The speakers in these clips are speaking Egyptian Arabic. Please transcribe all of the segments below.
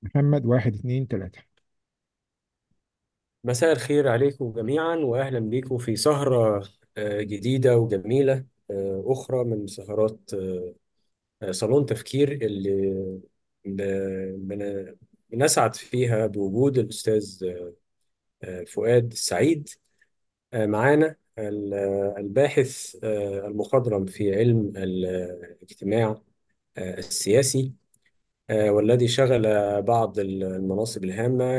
محمد واحد اتنين تلاتة مساء الخير عليكم جميعا وأهلا بكم في سهرة آه، جديدة وجميلة آه، أخرى من سهرات آه، صالون تفكير اللي ب- بن- بنسعد فيها بوجود الأستاذ آه، فؤاد السعيد آه، معانا ال- آه، الباحث آه، المخضرم في علم الاجتماع آه، السياسي آه، والذي شغل بعض المناصب الهامة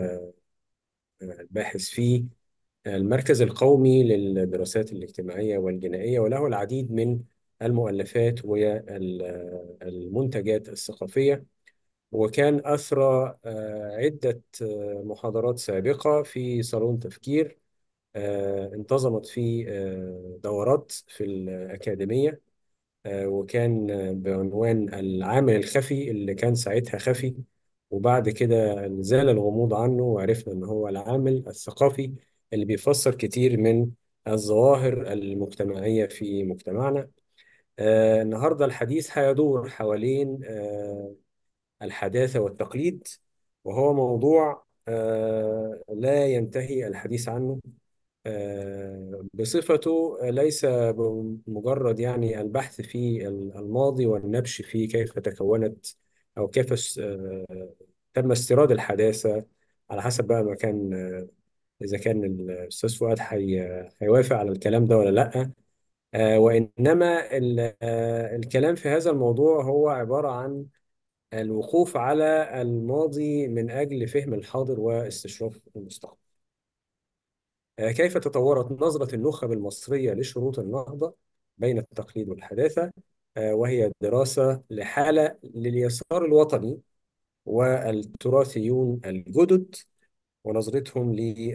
كالباحث في المركز القومي للدراسات الاجتماعية والجنائية وله العديد من المؤلفات والمنتجات الثقافية وكان أثرى آه، عدة آه، محاضرات سابقة في صالون تفكير آه، انتظمت في آه، دورات في الأكاديمية آه، وكان آه، بعنوان العامل الخفي اللي كان ساعتها خفي وبعد كده زال الغموض عنه وعرفنا ان هو العامل الثقافي اللي بيفسر كتير من الظواهر المجتمعية في مجتمعنا آه، النهاردة الحديث هيدور حوالين آه، الحداثة والتقليد وهو موضوع آه، لا ينتهي الحديث عنه آه، بصفته ليس بمجرد يعني البحث في الماضي والنبش في كيف تكونت أو كيف اس- آه، تم استيراد الحداثة على حسب بقى ما كان آه، إذا كان الأستاذ فؤاد حي- هيوافق على الكلام ده ولا لأ آه، وإنما ال- آه، الكلام في هذا الموضوع هو عبارة عن الوقوف على الماضي من أجل فهم الحاضر واستشراف المستقبل آه، كيف تطورت نظرة النخب المصرية لشروط النهضة بين التقليد والحداثة آه، وهي دراسة لحالة لليسار الوطني والتراثيون الجدد ونظرتهم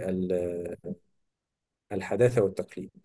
للحداثة والتقليد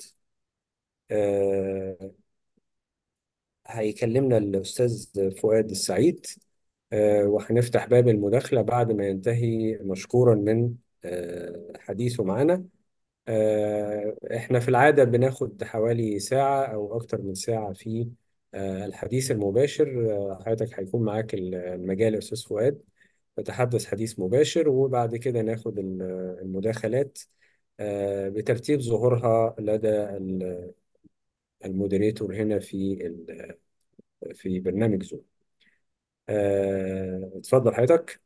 آه، هيكلمنا الأستاذ فؤاد السعيد آه، وهنفتح باب المداخلة بعد ما ينتهي مشكورا من آه، حديثه معنا آه، احنا في العادة بناخد حوالي ساعة او اكتر من ساعة في آه، الحديث المباشر آه، حضرتك هيكون معاك المجال يا استاذ فؤاد تتحدث حديث مباشر وبعد كده ناخد ال- المداخلات آه، بترتيب ظهورها لدى ال- المودريتور هنا في ال- في برنامج زوم آه، اتفضل حضرتك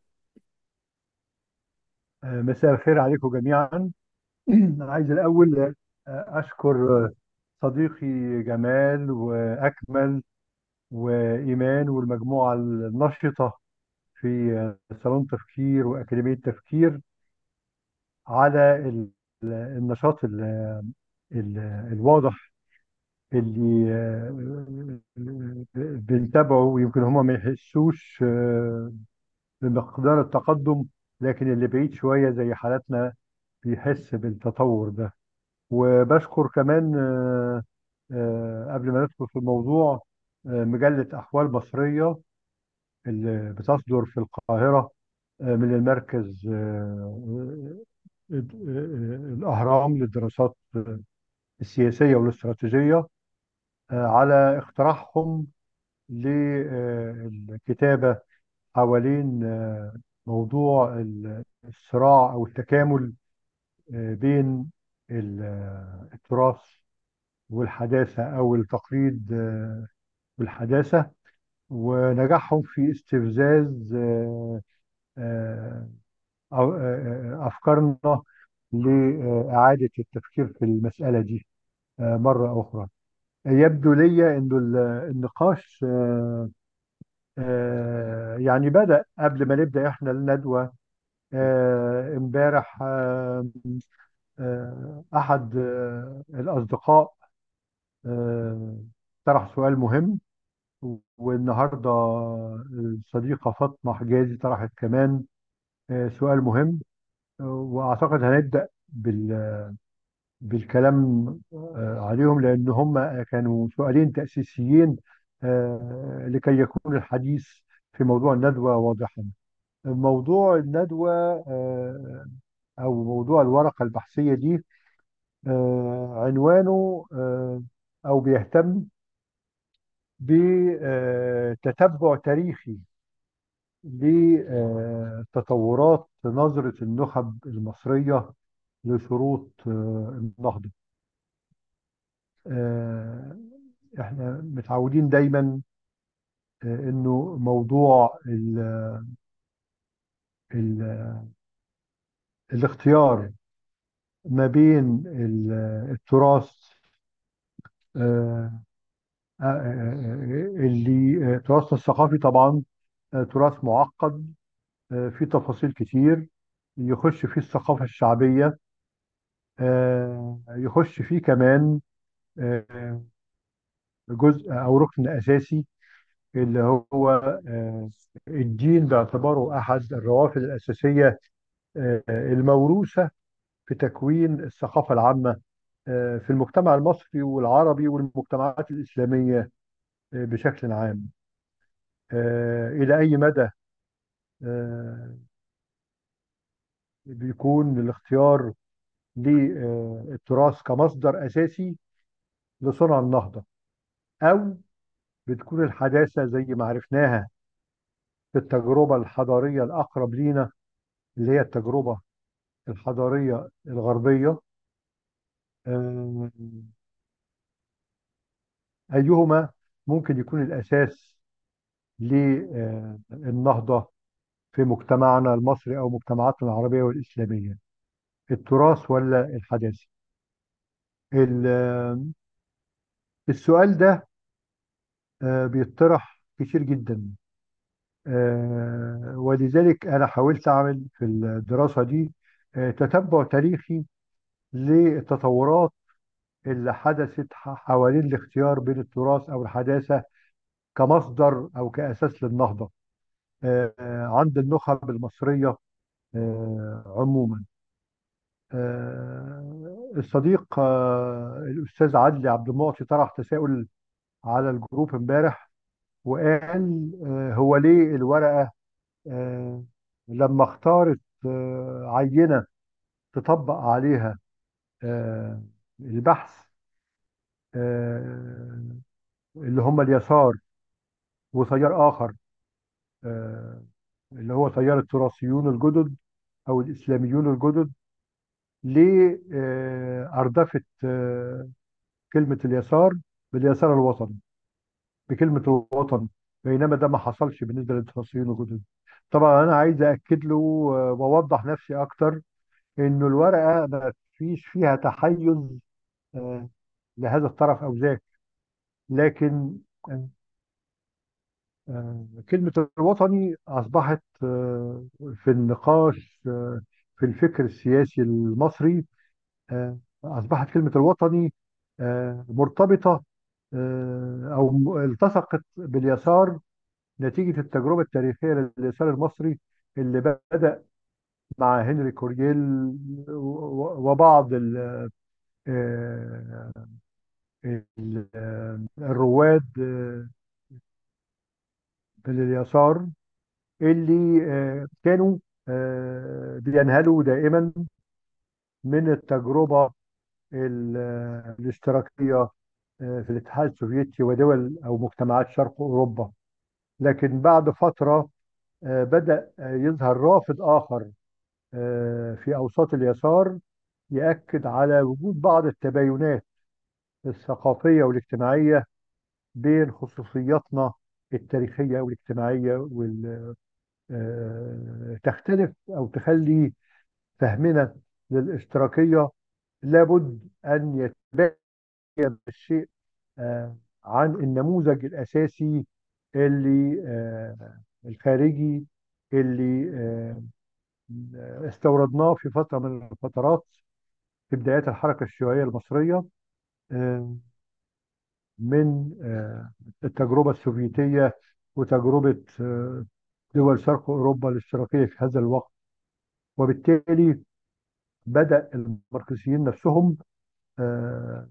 آه، مساء الخير عليكم جميعا أنا عايز الأول آه، أشكر آه، صديقي جمال وأكمل وإيمان والمجموعة النشطة في آه، صالون تفكير وأكاديمية تفكير على ال- النشاط ال- ال- الواضح اللي آه، بنتابعه ويمكن هم ما يحسوش آه، بمقدار التقدم لكن اللي بعيد شوية زي حالتنا بيحس بالتطور ده وبشكر كمان آه، آه، قبل ما ندخل في الموضوع آه، مجلة أحوال مصرية اللي بتصدر في القاهرة آه، من المركز آه، آه، آه، الأهرام للدراسات السياسية والاستراتيجية آه، على اقتراحهم للكتابة حوالين آه، موضوع الصراع أو التكامل آه، بين ال- آه، التراث والحداثة أو التقليد آه، والحداثة ونجاحهم في استفزاز آه، آه، أو- آه، آه، أفكارنا لإعادة التفكير في المسألة دي آه، مرة أخرى يبدو لي أنه ال- النقاش آه، آه، يعني بدأ قبل ما نبدأ إحنا الندوة آه، امبارح آه، آه، أحد آه، الأصدقاء آه، طرح سؤال مهم والنهارده الصديقة فاطمة حجازي طرحت كمان آه، سؤال مهم آه، وأعتقد هنبدأ بال- بالكلام آه، عليهم لأن هم كانوا سؤالين تأسيسيين آه، لكي يكون الحديث في موضوع الندوة واضحا موضوع الندوة آه، أو موضوع الورقة البحثية دي آه، عنوانه آه، أو بيهتم بتتبع تاريخي لتطورات نظرة النخب المصرية لشروط آه، النهضة آه، احنا متعودين دايما آه، انه موضوع ال ال الاختيار ما بين ال- التراث آه، آه، آه، اللي آه، تراثنا الثقافي طبعا آه، تراث معقد آه، فيه تفاصيل كتير يخش فيه الثقافة الشعبية آه، يخش فيه كمان آه، جزء أو ركن أساسي اللي هو آه، الدين باعتباره أحد الروافد الأساسية آه، الموروثة في تكوين الثقافة العامة آه، في المجتمع المصري والعربي والمجتمعات الإسلامية آه، بشكل عام آه، إلى أي مدى آه، بيكون الاختيار للتراث كمصدر أساسي لصنع النهضة أو بتكون الحداثة زي ما عرفناها في التجربة الحضارية الأقرب لينا اللي هي التجربة الحضارية الغربية آه، أيهما ممكن يكون الأساس للنهضة في مجتمعنا المصري أو مجتمعاتنا العربية والإسلامية التراث ولا الحداثة ال- السؤال ده آه، بيطرح كتير جدا آه، ولذلك أنا حاولت أعمل في الدراسة دي آه، تتبع تاريخي للتطورات اللي حدثت ح- حوالين الاختيار بين التراث أو الحداثة كمصدر أو كأساس للنهضة آه، آه، عند النخب المصرية آه، عموما آه، الصديق آه، الأستاذ عدلي عبد المعطي طرح تساؤل على الجروب امبارح وقال آه، هو ليه الورقة آه، لما اختارت آه، عينة تطبق عليها آه، البحث آه، اللي هم اليسار وتيار آخر آه، اللي هو تيار التراثيون الجدد أو الإسلاميون الجدد ليه آه، أردفت آه، كلمة اليسار باليسار الوطني بكلمة الوطن بينما ده ما حصلش بالنسبة للتراثيين الجدد طبعا أنا عايز أكد له آه، وأوضح نفسي أكتر إنه الورقة ما فيش فيها تحيز آه، لهذا الطرف أو ذاك لكن آه، آه، كلمة الوطني أصبحت آه، في النقاش آه، في الفكر السياسي المصري آه، أصبحت كلمة الوطني آه، مرتبطة آه، أو م- التصقت باليسار نتيجة التجربة التاريخية لليسار المصري اللي بدأ مع هنري كورييل و- وبعض ال- آه، ال- آه، الرواد آه، من اليسار اللي آه، كانوا آه، بينهلوا دائما من التجربة ال- آه، الاشتراكية آه، في الاتحاد السوفيتي ودول أو مجتمعات شرق أوروبا لكن بعد فترة آه، بدأ آه، يظهر رافد آخر آه، في أوساط اليسار يأكد على وجود بعض التباينات الثقافية والاجتماعية بين خصوصياتنا التاريخية والاجتماعية وال آه، تختلف أو تخلي فهمنا للاشتراكية لابد أن يتبين الشيء آه، عن النموذج الأساسي اللي آه، الخارجي اللي آه، استوردناه في فترة من الفترات في بدايات الحركة الشيوعية المصرية آه، من آه، التجربة السوفيتية وتجربة آه، دول شرق أوروبا الاشتراكية في هذا الوقت وبالتالي بدأ الماركسيين نفسهم آه،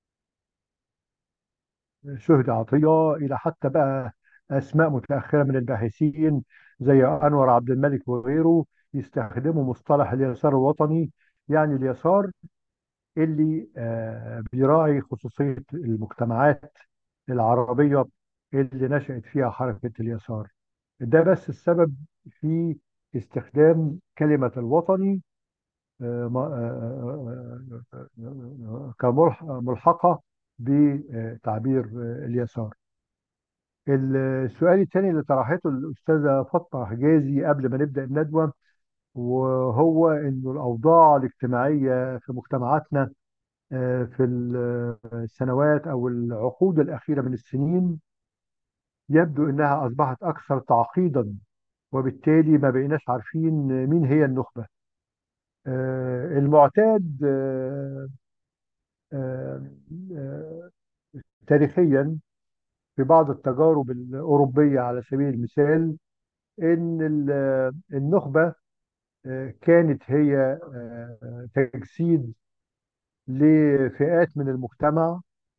شهد عطية إلى حتى بقى أسماء متأخرة من الباحثين زي أنور عبد الملك وغيره يستخدموا مصطلح اليسار الوطني يعني اليسار اللي آه، بيراعي خصوصية المجتمعات العربية اللي نشأت فيها حركة اليسار ده بس السبب في استخدام كلمة الوطني آه، م- آه، آه، آه، كملح- ملحقة بتعبير آه، اليسار السؤال الثاني اللي طرحته الأستاذة فاطمة حجازي قبل ما نبدأ الندوة وهو إنه الأوضاع الاجتماعية في مجتمعاتنا آه، في السنوات أو العقود الأخيرة من السنين يبدو إنها أصبحت أكثر تعقيدا وبالتالي ما بقيناش عارفين مين هي النخبة آه، المعتاد آه، آه، آه، تاريخيا في بعض التجارب الأوروبية على سبيل المثال إن ال- النخبة آه، كانت هي آه، تجسيد لفئات من المجتمع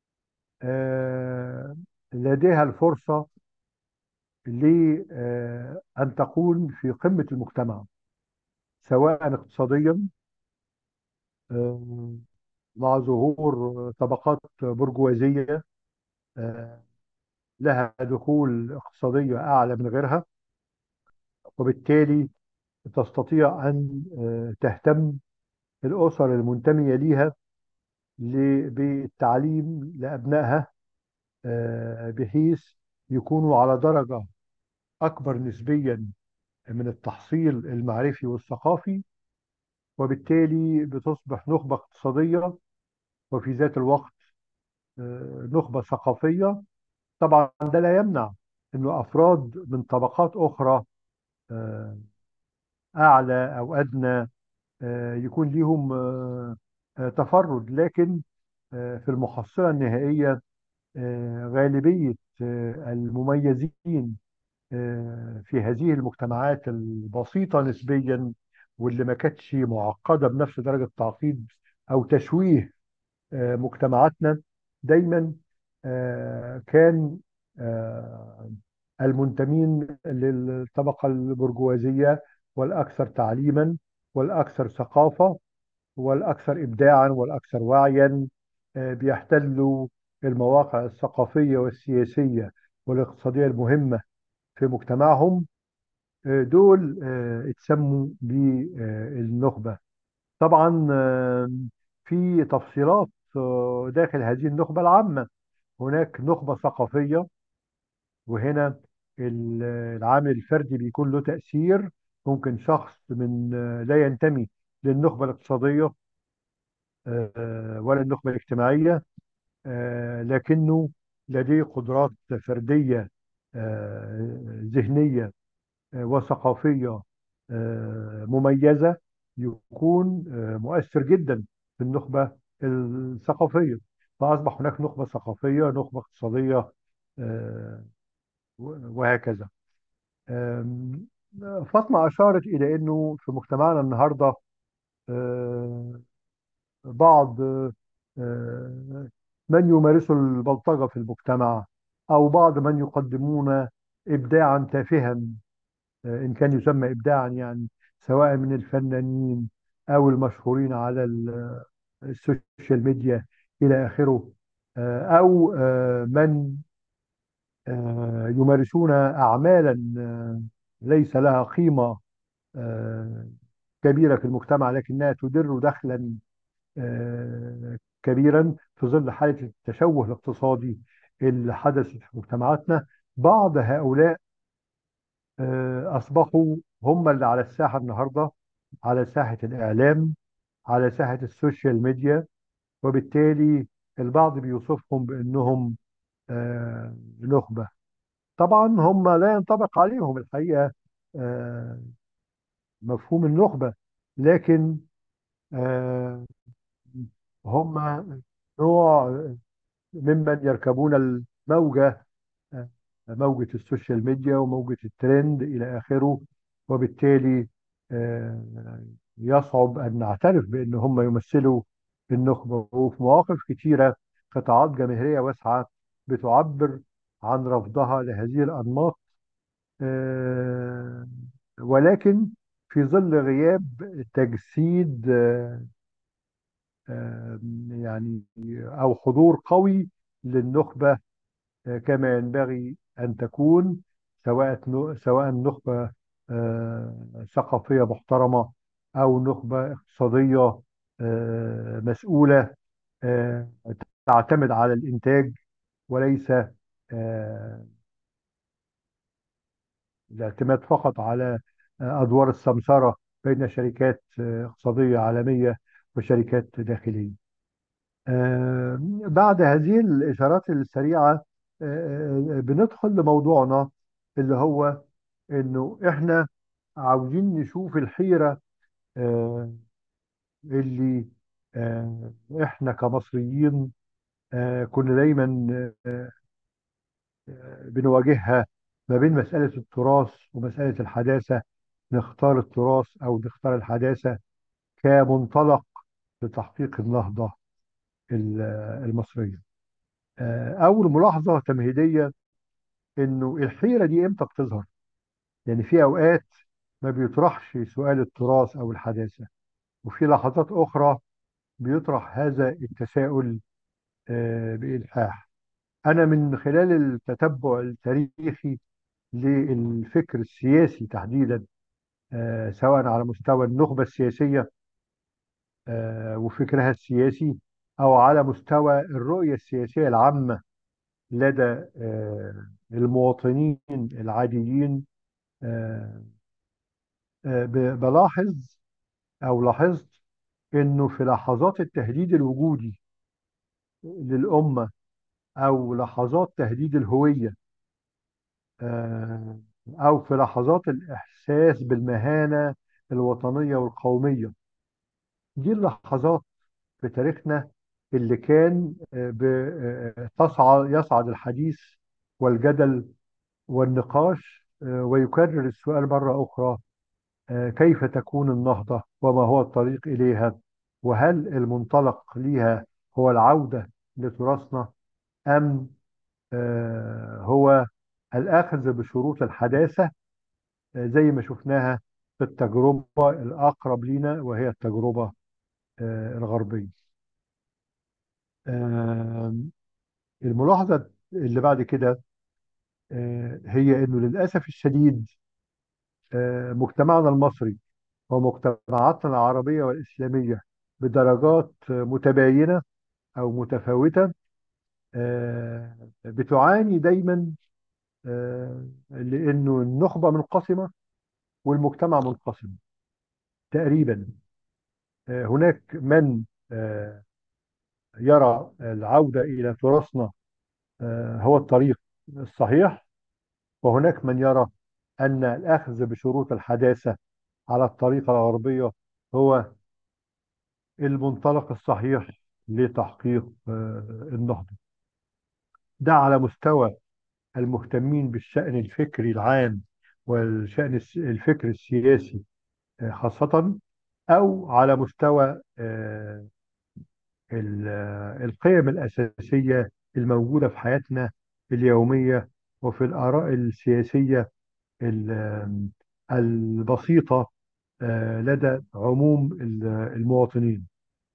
آه، لديها الفرصة لأن تكون في قمة المجتمع سواء اقتصاديا آه، مع ظهور طبقات برجوازية آه، لها دخول اقتصادية أعلى من غيرها وبالتالي تستطيع أن آه، تهتم الأسر المنتمية ليها ل- بالتعليم لأبنائها آه، بحيث يكونوا على درجة أكبر نسبيا من التحصيل المعرفي والثقافي وبالتالي بتصبح نخبة اقتصادية وفي ذات الوقت آه، نخبة ثقافية طبعا ده لا يمنع أنه أفراد من طبقات أخرى آه، أعلى أو أدنى آه، يكون ليهم آه، آه، تفرد لكن آه، في المحصلة النهائية آه، غالبية آه، المميزين آه، في هذه المجتمعات البسيطة نسبيا واللي ما كانتش معقدة بنفس درجة التعقيد أو تشويه آه، مجتمعاتنا دايما آه، كان آه، المنتمين للطبقة البرجوازية والأكثر تعليما والأكثر ثقافة والأكثر إبداعا والأكثر وعيا آه، بيحتلوا المواقع الثقافية والسياسية والاقتصادية المهمة في مجتمعهم آه، دول آه، اتسموا بالنخبة طبعا آه، في تفصيلات آه، داخل هذه النخبة العامة هناك نخبة ثقافية وهنا ال- العامل الفردي بيكون له تأثير ممكن شخص من آه، لا ينتمي للنخبة الاقتصادية آه، ولا النخبة الاجتماعية آه، لكنه لديه قدرات فردية آه، ذهنية آه، وثقافية آه، مميزة يكون آه، مؤثر جدا في النخبة الثقافية فأصبح هناك نخبة ثقافية نخبة اقتصادية آه، وهكذا آم، فاطمة أشارت إلى أنه في مجتمعنا النهاردة آه، بعض آه، من يمارسوا البلطجة في المجتمع أو بعض من يقدمون إبداعا تافها آه، إن كان يسمى إبداعا يعني سواء من الفنانين أو المشهورين على ال- السوشيال ميديا إلى آخره آه، أو آه، من آه، يمارسون أعمالا آه، ليس لها قيمة آه، كبيرة في المجتمع لكنها تدر دخلا آه، كبيرا في ظل حالة التشوه الاقتصادي اللي حدث في مجتمعاتنا بعض هؤلاء آه، أصبحوا هم اللي على الساحة النهاردة على ساحة الإعلام على ساحة السوشيال ميديا وبالتالي البعض بيوصفهم بأنهم آه، نخبة طبعا هم لا ينطبق عليهم الحقيقة آه، مفهوم النخبة لكن آه، هم نوع ممن يركبون الموجة آه، موجة السوشيال ميديا وموجة الترند إلى آخره وبالتالي آه، يصعب أن نعترف بأن هم يمثلوا النخبة وفي مواقف كتيرة قطاعات جماهيرية واسعة بتعبر عن رفضها لهذه الأنماط آه، ولكن في ظل غياب تجسيد آه، آه، يعني أو حضور قوي للنخبة آه، كما ينبغي أن تكون سواء سواء نخبة آه، ثقافية محترمة أو نخبة اقتصادية آه، مسؤولة آه، تعتمد على الإنتاج وليس آه، الاعتماد فقط على آه، أدوار السمسرة بين شركات آه، اقتصادية عالمية وشركات داخلية آه، بعد هذه الإشارات السريعة آه، آه، بندخل لموضوعنا اللي هو إنه إحنا عاوزين نشوف الحيرة آه، اللي آه، إحنا كمصريين آه، كنا دايما آه، بنواجهها ما بين مسألة التراث ومسألة الحداثة نختار التراث أو نختار الحداثة كمنطلق لتحقيق النهضة ال- المصرية آه، أول ملاحظة تمهيدية إنه الحيرة دي إمتى بتظهر يعني في أوقات ما بيطرحش سؤال التراث أو الحداثة وفي لحظات أخرى بيطرح هذا التساؤل آه، بإلحاح أنا من خلال التتبع التاريخي للفكر السياسي تحديدا آه، سواء على مستوى النخبة السياسية آه، وفكرها السياسي أو على مستوى الرؤية السياسية العامة لدى آه، المواطنين العاديين آه، آه، ب- بلاحظ أو لاحظت إنه في لحظات التهديد الوجودي للأمة أو لحظات تهديد الهوية آه، أو في لحظات الإحساس بالمهانة الوطنية والقومية دي اللحظات في تاريخنا اللي كان آه، ب- آه، تصعد يصعد الحديث والجدل والنقاش آه، ويكرر السؤال مرة أخرى آه، كيف تكون النهضة وما هو الطريق إليها وهل المنطلق ليها هو العودة لتراثنا أم آه، هو الأخذ بشروط الحداثة آه، زي ما شفناها في التجربة الأقرب لنا وهي التجربة آه، الغربية آه، الملاحظة اللي بعد كده آه، هي انه للاسف الشديد آه، مجتمعنا المصري ومجتمعاتنا العربيه والاسلاميه بدرجات آه، متباينه او متفاوته آه، بتعاني دايما آه، لانه النخبه منقسمه والمجتمع منقسم تقريبا آه، هناك من آه، يرى العوده الى تراثنا آه، هو الطريق الصحيح وهناك من يرى أن الأخذ بشروط الحداثة على الطريقة الغربية هو المنطلق الصحيح لتحقيق آه، النهضة ده على مستوى المهتمين بالشأن الفكري العام والشأن الس- الفكر السياسي آه، خاصة أو على مستوى آه، ال- آه، القيم الأساسية الموجودة في حياتنا اليومية وفي الآراء السياسية ال- آم، البسيطة آه، لدى عموم ال- المواطنين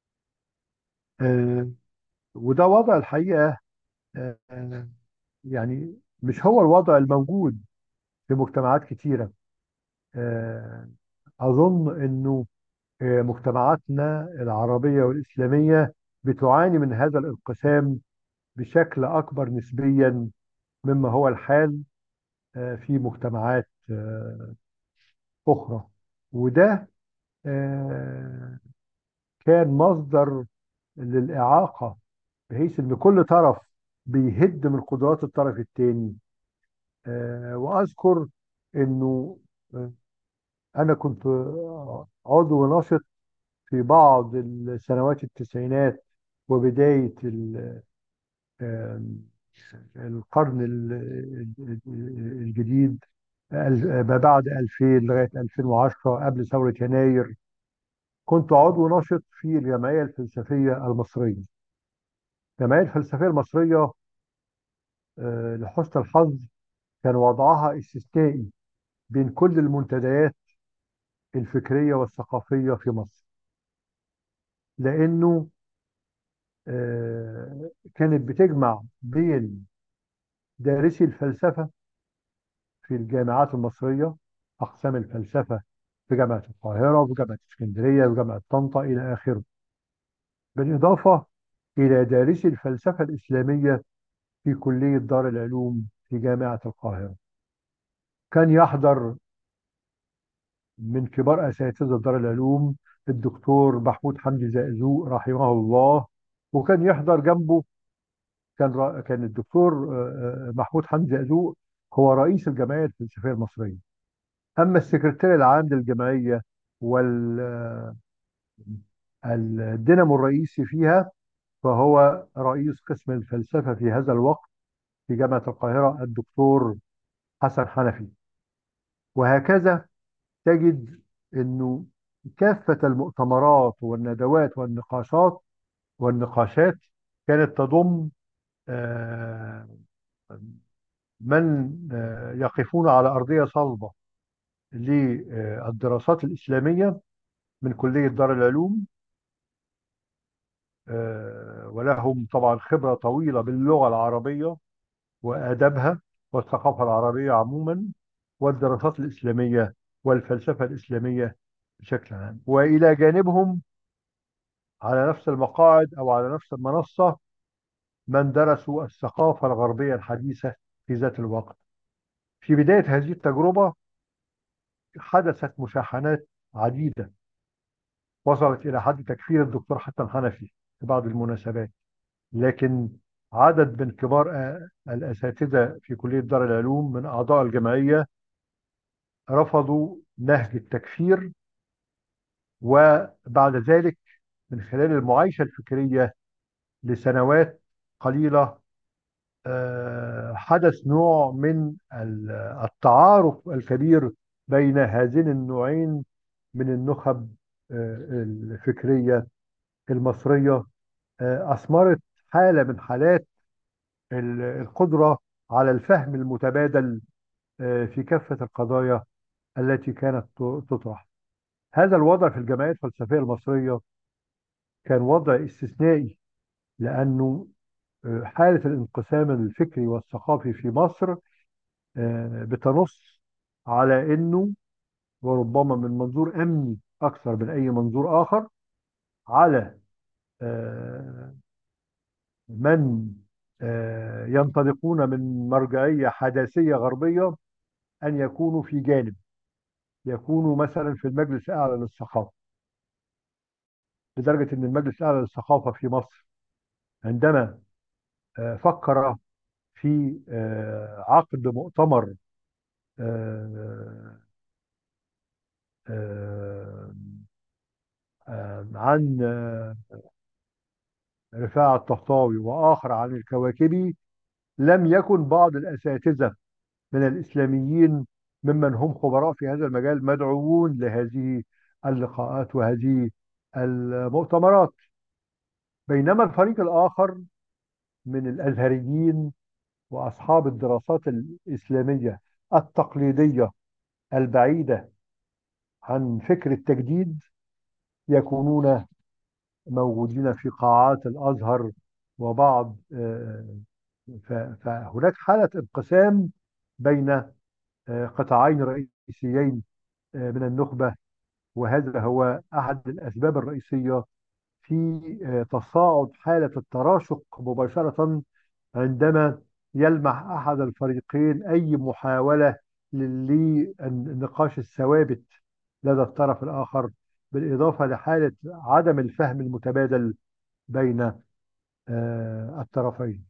آه، وده وضع الحقيقة آه، يعني مش هو الوضع الموجود في مجتمعات كتيرة آه، أظن أنه آه، مجتمعاتنا العربية والإسلامية بتعاني من هذا الانقسام بشكل أكبر نسبيا مما هو الحال آه، في مجتمعات آه، أخرى وده آه، كان مصدر للإعاقة بحيث ان كل طرف بيهد من قدرات الطرف الثاني آه واذكر انه آه، انا كنت آه، عضو نشط في بعض السنوات التسعينات وبداية ال- آه، القرن ال- ال- الجديد ال- ما بعد 2000 لغاية 2010 قبل ثورة يناير كنت عضو نشط في الجمعية الفلسفية المصرية الجمعية الفلسفية المصرية آه، لحسن الحظ كان وضعها استثنائي بين كل المنتديات الفكرية والثقافية في مصر لأنه آه، كانت بتجمع بين دارسي الفلسفة في الجامعات المصرية أقسام الفلسفة في جامعة القاهرة وفي جامعة اسكندرية وفي جامعة طنطا إلى آخره بالإضافة إلى دارسي الفلسفة الإسلامية في كلية دار العلوم في جامعة القاهرة كان يحضر من كبار أساتذة دار العلوم الدكتور محمود حمدي زقزوق رحمه الله وكان يحضر جنبه كان را... كان الدكتور آه، آه، محمود حمدي زقزوق هو رئيس الجمعية الفلسفية المصرية أما السكرتير العام للجمعية والدينامو الرئيسي فيها فهو رئيس قسم الفلسفة في هذا الوقت في جامعة القاهرة الدكتور حسن حنفي وهكذا تجد أنه كافة المؤتمرات والندوات والنقاشات والنقاشات كانت تضم آه، من آه، يقفون على أرضية صلبة للدراسات الإسلامية من كلية دار العلوم آه، ولهم طبعا خبرة طويلة باللغة العربية وآدابها والثقافة العربية عموما والدراسات الإسلامية والفلسفة الإسلامية بشكل عام وإلى جانبهم على نفس المقاعد أو على نفس المنصة من درسوا الثقافة الغربية الحديثة في ذات الوقت في بداية هذه التجربة حدثت مشاحنات عديدة وصلت إلى حد تكفير الدكتور حسن حنفي في بعض المناسبات لكن عدد من كبار الأساتذة في كلية دار العلوم من أعضاء الجمعية رفضوا نهج التكفير وبعد ذلك من خلال المعايشة الفكرية لسنوات قليلة آه، حدث نوع من التعارف الكبير بين هذين النوعين من النخب آه، الفكرية المصرية آه، أثمرت حالة من حالات القدرة على الفهم المتبادل في كافة القضايا التي كانت تطرح هذا الوضع في الجمعية الفلسفية المصرية كان وضع استثنائي لأنه آه، حالة الانقسام الفكري والثقافي في مصر آه، بتنص على أنه وربما من منظور أمني أكثر من أي منظور آخر على آه، من ينطلقون من مرجعية حداثية غربية أن يكونوا في جانب يكونوا مثلا في المجلس الأعلى للثقافة لدرجة أن المجلس الأعلى للثقافة في مصر عندما آه، فكر في آه، عقد مؤتمر آه، عن رفاعة الطهطاوي وآخر عن الكواكبي لم يكن بعض الأساتذة من الإسلاميين ممن هم خبراء في هذا المجال مدعوون لهذه اللقاءات وهذه المؤتمرات بينما الفريق الآخر من الأزهريين وأصحاب الدراسات الإسلامية التقليدية البعيدة عن فكر التجديد يكونون موجودين في قاعات الأزهر وبعض آه، فهناك حالة انقسام بين آه، قطاعين رئيسيين آه، من النخبة وهذا هو أحد الأسباب الرئيسية في آه، تصاعد حالة التراشق مباشرة عندما يلمح أحد الفريقين أي محاولة للنقاش الثوابت لدى الطرف الآخر بالإضافة لحالة عدم الفهم المتبادل بين آه، الطرفين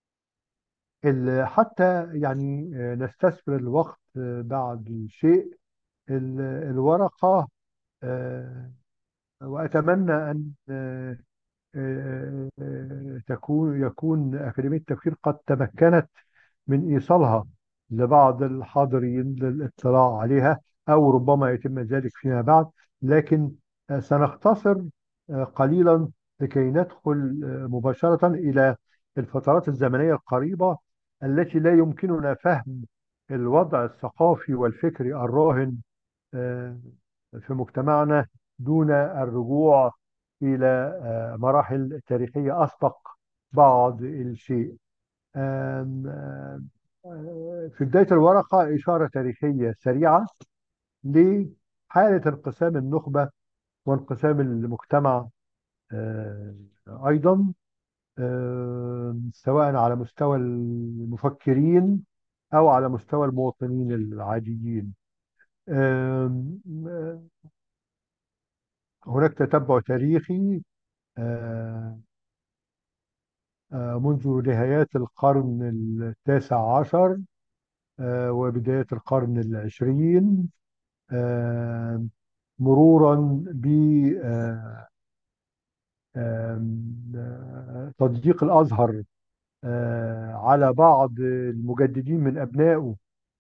حتى يعني آه، نستثمر الوقت بعد شيء الورقة وأتمنى أن آه، آه، آه، تكون يكون أكاديمية التفكير قد تمكنت من إيصالها لبعض الحاضرين للاطلاع عليها أو ربما يتم ذلك فيما بعد لكن سنختصر قليلا لكي ندخل مباشرة إلى الفترات الزمنية القريبة التي لا يمكننا فهم الوضع الثقافي والفكري الراهن في مجتمعنا دون الرجوع إلى آه، مراحل تاريخية أسبق بعض الشيء في بداية الورقة إشارة تاريخية سريعة لحالة انقسام النخبة وانقسام المجتمع آه، أيضا آه، سواء على مستوى المفكرين أو على مستوى المواطنين العاديين آم، آه، هناك تتبع تاريخي آه، آه، منذ نهايات القرن التاسع عشر آه، وبداية القرن العشرين آه، مرورا بتضييق الأزهر آه، على بعض المجددين من أبنائه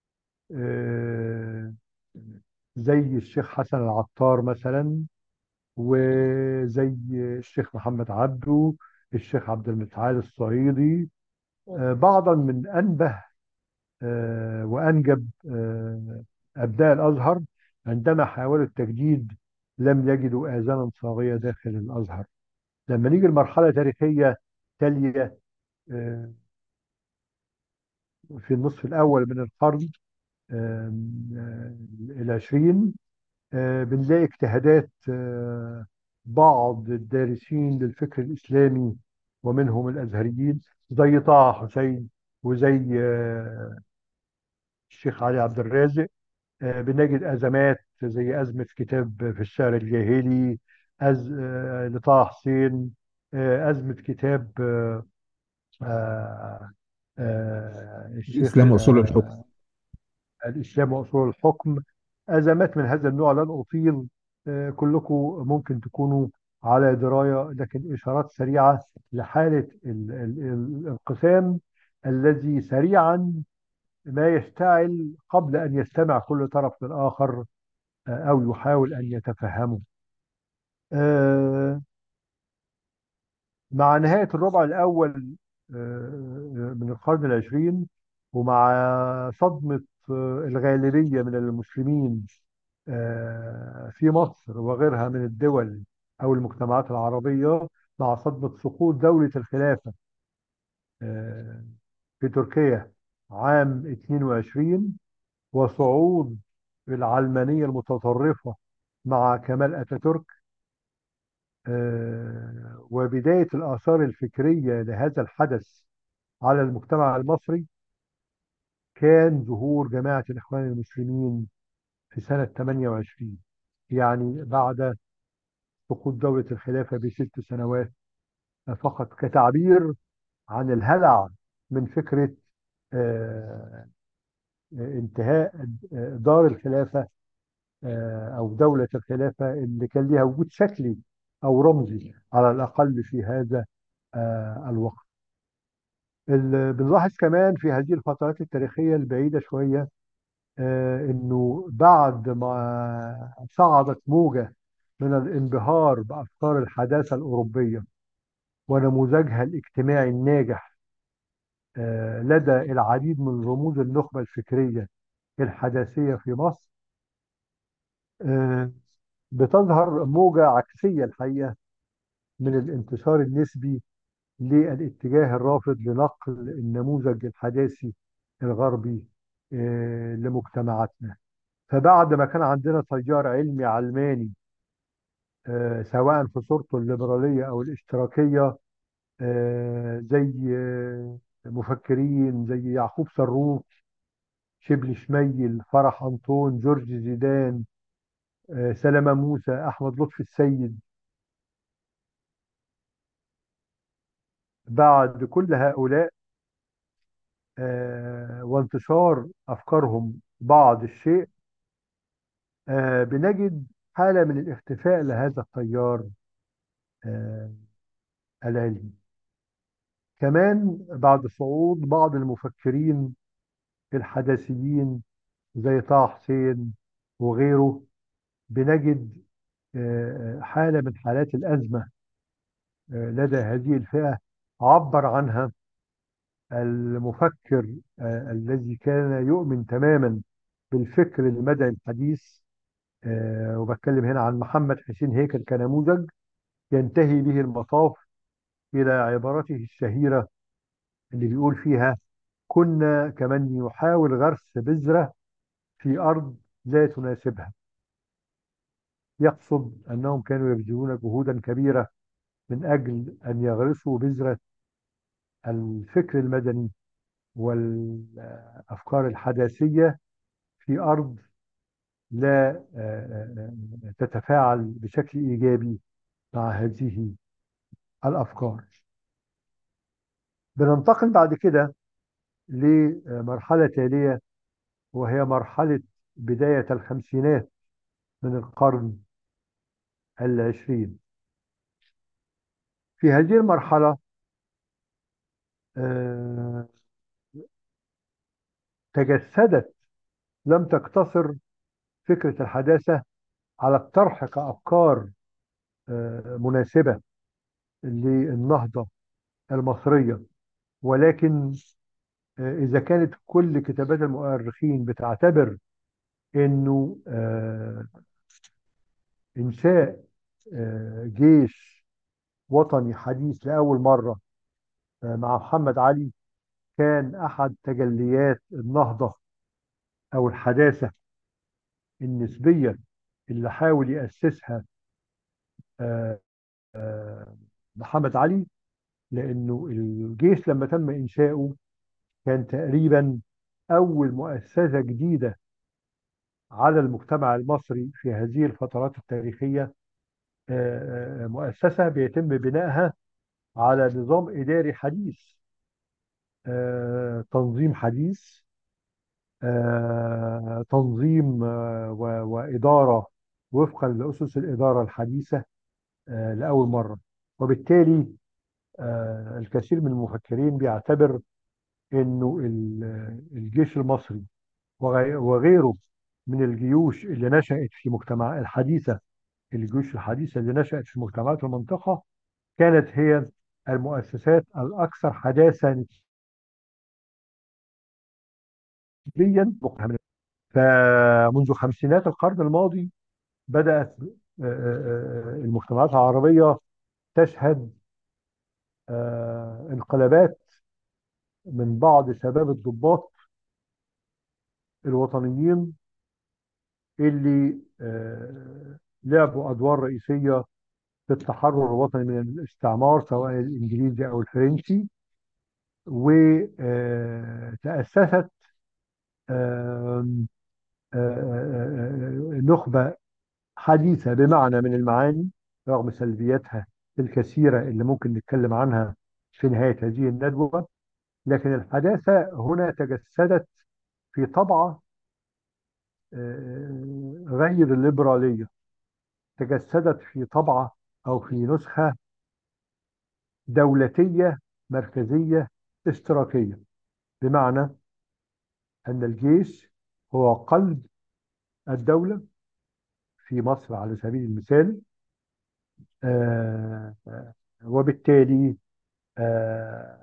آه، زي الشيخ حسن العطار مثلا وزي الشيخ محمد عبده الشيخ عبد المتعال الصعيدي آه، بعضا من أنبه آه، وأنجب آه، أبناء الأزهر عندما حاولوا التجديد لم يجدوا آذانا صاغية داخل الأزهر لما نيجي لمرحلة تاريخية تالية آه، في النصف الأول من القرن آه، آه، العشرين آه، بنلاقي اجتهادات آه، بعض الدارسين للفكر الإسلامي ومنهم الأزهريين زي طه حسين وزي آه، الشيخ علي عبد الرازق آه، بنجد أزمات زي أزمة كتاب في الشعر الجاهلي أز... آه، لطه حسين آه، أزمة كتاب آه، آه، آه، الشيخ الإسلام وأصول الحكم آه، الإسلام وأصول الحكم أزمات من هذا النوع لن أطيل آه، كلكم ممكن تكونوا على دراية لكن إشارات سريعة لحالة ال- ال- ال- الانقسام الذي سريعا ما يشتعل قبل أن يستمع كل طرف للآخر آه، أو يحاول أن يتفهمه آه، مع نهاية الربع الأول آه، من القرن العشرين ومع صدمة آه، الغالبية من المسلمين آه، في مصر وغيرها من الدول أو المجتمعات العربية مع صدمة سقوط دولة الخلافة آه، في تركيا عام 22 وصعود العلمانية المتطرفة مع كمال أتاتورك آه، وبداية الآثار الفكرية لهذا الحدث على المجتمع المصري كان ظهور جماعة الإخوان المسلمين في سنة 28 يعني بعد سقوط دولة الخلافة بست سنوات فقط كتعبير عن الهلع من فكرة آه، انتهاء آه، دار الخلافة آه، أو دولة الخلافة اللي كان لها وجود شكلي أو رمزي على الأقل في هذا آه، الوقت ال- بنلاحظ كمان في هذه الفترات التاريخية البعيدة شوية آه، إنه بعد ما صعدت موجة من الانبهار بأفكار الحداثة الأوروبية ونموذجها الاجتماعي الناجح آه، لدى العديد من رموز النخبة الفكرية الحداثية في مصر آه، بتظهر موجة عكسية الحقيقة من الانتشار النسبي للاتجاه الرافض لنقل النموذج الحداثي الغربي آه، لمجتمعاتنا فبعد ما كان عندنا تيار علمي علماني آه، سواء في صورته الليبرالية أو الاشتراكية آه، زي آه، مفكرين زي يعقوب صروف شبل شميل فرح أنطون جورج زيدان آه، سلامة موسى أحمد لطفي السيد بعد كل هؤلاء آه، وانتشار أفكارهم بعض الشيء آه، بنجد حالة من الاختفاء لهذا التيار آه، العلمي كمان بعد صعود بعض المفكرين الحداثيين زي طه حسين وغيره بنجد آه، حالة من حالات الأزمة آه، لدى هذه الفئة عبر عنها المفكر آه، الذي كان يؤمن تماما بالفكر المدني الحديث آه، وبتكلم هنا عن محمد حسين هيكل كنموذج ينتهي به المطاف إلى عبارته الشهيرة اللي بيقول فيها كنا كمن يحاول غرس بذرة في أرض لا تناسبها يقصد أنهم كانوا يبذلون جهودا كبيرة من أجل أن يغرسوا بذرة الفكر المدني والأفكار الحداثية في أرض لا آه، آه، آه، تتفاعل بشكل إيجابي مع هذه الأفكار بننتقل بعد كده لمرحلة تالية وهي مرحلة بداية الخمسينات من القرن العشرين في هذه المرحلة آه، تجسدت لم تقتصر فكرة الحداثة على الطرح كأفكار آه، مناسبة للنهضة المصرية ولكن آه، إذا كانت كل كتابات المؤرخين بتعتبر إنه آه، إنشاء آه، جيش وطني حديث لأول مرة آه، مع محمد علي كان أحد تجليات النهضة أو الحداثة النسبية اللي حاول يأسسها آه، آه، محمد علي لأنه الجيش لما تم إنشاؤه كان تقريبا أول مؤسسة جديدة على المجتمع المصري في هذه الفترات التاريخية آه، آه، مؤسسة بيتم بنائها على نظام إداري حديث آه، تنظيم حديث آه، تنظيم آه، و- وإدارة وفقا لأسس الإدارة الحديثة آه، لأول مرة وبالتالي آه، الكثير من المفكرين بيعتبر إنه ال- الجيش المصري وغي- وغيره من الجيوش اللي نشأت في مجتمع الحديثة الجيوش الحديثة اللي نشأت في مجتمعات المنطقة كانت هي المؤسسات الأكثر حداثة نسبيا فمنذ خمسينات القرن الماضي بدأت آه، آه، آه، المجتمعات العربية تشهد آه، انقلابات من بعض شباب الضباط الوطنيين اللي آه، لعبوا أدوار رئيسية في التحرر الوطني من الاستعمار سواء الإنجليزي أو الفرنسي وتأسست نخبة حديثة بمعنى من المعاني رغم سلبياتها الكثيرة اللي ممكن نتكلم عنها في نهاية هذه الندوة لكن الحداثة هنا تجسدت في طبعة آه، غير الليبرالية تجسدت في طبعة أو في نسخة دولتية مركزية اشتراكية بمعنى أن الجيش هو قلب الدولة في مصر على سبيل المثال آه، آه، وبالتالي آه،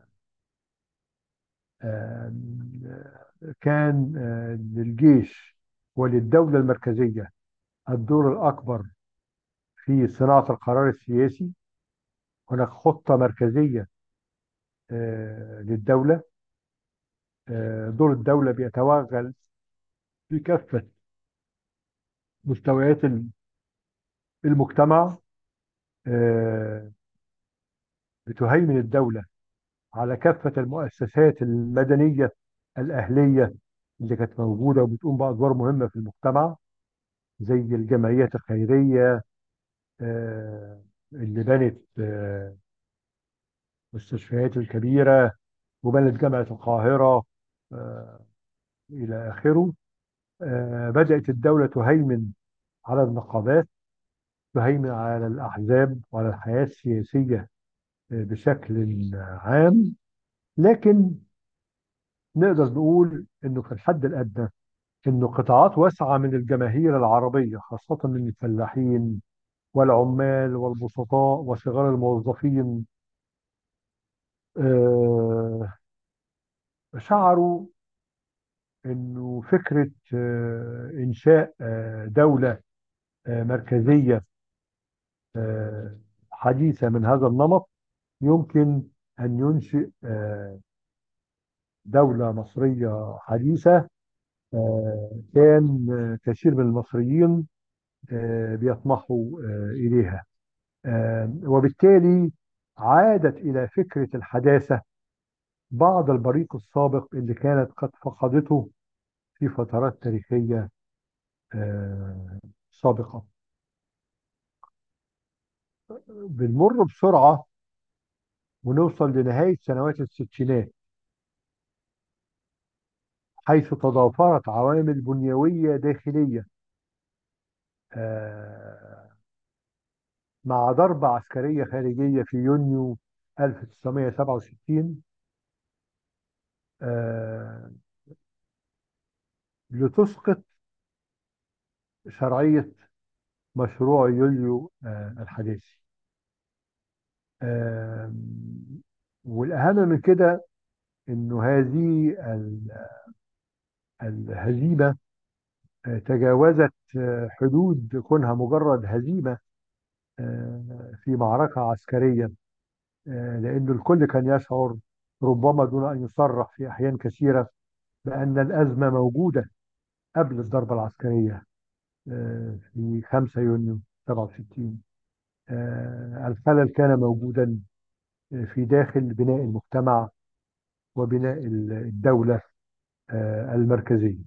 آه، كان آه، للجيش وللدولة المركزية الدور الأكبر في صناعة القرار السياسي هناك خطة مركزية آه، للدولة آه، دور الدولة بيتوغل في كافة مستويات المجتمع آه، بتهيمن الدولة على كافة المؤسسات المدنية الأهلية اللي كانت موجودة وبتقوم بأدوار مهمة في المجتمع زي الجمعيات الخيرية آه، اللي بنت آه، مستشفيات الكبيرة وبنت جامعة القاهرة آه، إلى آخره آه، بدأت الدولة تهيمن على النقابات تهيمن على الأحزاب وعلى الحياة السياسية آه، بشكل عام لكن نقدر نقول إنه في الحد الأدنى إنه قطاعات واسعة من الجماهير العربية خاصة من الفلاحين والعمال والبسطاء وصغار الموظفين آه، شعروا انه فكره آه، انشاء آه، دوله آه، مركزيه آه، حديثه من هذا النمط يمكن ان ينشئ آه، دولة مصرية حديثة آه، كان آه، كثير من المصريين آه، بيطمحوا آه، إليها آه، وبالتالي عادت إلى فكرة الحداثة بعض البريق السابق اللي كانت قد فقدته في فترات تاريخية آه، سابقة بنمر بسرعة ونوصل لنهاية سنوات الستينات حيث تضافرت عوامل بنيوية داخلية آه، مع ضربة عسكرية خارجية في يونيو 1967 آه، لتسقط شرعية مشروع يوليو آه، الحداثي آه، والأهم من كده إنه هذه ال- الهزيمة آه، تجاوزت آه، حدود كونها مجرد هزيمة آه، في معركة عسكرية آه، لأن الكل كان يشعر ربما دون أن يصرح في أحيان كثيرة بأن الأزمة موجودة قبل الضربة العسكرية آه، في 5 يونيو 67 آه، الخلل كان موجودا في داخل بناء المجتمع وبناء الدولة آه، المركزية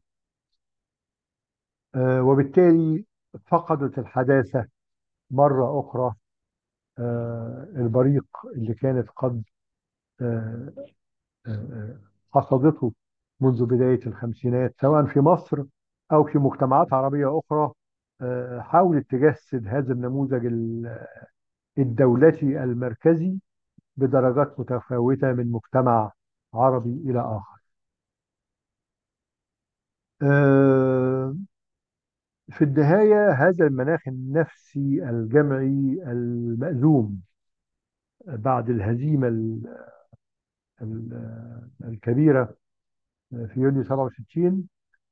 آه، وبالتالي فقدت الحداثة مرة أخرى آه، البريق اللي كانت قد آه، آه، حصدته منذ بداية الخمسينات سواء في مصر أو في مجتمعات عربية أخرى آه، حاولت تجسد هذا النموذج ال- الدولتي المركزي بدرجات متفاوتة من مجتمع عربي إلى آخر آه، في النهاية هذا المناخ النفسي الجمعي المأزوم بعد الهزيمة ال- ال- الكبيرة في يونيو 67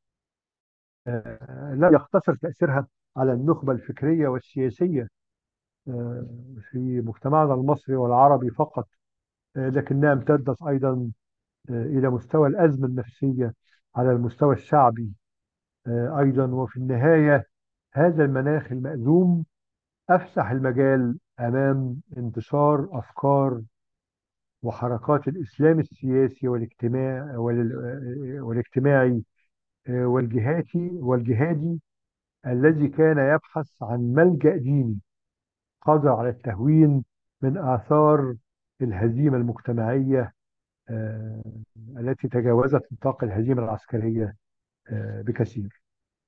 آه، لا يقتصر تأثيرها على النخبة الفكرية والسياسية آه، في مجتمعنا المصري والعربي فقط آه، لكنها امتدت أيضا آه، إلى مستوى الأزمة النفسية على المستوى الشعبي آه، أيضا وفي النهاية هذا المناخ المأزوم أفسح المجال أمام انتشار أفكار وحركات الإسلام السياسي والاجتماع وال- والاجتماعي آه، والجهاتي والجهادي الذي كان يبحث عن ملجأ ديني قادر على التهوين من آثار الهزيمة المجتمعية آه، التي تجاوزت نطاق الهزيمة العسكرية آه، بكثير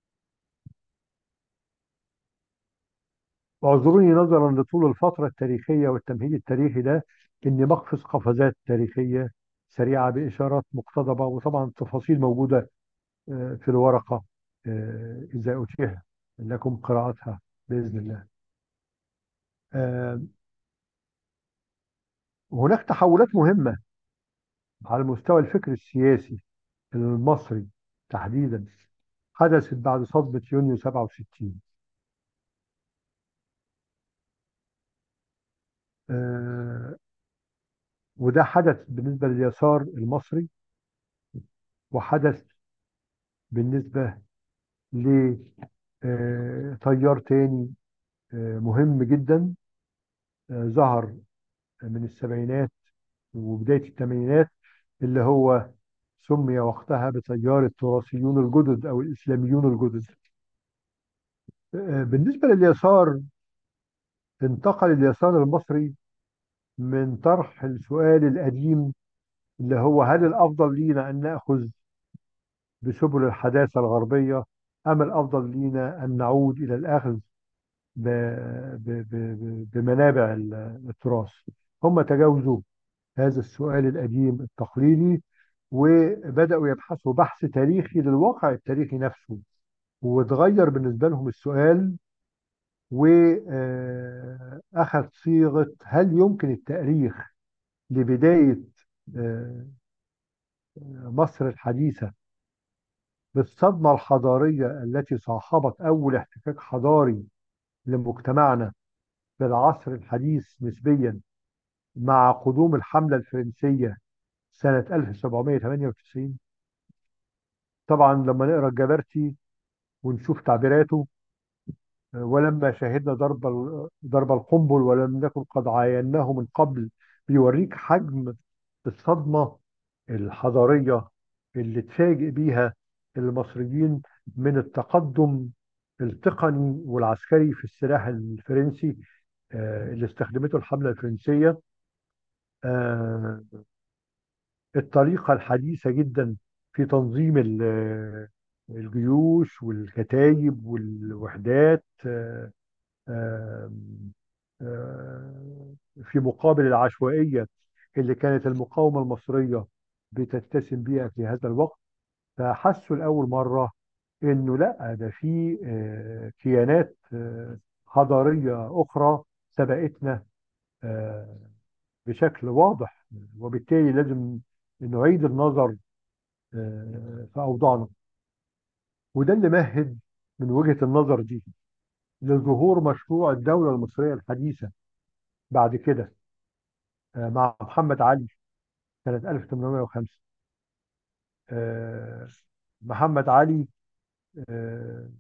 واعذروني نظرا لطول الفترة التاريخية والتمهيد التاريخي ده إني بقفز قفزات تاريخية سريعة بإشارات مقتضبة وطبعا التفاصيل موجودة آه، في الورقة آه، إذا أتيح لكم قراءتها بإذن الله آه، هناك تحولات مهمة على المستوى الفكري السياسي المصري تحديدا حدثت بعد صدمة يونيو 67 آه، وده حدث بالنسبة لليسار المصري وحدث بالنسبة لتيار تاني آه، مهم جدا آه، ظهر من السبعينات وبداية الثمانينات اللي هو سمي وقتها بتيار التراثيون الجدد أو الإسلاميون الجدد آه، بالنسبة لليسار انتقل اليسار المصري من طرح السؤال القديم اللي هو هل الأفضل لينا أن نأخذ بسبل الحداثة الغربية أم الأفضل لينا أن نعود إلى الأخذ ب- ب- ب- بمنابع ال- التراث هم تجاوزوا هذا السؤال القديم التقليدي وبدأوا يبحثوا بحث تاريخي للواقع التاريخي نفسه وتغير بالنسبة لهم السؤال وأخذ صيغة هل يمكن التأريخ لبداية آه، مصر الحديثة بالصدمة الحضارية التي صاحبت أول احتكاك حضاري لمجتمعنا بالعصر الحديث نسبيا مع قدوم الحملة الفرنسية سنة 1798 طبعا لما نقرا الجبرتي ونشوف تعبيراته ولما شهدنا ضرب ال- ضرب القنبل ولم نكن قد عايناه من قبل بيوريك حجم الصدمة الحضارية اللي اتفاجئ بيها المصريين من التقدم التقني والعسكري في السلاح الفرنسي آه، اللي استخدمته الحملة الفرنسية آه، الطريقة الحديثة جدا في تنظيم ال- الجيوش والكتايب والوحدات آه، آه، آه، في مقابل العشوائية اللي كانت المقاومة المصرية بتتسم بيها في هذا الوقت فحسوا لأول مرة إنه لا ده في آه، كيانات آه، حضارية أخرى سبقتنا آه، بشكل واضح وبالتالي لازم نعيد النظر آه، في أوضاعنا وده اللي مهد من وجهة النظر دي لظهور مشروع الدولة المصرية الحديثة بعد كده آه، مع محمد علي سنة 1805 آه، محمد علي آه،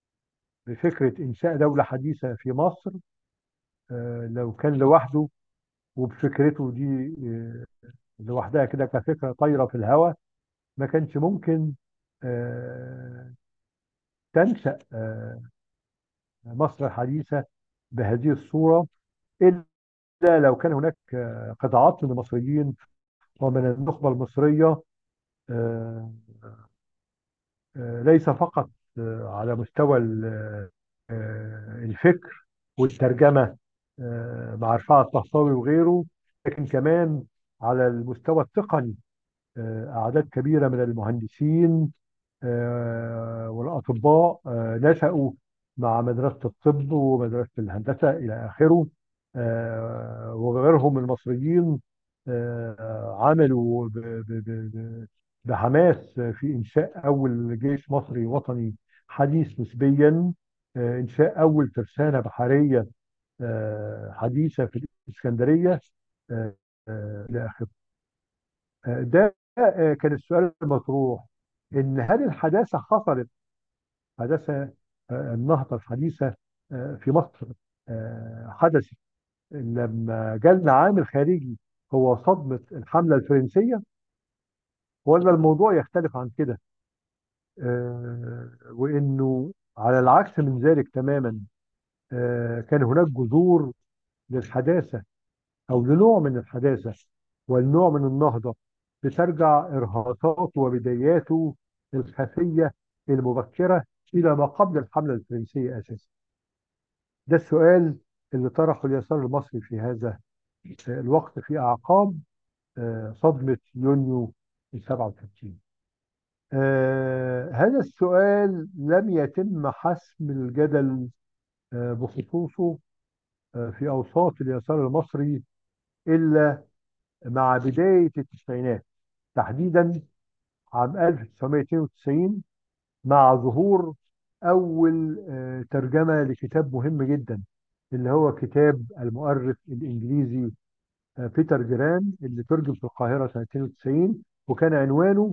بفكرة إنشاء دولة حديثة في مصر آه، لو كان لوحده وبفكرته دي آه، لوحدها كده كفكرة طايرة في الهواء ما كانش ممكن آه، تنشأ آه، مصر حديثة بهذه الصورة إلا لو كان هناك آه، قطاعات من المصريين ومن النخبة المصرية آه، آه، ليس فقط آه، على مستوى ال- آه، الفكر والترجمة آه، مع رفاعة الطهطاوي وغيره لكن كمان على المستوى التقني آه، أعداد كبيرة من المهندسين آه، والأطباء آه، نشأوا مع مدرسة الطب ومدرسة الهندسة إلى آخره آه، وغيرهم من المصريين آه، عملوا ب- ب- ب- ب- بحماس في إنشاء أول جيش مصري وطني حديث نسبيا آه، إنشاء أول ترسانة بحرية آه، حديثة في الإسكندرية آه، آه، إلى آخره آه، ده آه، كان السؤال المطروح إن هل الحداثة حصلت حداثة آه، النهضة الحديثة آه، في مصر آه، حدثت لما جالنا عامل خارجي هو صدمة الحملة الفرنسية ولا الموضوع يختلف عن كده آه، وإنه على العكس من ذلك تماما آه، كان هناك جذور للحداثة أو لنوع من الحداثة والنوع من النهضة بترجع إرهاصاته وبداياته الخفية المبكرة إلى ما قبل الحملة الفرنسية أساسا ده السؤال اللي طرحه اليسار المصري في هذا الوقت في أعقاب آه، صدمة يونيو 37 آه، هذا السؤال لم يتم حسم الجدل آه، بخصوصه آه، في أوساط اليسار المصري إلا مع بداية التسعينات تحديدا عام 1992 مع ظهور أول آه، ترجمة لكتاب مهم جدا اللي هو كتاب المؤرخ الإنجليزي آه، بيتر جرام اللي ترجم في القاهرة سنة 92 وكان عنوانه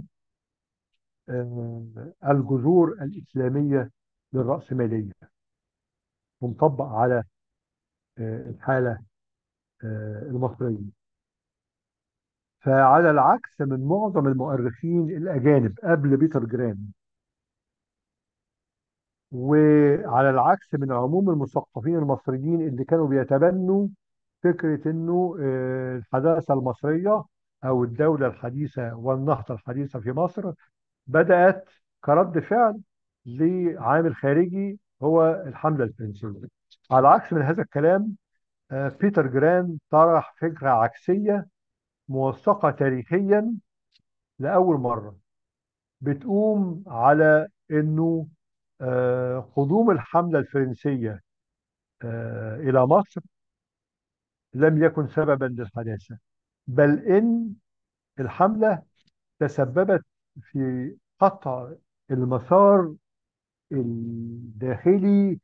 آه، الجذور الإسلامية للرأسمالية ومطبق على آه، الحالة آه، المصرية فعلى العكس من معظم المؤرخين الأجانب قبل بيتر جرام وعلى العكس من عموم المثقفين المصريين اللي كانوا بيتبنوا فكرة انه آه، الحداثة المصرية او الدولة الحديثة والنهضة الحديثة في مصر بدأت كرد فعل لعامل خارجي هو الحملة الفرنسية على العكس من هذا الكلام آه، بيتر جرام طرح فكرة عكسية موثقة تاريخيا لأول مرة بتقوم على انه آه، قدوم الحملة الفرنسية آه، إلى مصر لم يكن سببا للحداثة بل إن الحملة تسببت في قطع المسار الداخلي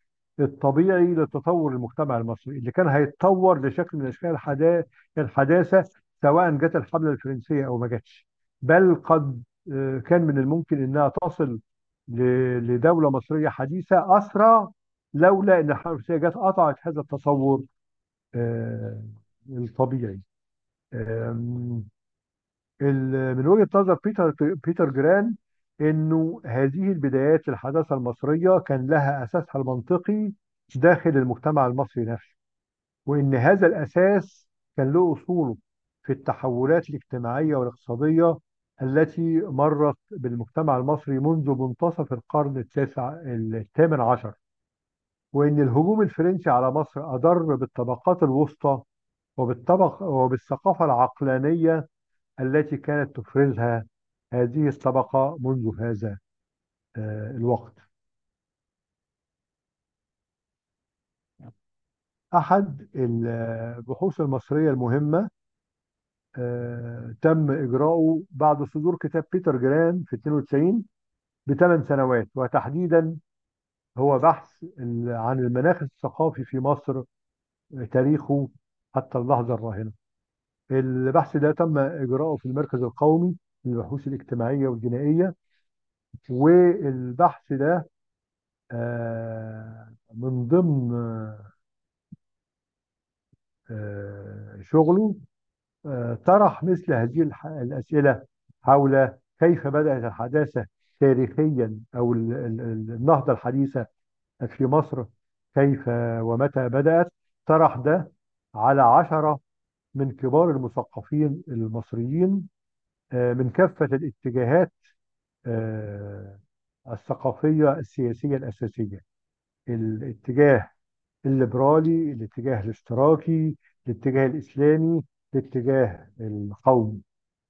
الطبيعي لتطور المجتمع المصري اللي كان هيتطور لشكل من أشكال الحدا- الحداثة سواء جت الحملة الفرنسية أو ما جاتش بل قد آه، كان من الممكن أنها تصل ل- لدولة مصرية حديثة أسرع لولا أن الحملة الفرنسية جت قطعت هذا التصور آه، الطبيعي آم، ال- من وجهة نظر بيتر بيتر جران انه هذه البدايات للحداثة المصرية كان لها اساسها المنطقي داخل المجتمع المصري نفسه وان هذا الاساس كان له اصوله في التحولات الاجتماعية والاقتصادية التي مرت بالمجتمع المصري منذ منتصف القرن التاسع الثامن عشر وان الهجوم الفرنسي على مصر اضر بالطبقات الوسطى وبالطبق وبالثقافة العقلانية التي كانت تفرزها هذه الطبقة منذ هذا آه، الوقت أحد البحوث المصرية المهمة آه، تم إجراؤه بعد صدور كتاب بيتر جرام في 92 بثمان سنوات وتحديدا هو بحث ال- عن المناخ الثقافي في مصر آه، تاريخه حتى اللحظة الراهنة البحث ده تم إجراؤه في المركز القومي للبحوث الاجتماعية والجنائية والبحث ده آه، من ضمن آه، شغله آه، طرح مثل هذه الح- الأسئلة حول كيف بدأت الحداثة تاريخيا أو ال- ال- ال- النهضة الحديثة في مصر كيف ومتى بدأت طرح ده على عشرة من كبار المثقفين المصريين آه، من كافة الاتجاهات آه، الثقافية السياسية الأساسية الاتجاه الليبرالي الاتجاه الاشتراكي الاتجاه الإسلامي الاتجاه القومي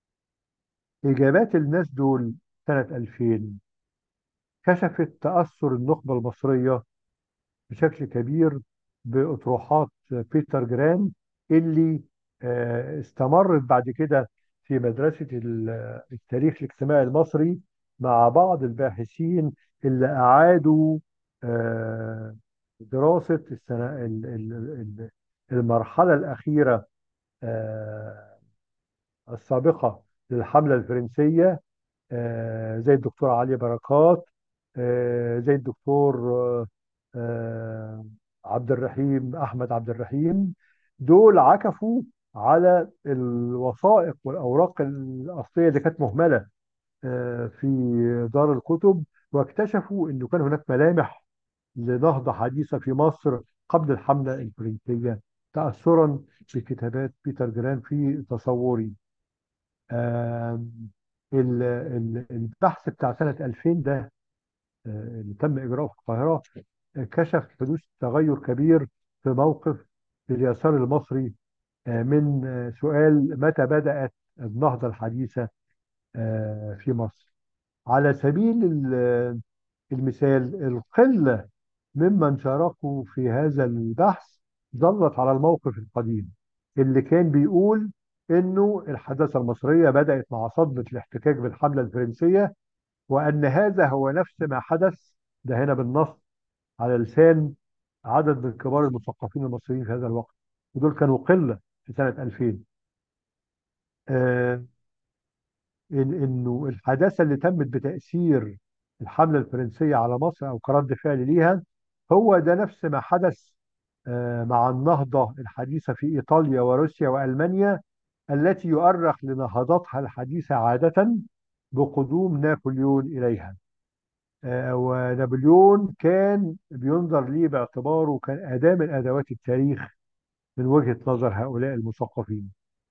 إجابات الناس دول سنة 2000 كشفت تأثر النخبة المصرية بشكل كبير بأطروحات بيتر جرام اللي آه، استمرت بعد كده في مدرسة ال- التاريخ الاجتماعي المصري مع بعض الباحثين اللي أعادوا آه، دراسة السنة ال- ال- ال- المرحلة الأخيرة آه، السابقة للحملة الفرنسية آه، زي الدكتور علي بركات آه، زي الدكتور آه، آه، عبد الرحيم أحمد عبد الرحيم دول عكفوا على الوثائق والأوراق الأصلية اللي كانت مهملة آه، في دار الكتب واكتشفوا أنه كان هناك ملامح لنهضة حديثة في مصر قبل الحملة الفرنسية تأثرا بكتابات بيتر جران في تصوري آم، ال- ال- البحث بتاع سنة 2000 ده آه، اللي تم إجراؤه في القاهرة آه، كشف حدوث تغير كبير في موقف اليسار المصري آه، من آه، سؤال متى بدأت النهضة الحديثة آه، في مصر على سبيل ال- المثال القلة ممن شاركوا في هذا البحث ظلت على الموقف القديم اللي كان بيقول انه الحداثة المصرية بدأت مع صدمة الاحتكاك بالحملة الفرنسية وأن هذا هو نفس ما حدث ده هنا بالنص على لسان عدد من كبار المثقفين المصريين في هذا الوقت ودول كانوا قلة في سنة 2000 آه إن إنه الحداثة اللي تمت بتأثير الحملة الفرنسية على مصر أو كرد فعل ليها هو ده نفس ما حدث آه مع النهضة الحديثة في إيطاليا وروسيا وألمانيا التي يؤرخ لنهضاتها الحديثة عادة بقدوم نابليون إليها آه، ونابليون كان بينظر ليه باعتباره كان أداة من أدوات التاريخ من وجهة نظر هؤلاء المثقفين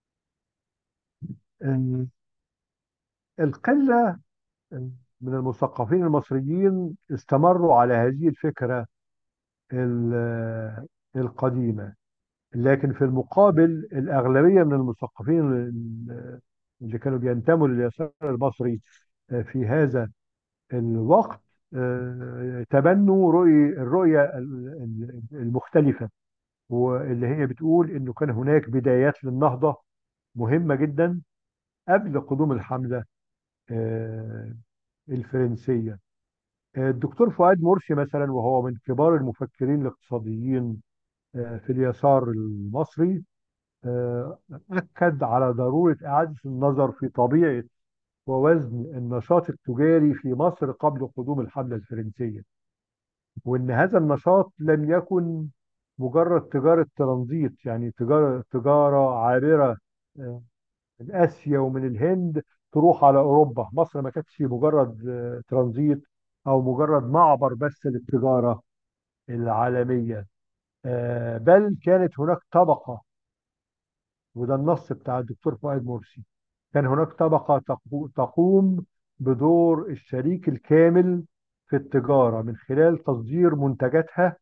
آه، القلة من المثقفين المصريين استمروا على هذه الفكرة ال- القديمة لكن في المقابل الأغلبية من المثقفين ال- اللي كانوا بينتموا لليسار المصري آه، في هذا الوقت آه، تبنوا رؤية الرؤية ال- ال- المختلفة واللي هي بتقول انه كان هناك بدايات للنهضة مهمة جدا قبل قدوم الحملة آه، الفرنسية آه، الدكتور فؤاد مرسي مثلا وهو من كبار المفكرين الاقتصاديين آه، في اليسار المصري آه، أكد على ضرورة إعادة النظر في طبيعة ووزن النشاط التجاري في مصر قبل قدوم الحملة الفرنسية وإن هذا النشاط لم يكن مجرد تجارة ترانزيت يعني تجارة تجارة عابرة آه، من آسيا ومن الهند تروح على أوروبا مصر ما كانتش مجرد آه، ترانزيت أو مجرد معبر بس للتجارة العالمية آه، بل كانت هناك طبقة وده النص بتاع الدكتور فؤاد مرسي كان هناك طبقة تقو- تقوم بدور الشريك الكامل في التجارة من خلال تصدير منتجاتها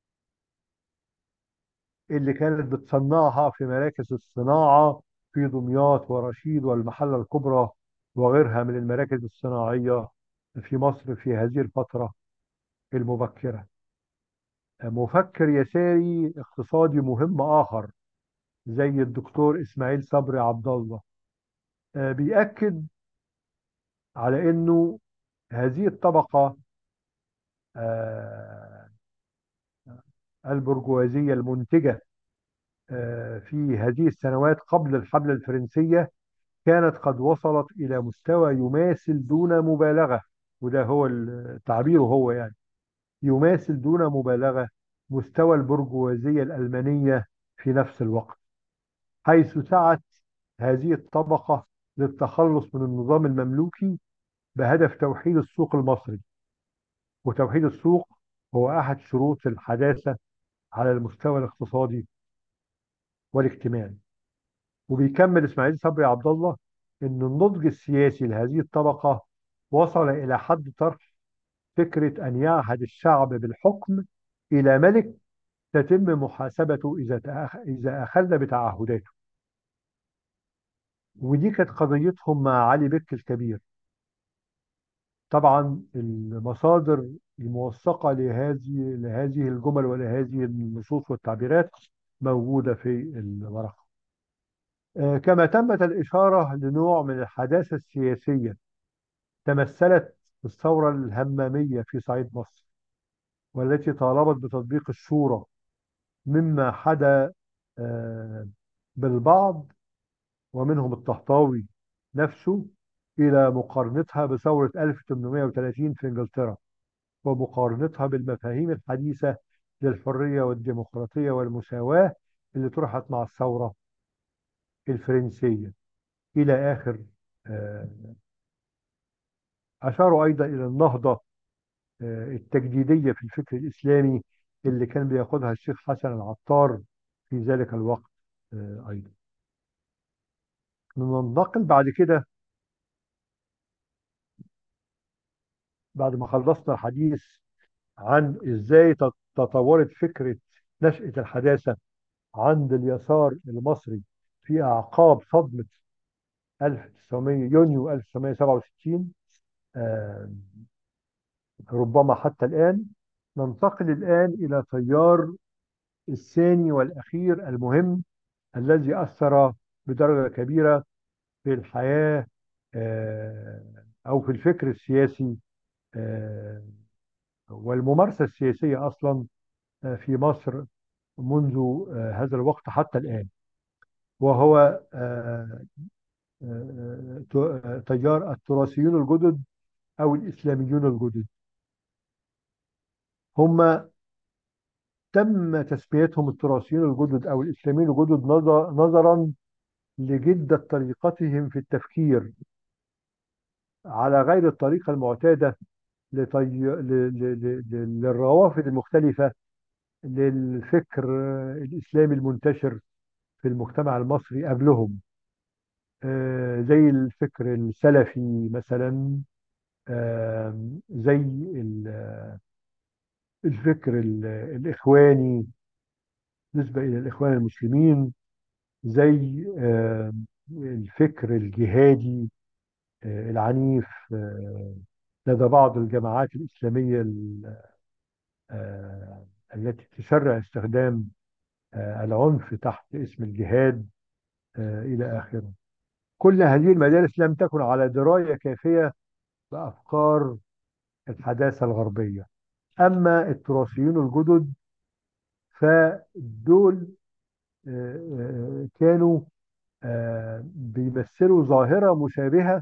اللي كانت بتصنعها في مراكز الصناعة في دمياط ورشيد والمحلة الكبرى وغيرها من المراكز الصناعية في مصر في هذه الفترة المبكرة مفكر يساري اقتصادي مهم آخر زي الدكتور إسماعيل صبري عبد الله آه، بيأكد على أنه هذه الطبقة آه، البرجوازية المنتجة آه، في هذه السنوات قبل الحملة الفرنسية كانت قد وصلت إلى مستوى يماثل دون مبالغة وده هو التعبير هو يعني يماثل دون مبالغة مستوى البرجوازية الألمانية في نفس الوقت حيث سعت هذه الطبقة للتخلص من النظام المملوكي بهدف توحيد السوق المصري وتوحيد السوق هو أحد شروط الحداثة على المستوى الاقتصادي والاجتماعي وبيكمل إسماعيل صبري عبد الله أن النضج السياسي لهذه الطبقة وصل إلى حد طرح فكرة أن يعهد الشعب بالحكم إلى ملك تتم محاسبته إذا تأخ... إذا أخل بتعهداته ودي كانت قضيتهم مع علي بك الكبير طبعا المصادر الموثقة لهذه لهذه الجمل ولهذه النصوص والتعبيرات موجودة في الورقة آه، كما تمت الإشارة لنوع من الحداثة السياسية تمثلت في الثورة الهمامية في صعيد مصر والتي طالبت بتطبيق الشورى مما حدا آه، بالبعض ومنهم الطهطاوي نفسه إلى مقارنتها بثورة 1830 في إنجلترا ومقارنتها بالمفاهيم الحديثة للحرية والديمقراطية والمساواة اللي طرحت مع الثورة الفرنسية إلى آخر آه، أشاروا أيضا إلى النهضة آه، التجديدية في الفكر الإسلامي اللي كان بياخدها الشيخ حسن العطار في ذلك الوقت آه، أيضا ننتقل بعد كده بعد ما خلصنا الحديث عن إزاي تط- تطورت فكرة نشأة الحداثة عند اليسار المصري في أعقاب صدمة 1900 يونيو 1967 آه، ربما حتى الآن ننتقل الآن إلى تيار الثاني والأخير المهم الذي أثر بدرجة كبيرة في الحياة آه، أو في الفكر السياسي آه، والممارسة السياسية أصلا آه، في مصر منذ آه، هذا الوقت حتى الآن وهو آه، آه، آه، تيار التراثيون الجدد أو الإسلاميون الجدد هم تم تسميتهم التراثيون الجدد أو الإسلاميين الجدد نظر- نظرا لجدة طريقتهم في التفكير على غير الطريقة المعتادة لطي... ل... ل... ل... ل- للروافد المختلفة للفكر الإسلامي المنتشر في المجتمع المصري قبلهم آه، زي الفكر السلفي مثلا آه، زي ال- الفكر ال- الإخواني نسبة إلى الإخوان المسلمين زي آه، الفكر الجهادي آه، العنيف آه، لدى بعض الجماعات الإسلامية ال- آه، التي تشرع استخدام آه، العنف تحت اسم الجهاد آه، إلى آخره كل هذه المدارس لم تكن على دراية كافية بأفكار الحداثة الغربية أما التراثيون الجدد فدول آه، آه، كانوا آه، بيمثلوا ظاهرة مشابهة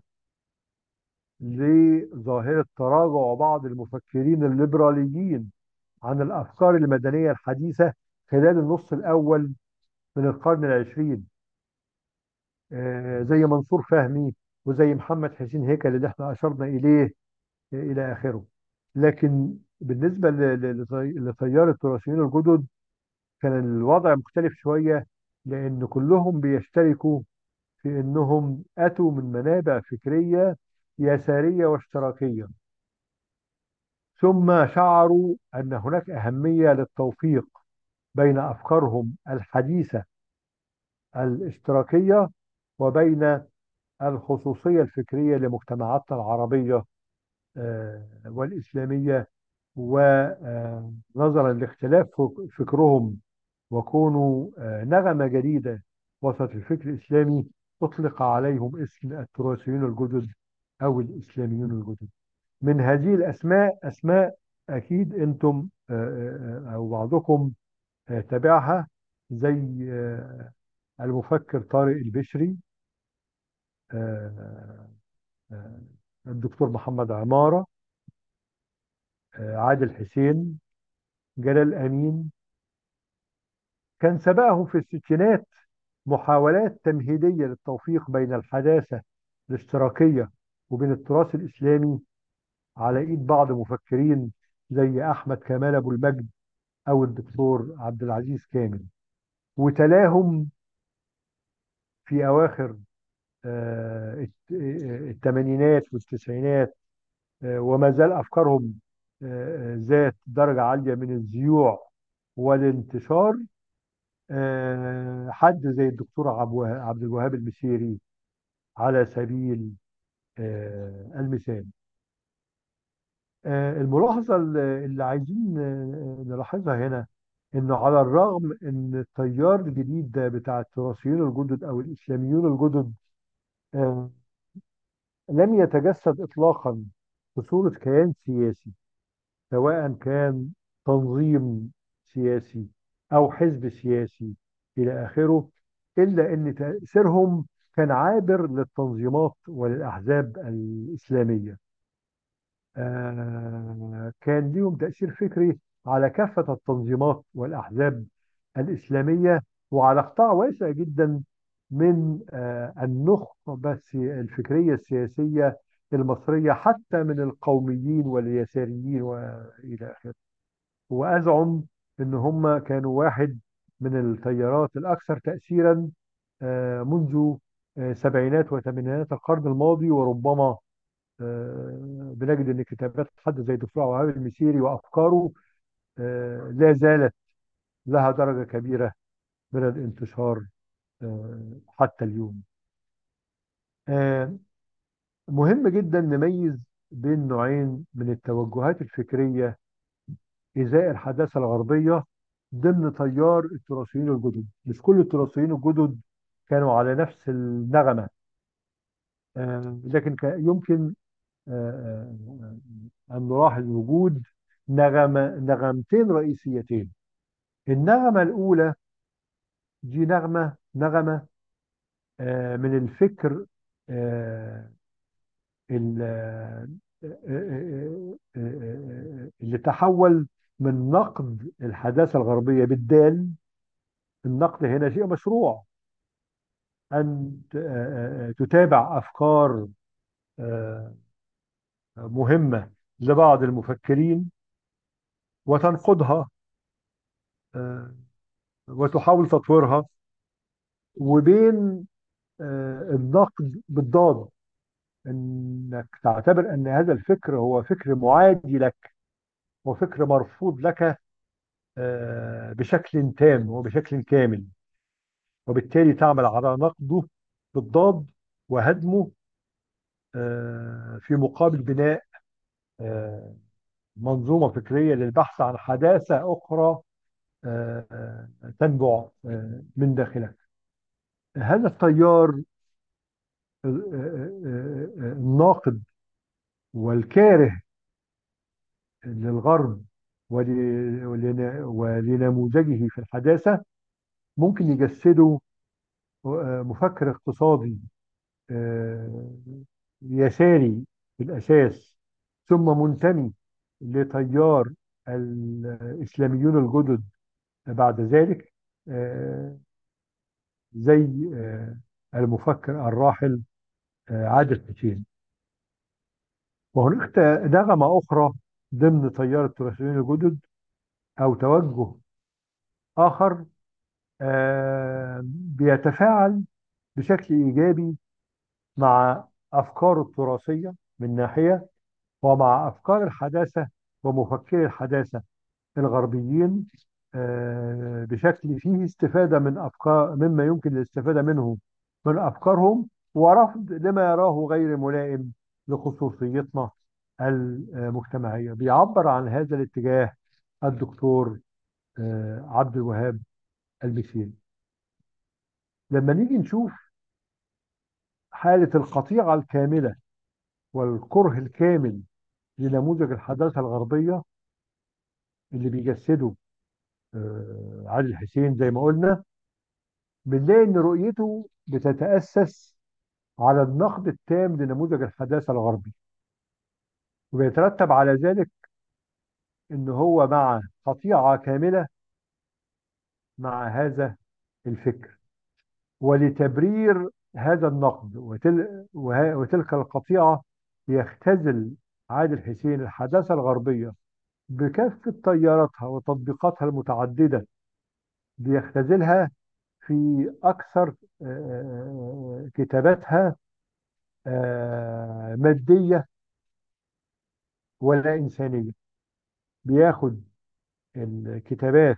لظاهرة تراجع بعض المفكرين الليبراليين عن الأفكار المدنية الحديثة خلال النص الأول من القرن العشرين آه، زي منصور فهمي وزي محمد حسين هيكل اللي احنا أشرنا إليه آه، إلى آخره لكن بالنسبة ل- ل- لطي- لتيار التراثيين الجدد كان الوضع مختلف شوية لأن كلهم بيشتركوا في أنهم أتوا من منابع فكرية يسارية واشتراكية ثم شعروا أن هناك أهمية للتوفيق بين أفكارهم الحديثة الاشتراكية وبين الخصوصية الفكرية لمجتمعاتنا العربية آه، والإسلامية ونظرا لاختلاف فك- فكرهم وكونوا آه، نغمة جديدة وسط الفكر الإسلامي أطلق عليهم اسم التراثيون الجدد أو الإسلاميون الجدد من هذه الأسماء أسماء أكيد أنتم آه، آه، آه، أو بعضكم آه، تابعها زي آه، المفكر طارق البشري آه، آه، الدكتور محمد عمارة آه، عادل حسين جلال أمين كان سبقهم في الستينات محاولات تمهيدية للتوفيق بين الحداثة الاشتراكية وبين التراث الإسلامي على إيد بعض مفكرين زي أحمد كمال أبو المجد أو الدكتور عبد العزيز كامل وتلاهم في أواخر آه، الت- آه، الثمانينات والتسعينات آه، وما زال أفكارهم آه، آه، ذات درجة عالية من الزيوع والانتشار آه، حد زي الدكتور عبو- عبد الوهاب المسيري على سبيل آه، المثال آه، الملاحظة اللي اللي عايزين آه، نلاحظها هنا انه على الرغم ان التيار الجديد ده بتاع التراثيين الجدد او الاسلاميون الجدد آه، لم يتجسد اطلاقا في صورة كيان سياسي سواء كان تنظيم سياسي او حزب سياسي الى اخره الا ان تاثيرهم كان عابر للتنظيمات وللاحزاب الاسلاميه آه، كان ليهم تاثير فكري على كافه التنظيمات والاحزاب الاسلاميه وعلى قطاع واسع جدا من آه، النخبه السي- الفكريه السياسيه المصريه حتى من القوميين واليساريين والى اخره وأزعم إن هم كانوا واحد من التيارات الأكثر تأثيرا آه، منذ آه، سبعينات وثمانينات القرن الماضي وربما آه، بنجد إن كتابات حد زي دكتور عبد الوهاب المسيري وأفكاره آه، لا زالت لها درجة كبيرة من الانتشار آه، حتى اليوم آه، مهم جدا نميز بين نوعين من التوجهات الفكرية إزاء الحداثة الغربية ضمن تيار التراثيين الجدد مش كل التراثيين الجدد كانوا على نفس النغمة آه، لكن كا- يمكن آه، آه، أن نلاحظ وجود نغمة نغمتين رئيسيتين النغمة الأولى دي نغمة نغمة آه، من الفكر آه، ال- آه، آه، آه، آه، اللي تحول من نقد الحداثة الغربية بالدال النقد هنا شيء مشروع أن ت- آه، آه، تتابع أفكار آه، مهمة لبعض المفكرين وتنقدها آه، وتحاول تطويرها وبين آه، النقد بالضاد انك تعتبر ان هذا الفكر هو فكر معادي لك وفكر مرفوض لك آه، بشكل تام وبشكل كامل وبالتالي تعمل على نقده بالضاد وهدمه آه، في مقابل بناء آه، منظومة فكرية للبحث عن حداثة أخرى آه، آه، تنبع آه، من داخلك هذا التيار آه، آه، آه، آه، الناقد والكاره للغرب ول- ولن- ولنموذجه في الحداثة ممكن يجسدوا آه، مفكر اقتصادي آه، يساري في الأساس ثم منتمي لتيار الإسلاميون الجدد بعد ذلك آه، زي آه، المفكر الراحل آه، عادل حسين وهناك ت- نغمة أخرى ضمن تيار التراثيين الجدد أو توجه آخر آه، بيتفاعل بشكل إيجابي مع أفكار التراثية من ناحية ومع أفكار الحداثة ومفكري الحداثة الغربيين آه، بشكل فيه استفادة من أفكار مما يمكن الاستفادة منه من أفكارهم ورفض لما يراه غير ملائم لخصوصيتنا المجتمعية بيعبر عن هذا الاتجاه الدكتور آه، عبد الوهاب المسيري لما نيجي نشوف حالة القطيعة الكاملة والكره الكامل لنموذج الحداثة الغربية اللي بيجسده آه، عادل حسين زي ما قلنا بنلاقي ان رؤيته بتتأسس على النقد التام لنموذج الحداثة الغربي وبيترتب على ذلك ان هو مع قطيعة كاملة مع هذا الفكر ولتبرير هذا النقد وتل وه- وتلك القطيعة يختزل عادل حسين الحداثة الغربية بكافة تياراتها وتطبيقاتها المتعددة بيختزلها في أكثر آه، آه، كتاباتها آه، مادية ولا إنسانية بياخد الكتابات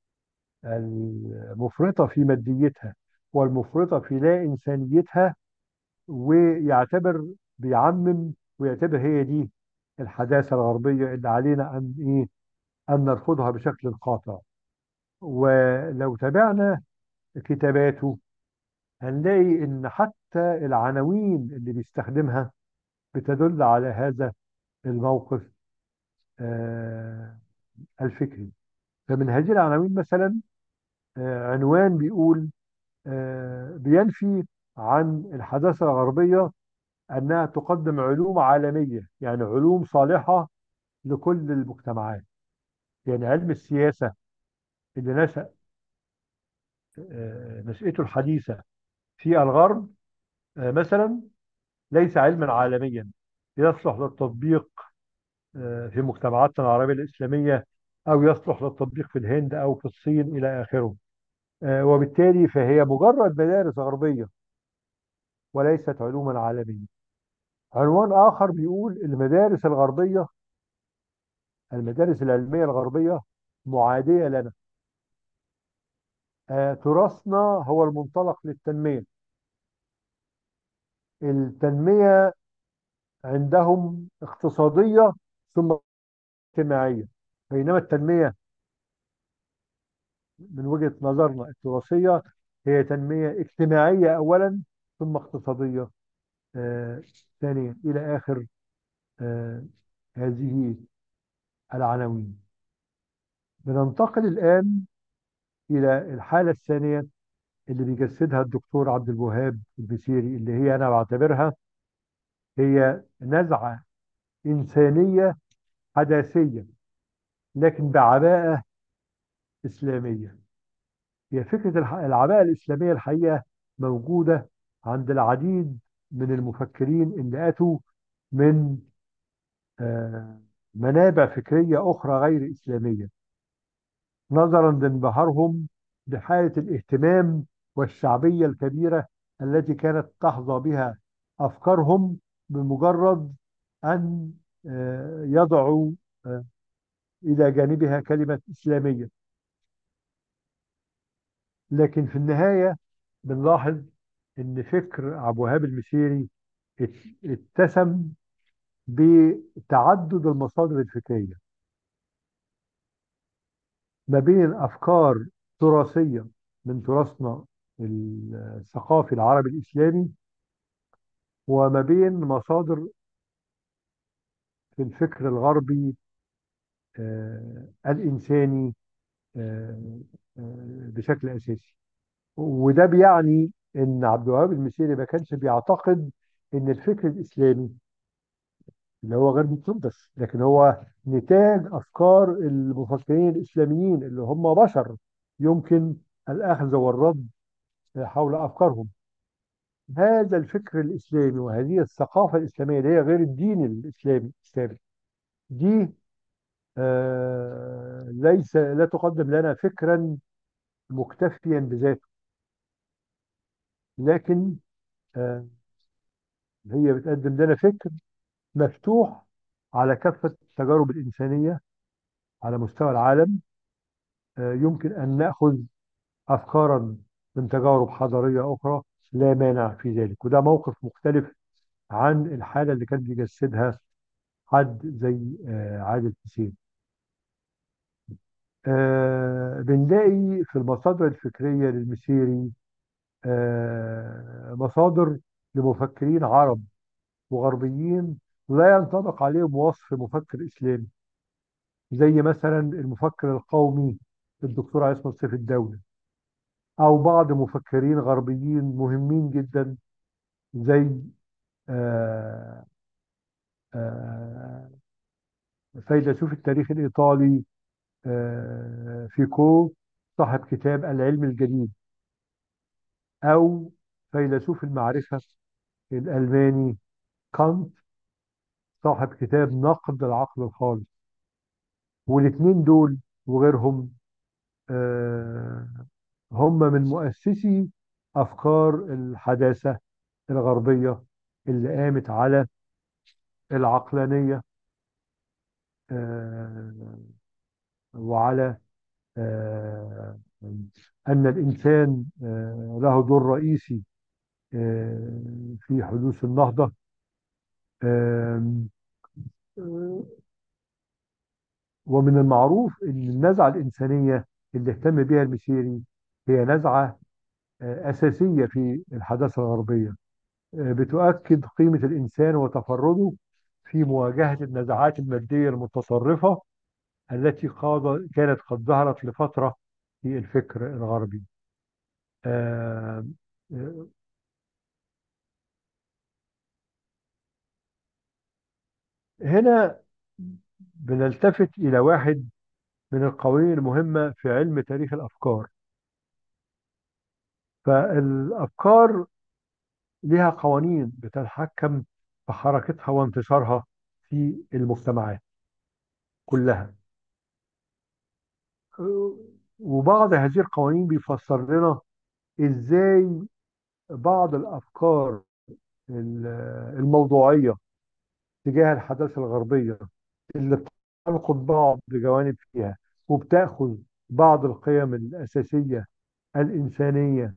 المفرطة في ماديتها والمفرطة في لا إنسانيتها ويعتبر بيعمم ويعتبر هي دي الحداثة الغربية اللي علينا أن إيه أن نرفضها بشكل قاطع ولو تابعنا كتاباته هنلاقي إن حتى العناوين اللي بيستخدمها بتدل على هذا الموقف آه، الفكري فمن هذه العناوين مثلا آه، عنوان بيقول آه، بينفي عن الحداثة الغربية أنها تقدم علوم عالمية يعني علوم صالحة لكل المجتمعات يعني علم السياسة اللي نشأ آه، نشأته الحديثة في الغرب آه، مثلا ليس علما عالميا يصلح للتطبيق آه، في مجتمعاتنا العربية الإسلامية أو يصلح للتطبيق في الهند أو في الصين إلى آخره آه، وبالتالي فهي مجرد مدارس غربية وليست علوما عالمية عنوان آخر بيقول المدارس الغربية المدارس العلمية الغربية معادية لنا آه، تراثنا هو المنطلق للتنمية التنمية عندهم اقتصادية ثم اجتماعية بينما التنمية من وجهة نظرنا التراثية هي تنمية اجتماعية أولا ثم اقتصادية آه، ثانيا إلى آخر آه، هذه العناوين بننتقل الآن إلى الحالة الثانية اللي بيجسدها الدكتور عبد الوهاب البسيري اللي هي أنا بعتبرها هي نزعة إنسانية حداثية لكن بعباءة إسلامية هي فكرة الح- العباءة الإسلامية الحقيقة موجودة عند العديد من المفكرين اللي أتوا من آه، منابع فكرية أخرى غير إسلامية نظرا لانبهارهم بحالة الاهتمام والشعبية الكبيرة التي كانت تحظى بها أفكارهم بمجرد أن آه، يضعوا آه، إلى جانبها كلمة إسلامية لكن في النهاية بنلاحظ إن فكر عبد الوهاب المسيري ات- اتسم بتعدد المصادر الفكرية ما بين أفكار تراثية من تراثنا الثقافي العربي الإسلامي وما بين مصادر في الفكر الغربي آه، الإنساني آه، آه، بشكل أساسي وده بيعني ان عبد الوهاب المسيري ما كانش بيعتقد ان الفكر الاسلامي اللي هو غير مقدس لكن هو نتاج افكار المفكرين الاسلاميين اللي هم بشر يمكن الاخذ والرد حول افكارهم هذا الفكر الاسلامي وهذه الثقافه الاسلاميه اللي هي غير الدين الاسلامي السابق دي آه ليس لا تقدم لنا فكرا مكتفيا بذاته لكن آه هي بتقدم لنا فكر مفتوح على كافة التجارب الإنسانية على مستوى العالم آه، يمكن أن نأخذ أفكارا من تجارب حضارية أخرى لا مانع في ذلك وده موقف مختلف عن الحالة اللي كان بيجسدها حد زي آه، عادل حسين آه، بنلاقي في المصادر الفكرية للمسيري آه، مصادر لمفكرين عرب وغربيين لا ينطبق عليهم وصف مفكر إسلامي زي مثلا المفكر القومي الدكتور عصمت سيف الدولة أو بعض مفكرين غربيين مهمين جدا زي آه، آه، فيلسوف التاريخ الإيطالي آه، فيكو صاحب كتاب العلم الجديد أو فيلسوف المعرفة الألماني كانت صاحب كتاب نقد العقل الخالص والاثنين دول وغيرهم آه، هم من مؤسسي أفكار الحداثة الغربية اللي قامت على العقلانية آه، وعلى آه، أن الإنسان آه، له دور رئيسي آه، في حدوث النهضة آم، آه، ومن المعروف أن النزعة الإنسانية اللي اهتم بها المسيري هي نزعة آه، أساسية في الحداثة الغربية آه، بتؤكد قيمة الإنسان وتفرده في مواجهة النزعات المادية المتطرفة التي قاد كانت قد ظهرت لفترة في الفكر الغربي آه، آه، هنا بنلتفت إلى واحد من القوانين المهمة في علم تاريخ الأفكار فالأفكار لها قوانين بتتحكم في حركتها وانتشارها في المجتمعات كلها آه، وبعض هذه القوانين بيفسر لنا إزاي بعض الأفكار ال- الموضوعية تجاه الحداثة الغربية اللي بتنقض بعض جوانب فيها وبتأخذ بعض القيم الأساسية الإنسانية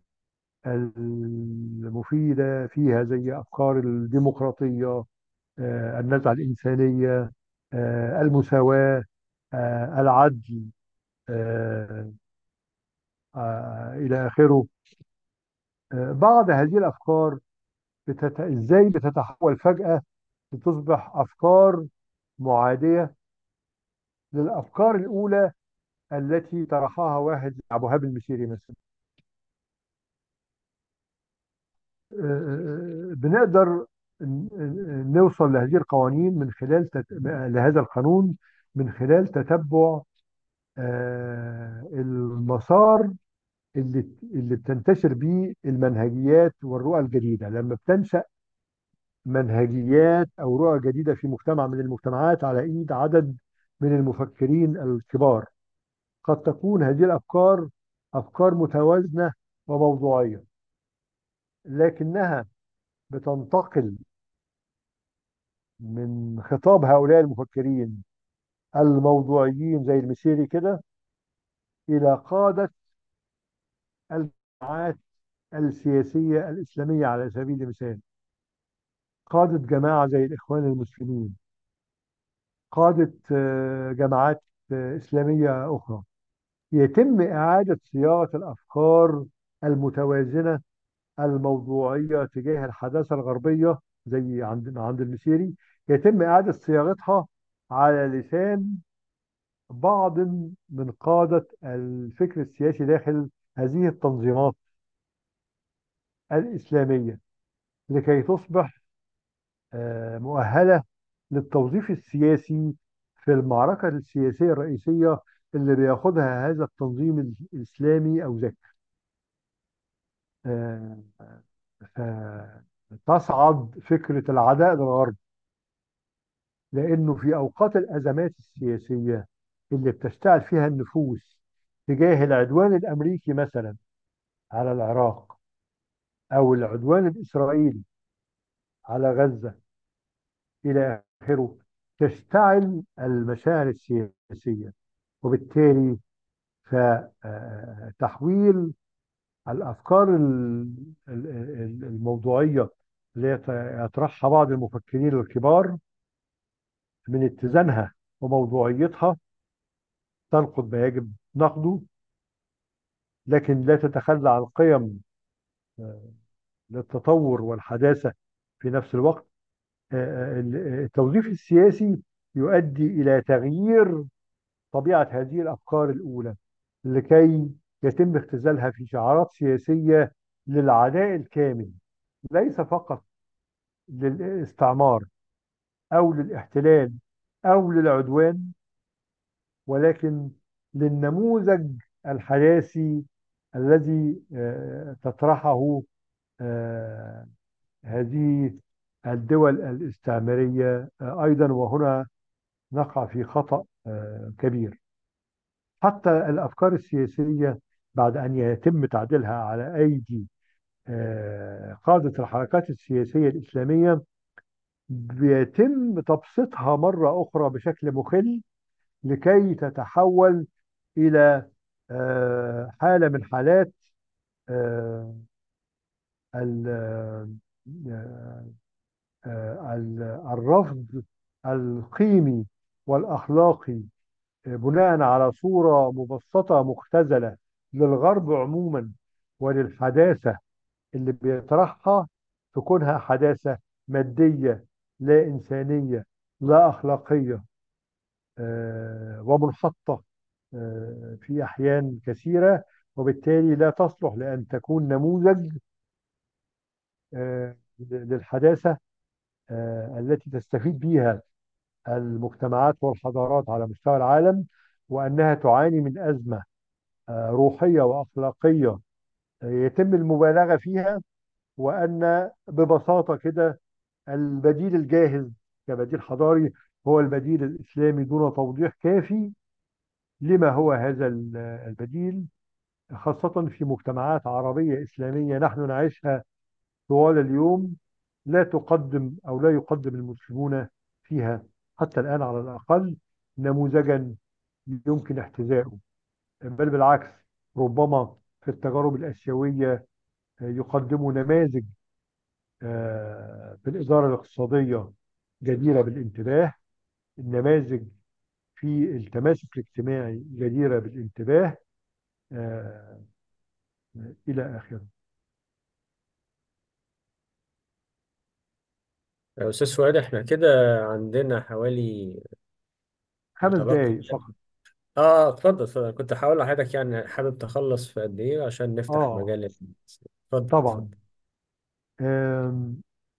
المفيدة فيها زي أفكار الديمقراطية آه، النزعة الإنسانية آه، المساواة آه، العدل آه، آه، إلى آخره آه، بعض هذه الأفكار بتت... إزاي بتتحول فجأة لتصبح أفكار معادية للأفكار الأولى التي طرحها واحد زي أبو هاب المسيري مثلا آه، آه، بنقدر ن- ن- نوصل لهذه القوانين من خلال تت... لهذا القانون من خلال تتبع آه، المسار اللي اللي بتنتشر بيه المنهجيات والرؤى الجديدة لما بتنشأ منهجيات أو رؤى جديدة في مجتمع من المجتمعات على إيد عدد من المفكرين الكبار قد تكون هذه الأفكار أفكار متوازنة وموضوعية لكنها بتنتقل من خطاب هؤلاء المفكرين الموضوعيين زي المسيري كده إلى قادة الجماعات السياسية الإسلامية على سبيل المثال قادة جماعة زي الإخوان المسلمين قادة آه، جماعات آه، إسلامية أخرى يتم إعادة صياغة الأفكار المتوازنة الموضوعية تجاه الحداثة الغربية زي عند عند المسيري يتم إعادة صياغتها على لسان بعض من قادة الفكر السياسي داخل هذه التنظيمات الإسلامية لكي تصبح آه، مؤهلة للتوظيف السياسي في المعركة السياسية الرئيسية اللي بياخدها هذا التنظيم الإسلامي أو ذاك آه، فتصعد فكرة العداء للغرب لأنه في أوقات الأزمات السياسية اللي بتشتعل فيها النفوس تجاه العدوان الأمريكي مثلا على العراق أو العدوان الإسرائيلي على غزة إلى آخره تشتعل المشاعر السياسية وبالتالي فتحويل الأفكار ال- ال- ال- الموضوعية اللي يت- يطرحها بعض المفكرين الكبار من اتزانها وموضوعيتها تنقد ما يجب نقده لكن لا تتخلى عن قيم آه، للتطور والحداثة في نفس الوقت آه، آه، التوظيف السياسي يؤدي إلى تغيير طبيعة هذه الأفكار الأولى لكي يتم اختزالها في شعارات سياسية للعداء الكامل ليس فقط للاستعمار أو للاحتلال أو للعدوان ولكن للنموذج الحداثي الذي آه، تطرحه آه، هذه الدول الاستعمارية آه، أيضا وهنا نقع في خطأ آه، كبير حتى الأفكار السياسية بعد أن يتم تعديلها على أيدي آه، قادة الحركات السياسية الإسلامية بيتم تبسيطها مرة أخرى بشكل مخل لكي تتحول إلى آه، حالة من حالات آه، ال- آه، آه، ال- الرفض القيمي والأخلاقي بناء على صورة مبسطة مختزلة للغرب عموما وللحداثة اللي بيطرحها في كونها حداثة مادية لا إنسانية لا أخلاقية آه، ومنحطة آه، في أحيان كثيرة وبالتالي لا تصلح لأن تكون نموذج آه، للحداثة آه، التي تستفيد بها المجتمعات والحضارات على مستوى العالم وأنها تعاني من أزمة آه، روحية وأخلاقية آه، يتم المبالغة فيها وأن ببساطة كده البديل الجاهز كبديل حضاري هو البديل الإسلامي دون توضيح كافي لما هو هذا ال- البديل خاصة في مجتمعات عربية إسلامية نحن نعيشها طوال اليوم لا تقدم أو لا يقدم المسلمون فيها حتى الآن على الأقل نموذجا يمكن احتذائه بل بالعكس ربما في التجارب الآسيوية يقدموا نماذج آه، في الإدارة الاقتصادية جديرة بالانتباه النماذج في التماسك الاجتماعي جديرة بالانتباه آه، إلى آخره يا أستاذ فؤاد إحنا كده عندنا حوالي خمس متبقي دقايق فقط آه اتفضل اتفضل كنت هقول لحضرتك يعني حابب تخلص في قد إيه عشان نفتح آه مجال للناس. اتفضل طبعا اتفضل آم،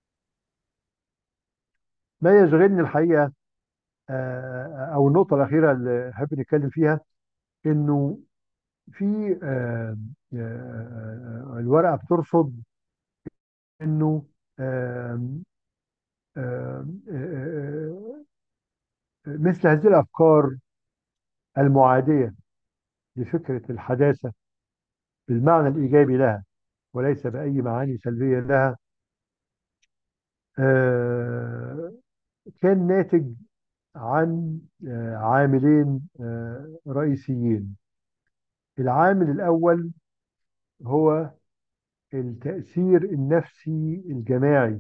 ما يشغلني الحقيقة آه، أو النقطة الأخيرة اللي حابب نتكلم فيها إنه في آم، آه، آه، الورقة بترصد إنه آم، آم، آه، آه، مثل هذه الأفكار المعادية لفكرة الحداثة بالمعنى الإيجابي لها وليس بأي معاني سلبية لها آه، كان ناتج عن آه، عاملين آه، رئيسيين العامل الأول هو التأثير النفسي الجماعي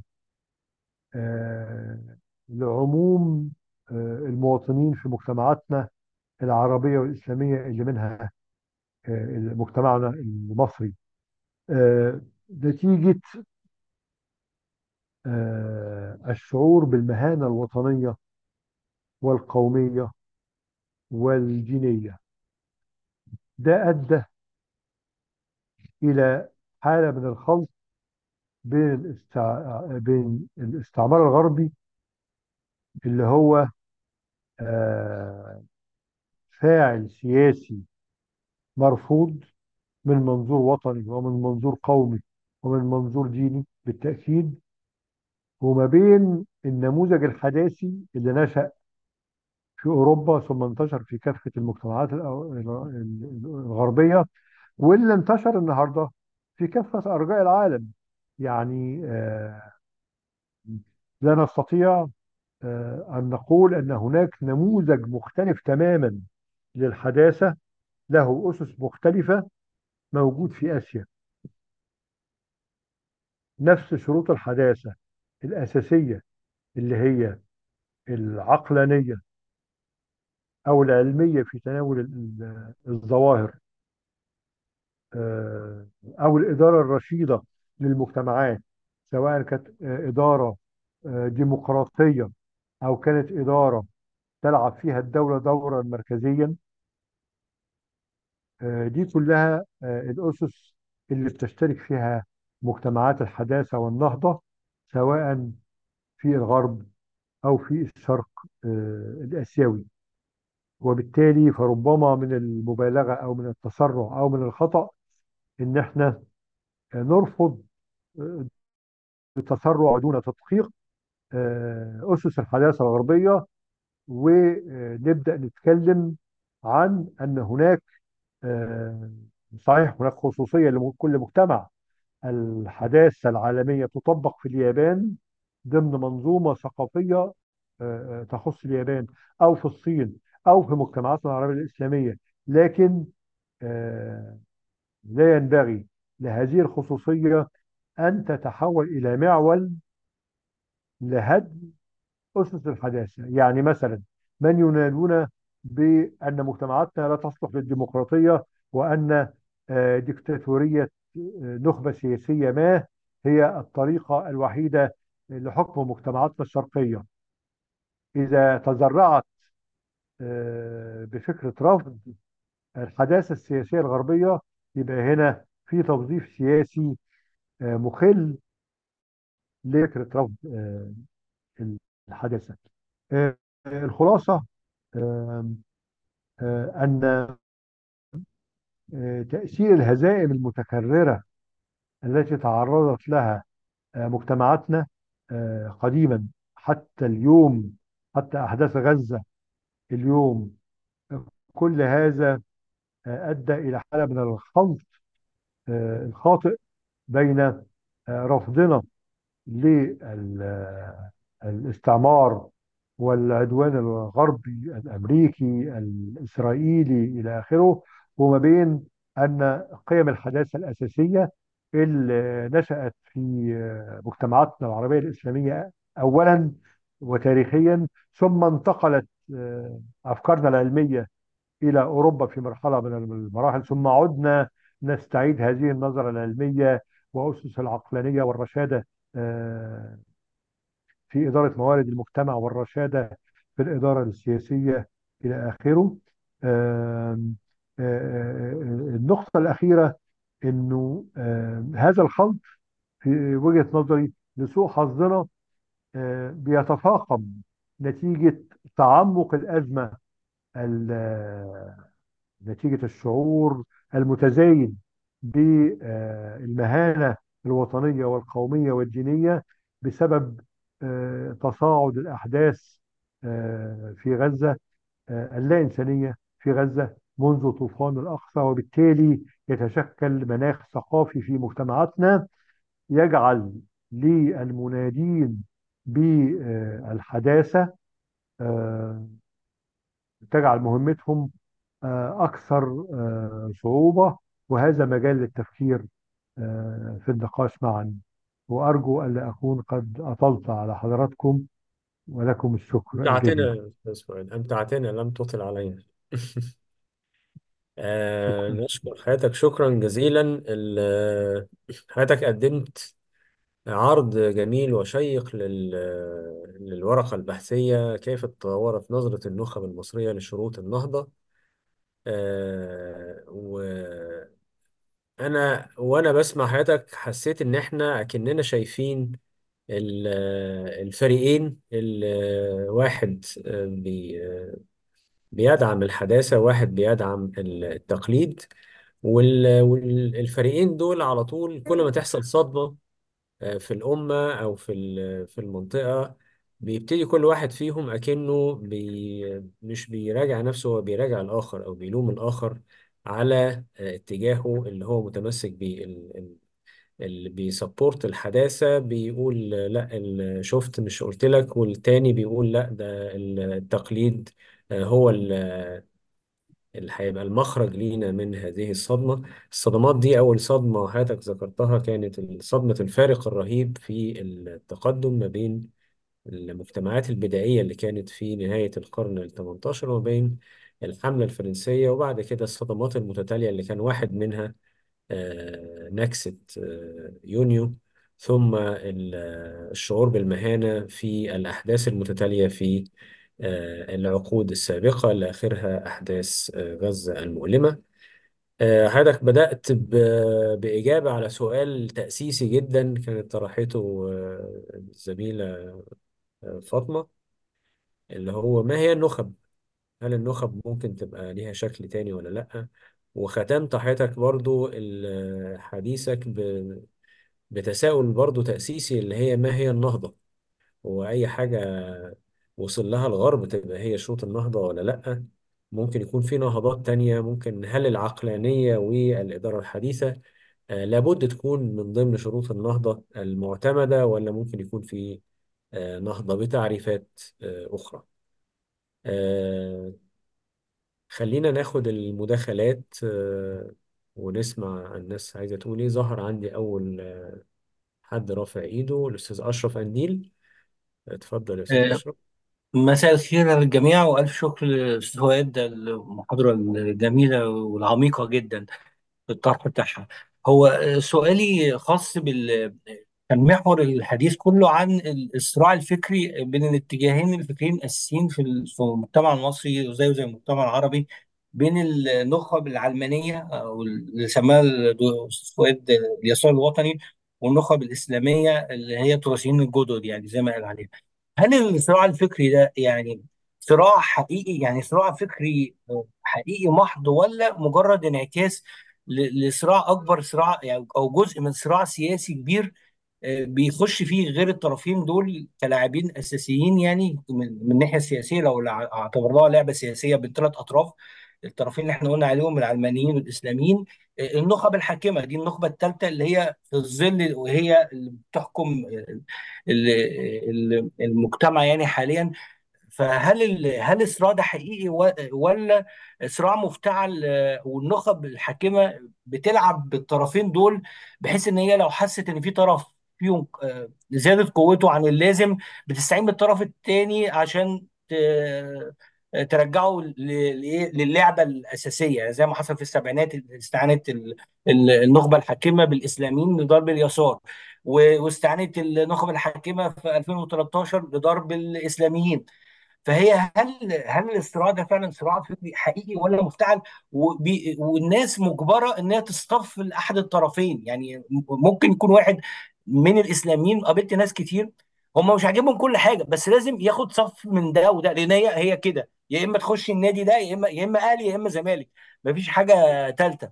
آه، لعموم آه، المواطنين في مجتمعاتنا العربية والإسلامية اللي منها آه، مجتمعنا المصري آه، نتيجة آه، الشعور بالمهانة الوطنية والقومية والدينية ده أدى إلى حالة من الخلط بين الاستع... بين الاستعمار الغربي اللي هو آه، فاعل سياسي مرفوض من منظور وطني ومن منظور قومي ومن منظور ديني بالتأكيد وما بين النموذج الحداثي اللي نشأ في أوروبا ثم انتشر في كافة المجتمعات الأو- الغربية واللي انتشر النهاردة في كافة أرجاء العالم يعني آه، لا نستطيع آه، أن نقول أن هناك نموذج مختلف تماما للحداثة له أسس مختلفة موجود في آسيا نفس شروط الحداثة الأساسية اللي هي العقلانية أو العلمية في تناول ال- الظواهر آه، أو الإدارة الرشيدة للمجتمعات سواء كانت آه، إدارة آه، ديمقراطية أو كانت إدارة تلعب فيها الدولة دورا مركزيا آه، دي كلها آه، الأسس اللي بتشترك فيها مجتمعات الحداثة والنهضة سواء في الغرب أو في الشرق آه، الآسيوي وبالتالي فربما من المبالغة أو من التسرع أو من الخطأ إن إحنا نرفض آه، التسرع دون تدقيق آه، أسس الحداثة الغربية ونبدأ نتكلم عن أن هناك آه، صحيح هناك خصوصية لكل مجتمع الحداثة العالمية تطبق في اليابان ضمن منظومة ثقافية آه، آه، تخص اليابان أو في الصين أو في مجتمعاتنا العربية الإسلامية لكن آه، لا ينبغي لهذه الخصوصية أن تتحول إلى معول لهدم أسس الحداثة يعني مثلا من ينادون بأن مجتمعاتنا لا تصلح للديمقراطية وأن آه، ديكتاتورية آه، نخبة سياسية ما هي الطريقة الوحيدة لحكم مجتمعاتنا الشرقية إذا تزرعت آه، بفكرة رفض الحداثة السياسية الغربية يبقى هنا في توظيف سياسي آه، مخل لفكرة رفض آه، الحداثة آه، الخلاصة آه، آه، أن آه، تأثير الهزائم المتكررة التي تعرضت لها آه، مجتمعاتنا آه، قديما حتى اليوم حتى أحداث غزة اليوم كل هذا آه، أدى إلى حالة من الخلط آه، الخاطئ بين آه، رفضنا للاستعمار والعدوان الغربي الأمريكي الإسرائيلي إلى آخره وما بين أن قيم الحداثة الأساسية اللي نشأت في مجتمعاتنا العربية الإسلامية أولا وتاريخيا ثم انتقلت آه، أفكارنا العلمية إلى أوروبا في مرحلة من المراحل ثم عدنا نستعيد هذه النظرة العلمية وأسس العقلانية والرشادة آه، في إدارة موارد المجتمع والرشادة في الإدارة السياسية إلى آخره آم، آه، آه، آه، النقطة الأخيرة إنه آم، هذا الخلط في وجهة نظري لسوء حظنا آه، بيتفاقم نتيجة تعمق الأزمة ال- نتيجة الشعور المتزايد بالمهانة الوطنية والقومية والدينية بسبب آه، تصاعد الأحداث آه، في غزة آه، اللا إنسانية في غزة منذ طوفان الأقصى وبالتالي يتشكل مناخ ثقافي في مجتمعاتنا يجعل للمنادين بالحداثة آه، تجعل مهمتهم آه، أكثر آه، صعوبة وهذا مجال للتفكير آه، في النقاش معا وأرجو ألا أكون قد أطلت على حضراتكم ولكم الشكر أمتعتنا الجزيل يا أستاذ فؤاد أمتعتنا لم تطل علينا آه شكرا نشكر حياتك شكرا جزيلا ال- حياتك قدمت عرض جميل وشيق لل... للورقة البحثية كيف تطورت نظرة النخب المصرية لشروط النهضة آه و... انا وانا بسمع حضرتك حسيت ان احنا اكننا شايفين ال- الفريقين ال- واحد بي بيدعم الحداثة واحد بيدعم التقليد وال- والفريقين دول على طول كل ما تحصل صدمة آه، في الأمة أو في ال- في المنطقة بيبتدي كل واحد فيهم أكنه بي مش بيراجع نفسه هو بيراجع الآخر أو بيلوم الآخر على آه، اتجاهه اللي هو متمسك بيه ال- ال- اللي بيسبورت الحداثة بيقول آه، لا ال- شفت مش قلت لك والتاني بيقول لا ده التقليد آه، هو اللي هيبقى المخرج لينا من هذه الصدمة الصدمات دي أول صدمة حضرتك ذكرتها كانت صدمة الفارق الرهيب في التقدم ما بين المجتمعات البدائية اللي كانت في نهاية القرن ال 18 وما بين الحملة الفرنسية وبعد كده الصدمات المتتالية اللي كان واحد منها آه، نكسة آه، يونيو ثم ال- آه، الشعور بالمهانة في الأحداث المتتالية في آه، العقود السابقة اللي آخرها أحداث آه، غزة المؤلمة آه، حضرتك بدأت ب- بإجابة على سؤال تأسيسي جدا كانت طرحته آه، الزميلة آه، فاطمة اللي هو ما هي النخب؟ هل النخب ممكن تبقى ليها شكل تاني ولا لأ؟ وختمت حضرتك برضو ال- حديثك ب- بتساؤل برضو تأسيسي اللي هي ما هي النهضة؟ وأي حاجة وصل لها الغرب تبقى هي شروط النهضة ولا لأ ممكن يكون في نهضات تانية ممكن هل العقلانية والإدارة الحديثة آه، لابد تكون من ضمن شروط النهضة المعتمدة ولا ممكن يكون في آه، نهضة بتعريفات آه، أخرى آه، خلينا ناخد المداخلات آه، ونسمع الناس عايزة تقول إيه ظهر عندي أول آه، حد رافع إيده الأستاذ أشرف أنديل اتفضل يا أستاذ آه، أشرف مساء الخير للجميع وألف شكر لأستاذ فؤاد ده المحاضرة الجميلة والعميقة جدا في الطرح بتاعها هو آه، سؤالي خاص بال كان محور الحديث كله عن الصراع الفكري بين الاتجاهين الفكريين الأساسيين في ال- في المجتمع المصري وزيه زي المجتمع العربي بين النخب العلمانية أو اللي سماها الأستاذ فؤاد اليسار الوطني والنخب الإسلامية اللي هي تراثيين الجدد يعني زي ما قال عليها هل الصراع الفكري ده يعني صراع حقيقي يعني صراع فكري حقيقي محض ولا مجرد انعكاس ل- لصراع اكبر صراع يعني او جزء من صراع سياسي كبير آه، بيخش فيه غير الطرفين دول كلاعبين اساسيين يعني من من الناحيه السياسيه لو لع- اعتبرناها لعبه سياسيه بالثلاث اطراف الطرفين اللي احنا قلنا عليهم العلمانيين والاسلاميين آه، النخب الحاكمه دي النخبه الثالثه اللي هي في الظل وهي اللي بتحكم آه، ال- ال- المجتمع يعني حاليا فهل ال... هل الصراع ده حقيقي و... ولا صراع مفتعل آه، والنخب الحاكمه بتلعب بالطرفين دول بحيث ان هي لو حست ان في طرف فيهم آه، زادت قوته عن اللازم بتستعين بالطرف الثاني عشان ت... ترجعه ل... لإيه؟ للعبه الاساسيه يعني زي ما حصل في السبعينات استعانت ال... ال- النخبه الحاكمه بالاسلاميين لضرب اليسار و- واستعانت النخبه الحاكمه في 2013 لضرب الاسلاميين فهي هل هل الصراع ده فعلا صراع فكري حقيقي ولا مفتعل وبي والناس مجبره انها تصطف لاحد الطرفين يعني ممكن يكون واحد من الاسلاميين قابلت ناس كتير هم مش عاجبهم كل حاجه بس لازم ياخد صف من ده وده لان هي هي كده يا اما تخش النادي ده يا اما يا اما اهلي يا اما زمالك مفيش حاجه ثالثه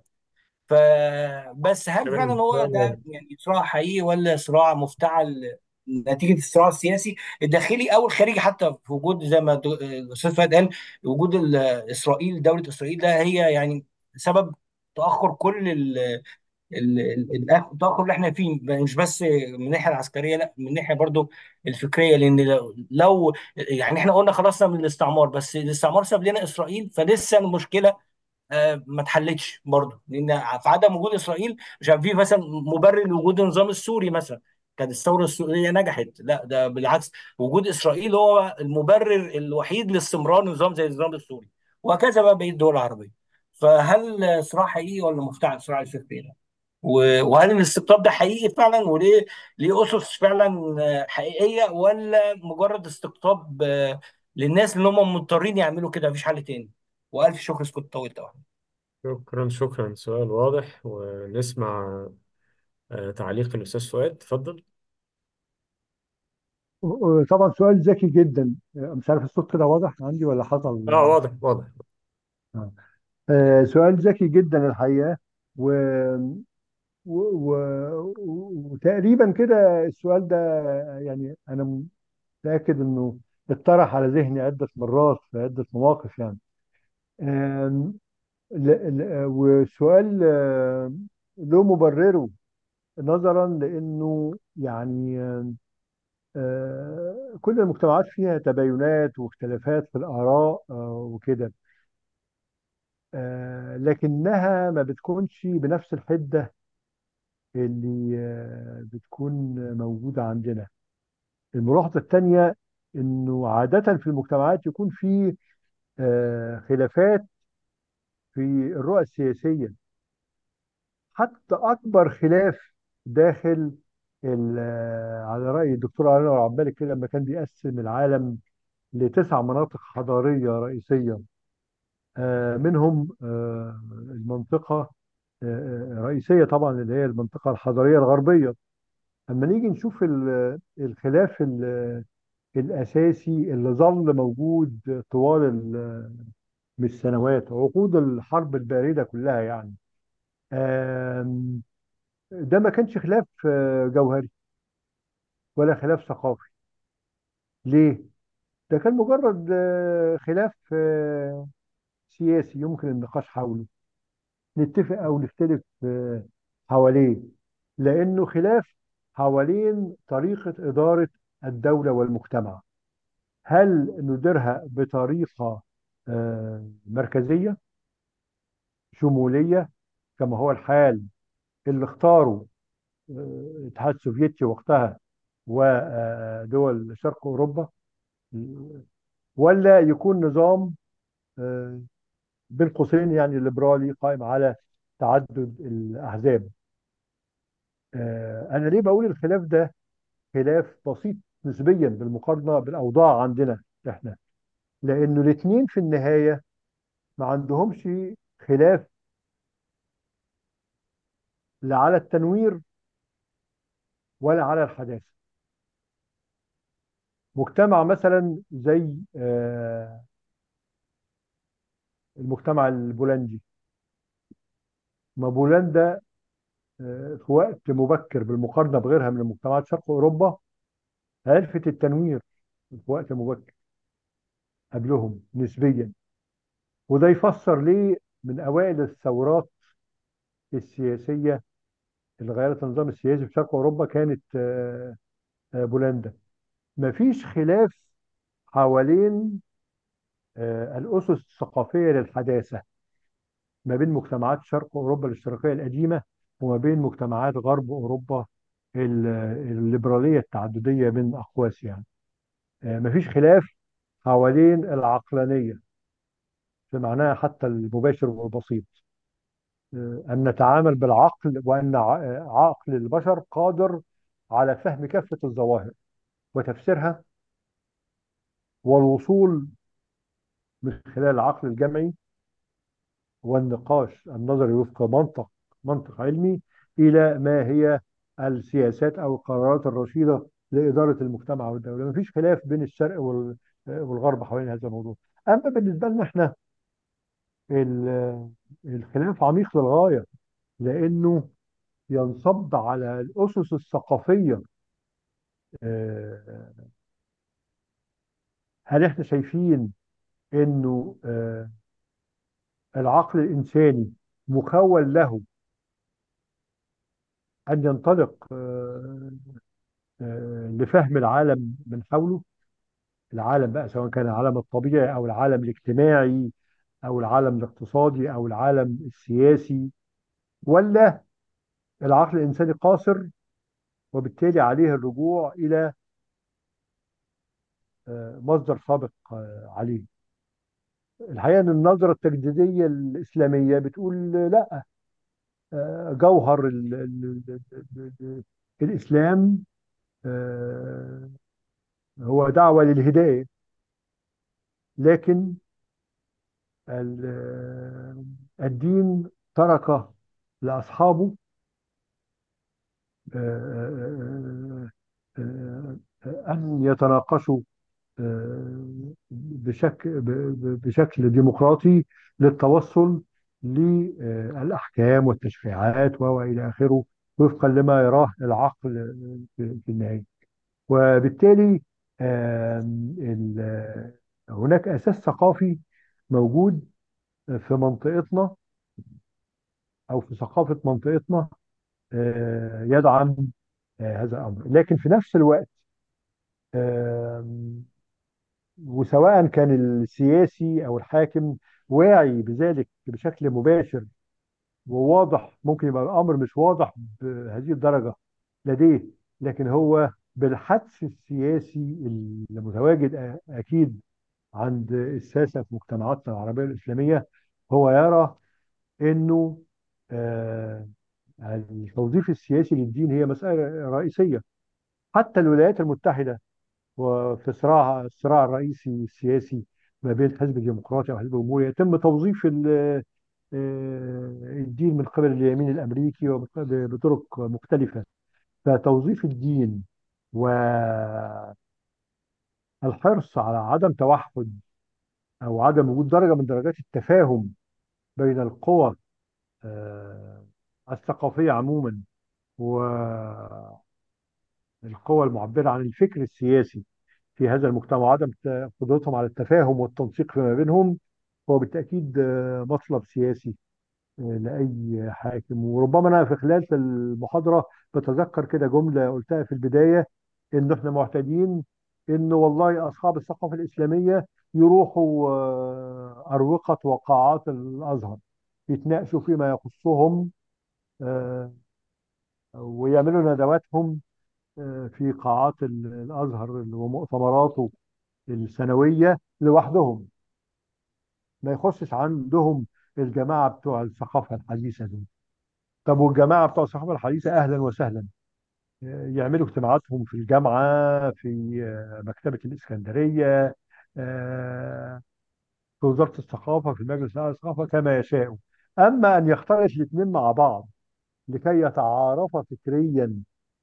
فبس هل فعلا تمام هو ده يعني صراع حقيقي ولا صراع مفتعل نتيجة الصراع السياسي الداخلي أو الخارجي حتى في وجود زي ما دو- الأستاذ فهد قال وجود ال- إسرائيل دولة إسرائيل ده هي يعني سبب تأخر كل ال ال ال التأخر اللي احنا فيه مش بس من الناحية العسكرية لا من الناحية برضو الفكرية لأن لو لو- يعني احنا قلنا خلصنا من الاستعمار بس الاستعمار ساب لنا إسرائيل فلسه المشكلة آه، ما اتحلتش برضه لان في عدم وجود اسرائيل مش عارف في مثلا مبرر لوجود النظام السوري مثلا كانت الثوره السوريه نجحت لا ده بالعكس وجود اسرائيل هو المبرر الوحيد لاستمرار نظام زي النظام السوري وهكذا بقى بقيه الدول العربيه فهل صراع حقيقي ولا مفتعل صراع الفكري ده و- وهل الاستقطاب ده حقيقي فعلا وليه ليه اسس فعلا آه، حقيقيه ولا مجرد استقطاب آه، للناس اللي هم مضطرين يعملوا كده مفيش حل تاني والف شكر اسكت طولت أوي. شكرا شكرا سؤال واضح ونسمع آه، تعليق الأستاذ فؤاد اتفضل طبعا سؤال ذكي جدا مش عارف الصوت كده واضح عندي ولا حصل اه واضح واضح آه. آه، سؤال ذكي جدا الحقيقة و... و... و... وتقريبا كده السؤال ده يعني أنا متأكد إنه اتطرح على ذهني عدة مرات في عدة مواقف يعني آم، ل... ل... والسؤال آه، له مبرره نظرا لأنه يعني آه، كل المجتمعات فيها تباينات واختلافات في الآراء آه، وكده آه، لكنها ما بتكونش بنفس الحدة اللي آه، بتكون موجودة عندنا الملاحظة الثانية انه عادة في المجتمعات يكون في آه، خلافات في الرؤى السياسية حتى أكبر خلاف داخل ال- آه، على رأي الدكتور علي عبد الملك كده لما كان بيقسم العالم لتسع مناطق حضارية رئيسية آه، منهم آه، المنطقة آه، آه، رئيسية طبعا اللي هي المنطقة الحضرية الغربية أما نيجي نشوف ال- الخلاف ال- الأساسي اللي ظل موجود طوال ال- مش سنوات عقود الحرب الباردة كلها يعني آم، ده ما كانش خلاف آه، جوهري ولا خلاف ثقافي ليه؟ ده كان مجرد آه، خلاف آه، سياسي يمكن النقاش حوله نتفق او نختلف آه، حواليه لانه خلاف حوالين طريقه اداره الدوله والمجتمع هل نديرها بطريقه آه، مركزيه شموليه كما هو الحال اللي اختاروا آه، الاتحاد السوفيتي وقتها ودول شرق اوروبا ولا يكون نظام آه، بين قوسين يعني ليبرالي قائم على تعدد الاحزاب آه، انا ليه بقول الخلاف ده خلاف بسيط نسبيا بالمقارنه بالاوضاع عندنا احنا لانه الاثنين في النهايه ما عندهمش خلاف لا على التنوير ولا على الحداثه مجتمع مثلا زي آه، المجتمع البولندي ما بولندا آه، في وقت مبكر بالمقارنه بغيرها من المجتمعات شرق اوروبا عرفت التنوير في وقت مبكر قبلهم نسبيا وده يفسر ليه من اوائل الثورات السياسيه اللي غيرت النظام السياسي في شرق اوروبا كانت آه، آه، بولندا مفيش خلاف حوالين آه، الاسس الثقافيه للحداثه ما بين مجتمعات شرق اوروبا الاشتراكيه القديمه وما بين مجتمعات غرب اوروبا ال- الليبراليه التعدديه من اقواس يعني آه، مفيش خلاف حوالين العقلانيه في معناها حتى المباشر والبسيط آه، ان نتعامل بالعقل وان ع- آه، عقل البشر قادر على فهم كافه الظواهر وتفسيرها والوصول من خلال العقل الجمعي والنقاش النظري وفق منطق منطق علمي إلى ما هي السياسات أو القرارات الرشيدة لإدارة المجتمع والدولة مفيش خلاف بين الشرق وال- والغرب حوالين هذا الموضوع أما بالنسبة لنا إحنا ال- الخلاف عميق للغاية لأنه ينصب على الأسس الثقافية آه، هل إحنا شايفين إنه آه، العقل الإنساني مخول له أن ينطلق آه، آه، لفهم العالم من حوله العالم بقى سواء كان العالم الطبيعي أو العالم الاجتماعي أو العالم الاقتصادي أو العالم السياسي ولا العقل الإنساني قاصر وبالتالي عليه الرجوع إلى آه، مصدر سابق آه، عليه الحقيقة أن النظرة التجديدية الإسلامية بتقول لا آه، جوهر ال ال ال ال الإسلام آه، هو دعوة للهداية لكن ال- الدين ترك لأصحابه آه، آه، آه، أن يتناقشوا آه، بشكل بشكل ديمقراطي للتوصل للأحكام والتشريعات وإلى آخره وفقا لما يراه العقل في في النهاية وبالتالي آم، ال- هناك أساس ثقافي موجود في منطقتنا أو في ثقافة منطقتنا آه، يدعم آه، هذا الأمر لكن في نفس الوقت آم، وسواء كان السياسي أو الحاكم واعي بذلك بشكل مباشر وواضح ممكن يبقى الأمر مش واضح بهذه الدرجة لديه لكن هو بالحدس السياسي المتواجد أ- أكيد عند الساسة في مجتمعاتنا العربية الإسلامية هو يرى أنه آه، التوظيف السياسي للدين هي مسألة رئيسية حتى الولايات المتحدة وفي صراع الصراع الرئيسي السياسي ما بين الحزب الديمقراطي والحزب الجمهوري يتم توظيف ال- آه، الدين من قبل اليمين الامريكي وبط- بطرق مختلفه فتوظيف الدين والحرص على عدم توحد او عدم وجود درجه من درجات التفاهم بين القوى آه، الثقافيه عموما والقوى المعبره عن الفكر السياسي في هذا المجتمع وعدم ت- قدرتهم على التفاهم والتنسيق فيما بينهم هو بالتأكيد آه، مطلب سياسي آه، لأي حاكم وربما أنا في خلال المحاضرة بتذكر كده جملة قلتها في البداية إن إحنا معتادين إن والله أصحاب الثقافة الإسلامية يروحوا آه، أروقة وقاعات الأزهر يتناقشوا فيما يخصهم آه، ويعملوا ندواتهم آه، في قاعات ال- الأزهر ومؤتمراته الثانوية لوحدهم ما يخشش عندهم الجماعة بتوع الثقافة الحديثة دول طب والجماعة بتوع الثقافة الحديثة أهلا وسهلا يعملوا اجتماعاتهم في الجامعة في آه، مكتبة الإسكندرية آه، في وزارة الثقافة في المجلس الأعلى للثقافة كما يشاءوا أما أن يختلط الاثنين مع بعض لكي يتعارفا فكريا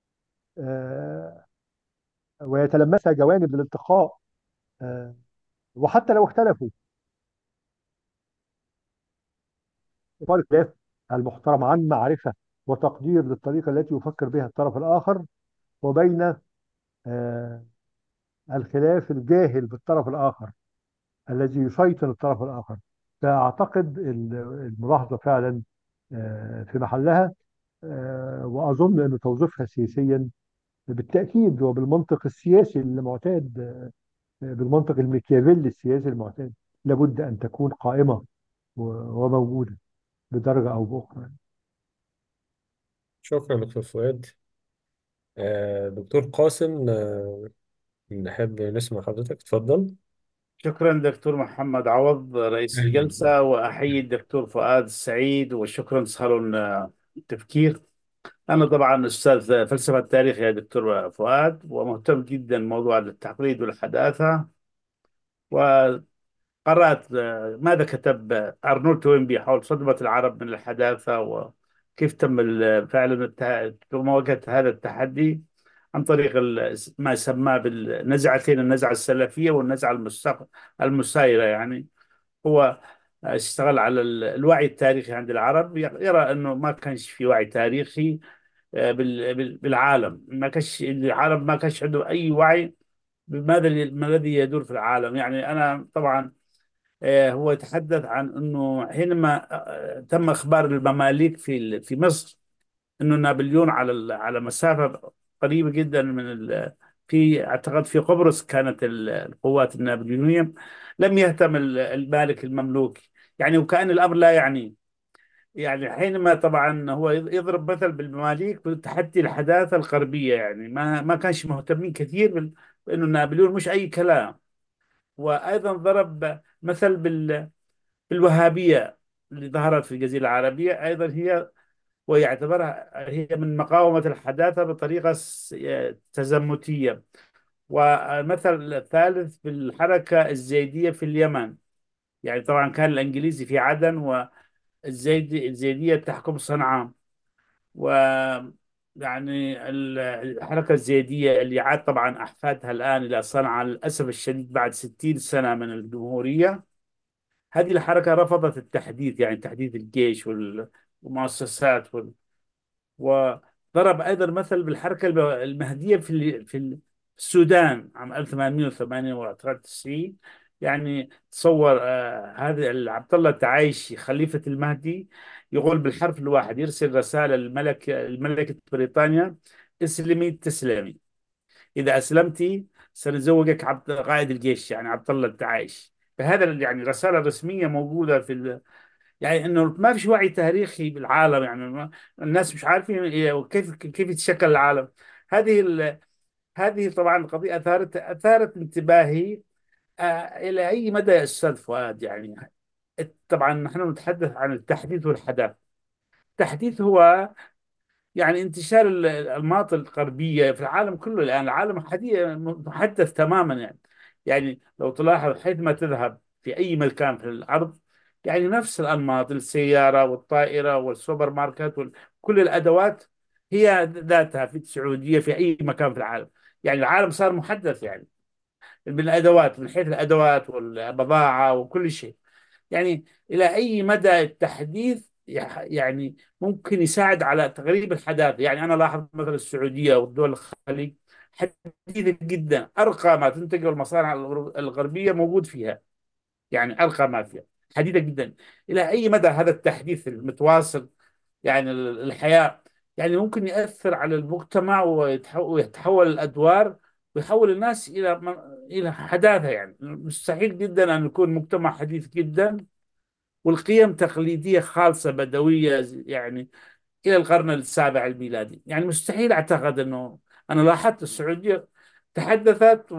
آه، ويتلمسا جوانب الالتقاء آه، وحتى لو اختلفوا إطار الخلاف المحترم عن معرفة وتقدير للطريقة التي يفكر بها الطرف الآخر وبين آه، الخلاف الجاهل بالطرف الآخر الذي يشيطن الطرف الآخر فأعتقد ال- الملاحظة فعلا آه، في محلها آه، وأظن أن توظيفها سياسيا بالتأكيد وبالمنطق السياسي المعتاد آه، بالمنطق الميكيافيلي السياسي المعتاد لابد أن تكون قائمة و- وموجودة بدرجة أو بأخرى شكرا دكتور فؤاد آه، دكتور قاسم آه، نحب نسمع حضرتك اتفضل شكرا دكتور محمد عوض رئيس أهلا الجلسة وأحيي الدكتور فؤاد السعيد وشكرا صالون آه، التفكير أنا طبعا أستاذ فلسفة التاريخ يا دكتور فؤاد ومهتم جدا بموضوع التقليد والحداثة وقرأت آه، ماذا كتب آه، أرنولد توينبي حول صدمة العرب من الحداثة وكيف تم ال- فعلا الت- مواجهة هذا التحدي عن طريق ال- ما سماه بالنزعتين النزعة السلفية والنزعة المستق... المسايرة يعني هو اشتغل على ال- الوعي التاريخي عند العرب يرى انه ما كانش في وعي تاريخي آه، بال- بال- بالعالم ما كانش العالم ما كانش عنده اي وعي بماذا ما الذي يدور في العالم يعني انا طبعا آه، هو يتحدث عن انه حينما آه، تم اخبار المماليك في ال- في مصر انه نابليون على ال- على مسافه قريبه جدا من ال في اعتقد في قبرص كانت ال- القوات النابليونيه لم يهتم ال- المالك المملوكي يعني وكأن الامر لا يعني يعني حينما طبعا هو يض- يضرب مثل بالمماليك بتحدي الحداثه الغربيه يعني ما ما كانش مهتمين كثير بال- بانه نابليون مش اي كلام وايضا ضرب مثل بال- بالوهابيه اللي ظهرت في الجزيره العربيه ايضا هي ويعتبرها هي من مقاومة الحداثة بطريقة س- تزمتية والمثل الثالث في الحركة الزيدية في اليمن يعني طبعا كان الإنجليزي في عدن الزيدي الزيدية تحكم صنعاء و يعني ال- الحركة الزيدية اللي عاد طبعا أحفادها الآن إلى صنعاء للأسف الشديد بعد 60 سنة من الجمهورية هذه الحركة رفضت التحديث يعني تحديث الجيش وال- والمؤسسات وضرب أيضا مثل بالحركة الب- المهدية في ال- في السودان عام 1898 يعني تصور آه هذا عبد الله التعايشي خليفة المهدي يقول بالحرف الواحد يرسل رسالة للملك الملكة بريطانيا اسلمي تسلمي إذا أسلمتي سنزوجك عبد قائد الجيش يعني عبد الله التعايشي فهذا يعني رسالة رسمية موجودة في يعني انه ما فيش وعي تاريخي بالعالم يعني ما- الناس مش عارفين إيه كيف كيف يتشكل العالم هذه ال... هذه طبعا القضيه اثارت اثارت انتباهي آه الى اي مدى يا استاذ فؤاد يعني طبعا نحن نتحدث عن التحديث والحداثه التحديث هو يعني انتشار ال- الأنماط الغربية في العالم كله الآن العالم حديث محدث تماما يعني يعني لو تلاحظ حيثما تذهب في أي مكان في الأرض يعني نفس الأنماط السيارة والطائرة والسوبر ماركت وكل الأدوات هي ذاتها في السعودية في أي مكان في العالم يعني العالم صار محدث يعني بالأدوات من حيث الأدوات والبضاعة وكل شيء يعني إلى أي مدى التحديث يح- يعني ممكن يساعد على تغريب الحداثة يعني أنا لاحظ مثلا السعودية والدول الخليج حديثة جدا أرقى ما تنتج المصانع الغر- الغربية موجود فيها يعني أرقى ما فيها حديثة جدا إلى أي مدى هذا التحديث المتواصل يعني ال- الحياة يعني ممكن يأثر على المجتمع ويتحو- ويتحول الأدوار ويحول الناس إلى م- إلى حداثة يعني مستحيل جدا أن يكون مجتمع حديث جدا والقيم تقليدية خالصة بدوية ز- يعني إلى القرن السابع الميلادي يعني مستحيل أعتقد أنه أنا لاحظت السعودية تحدثت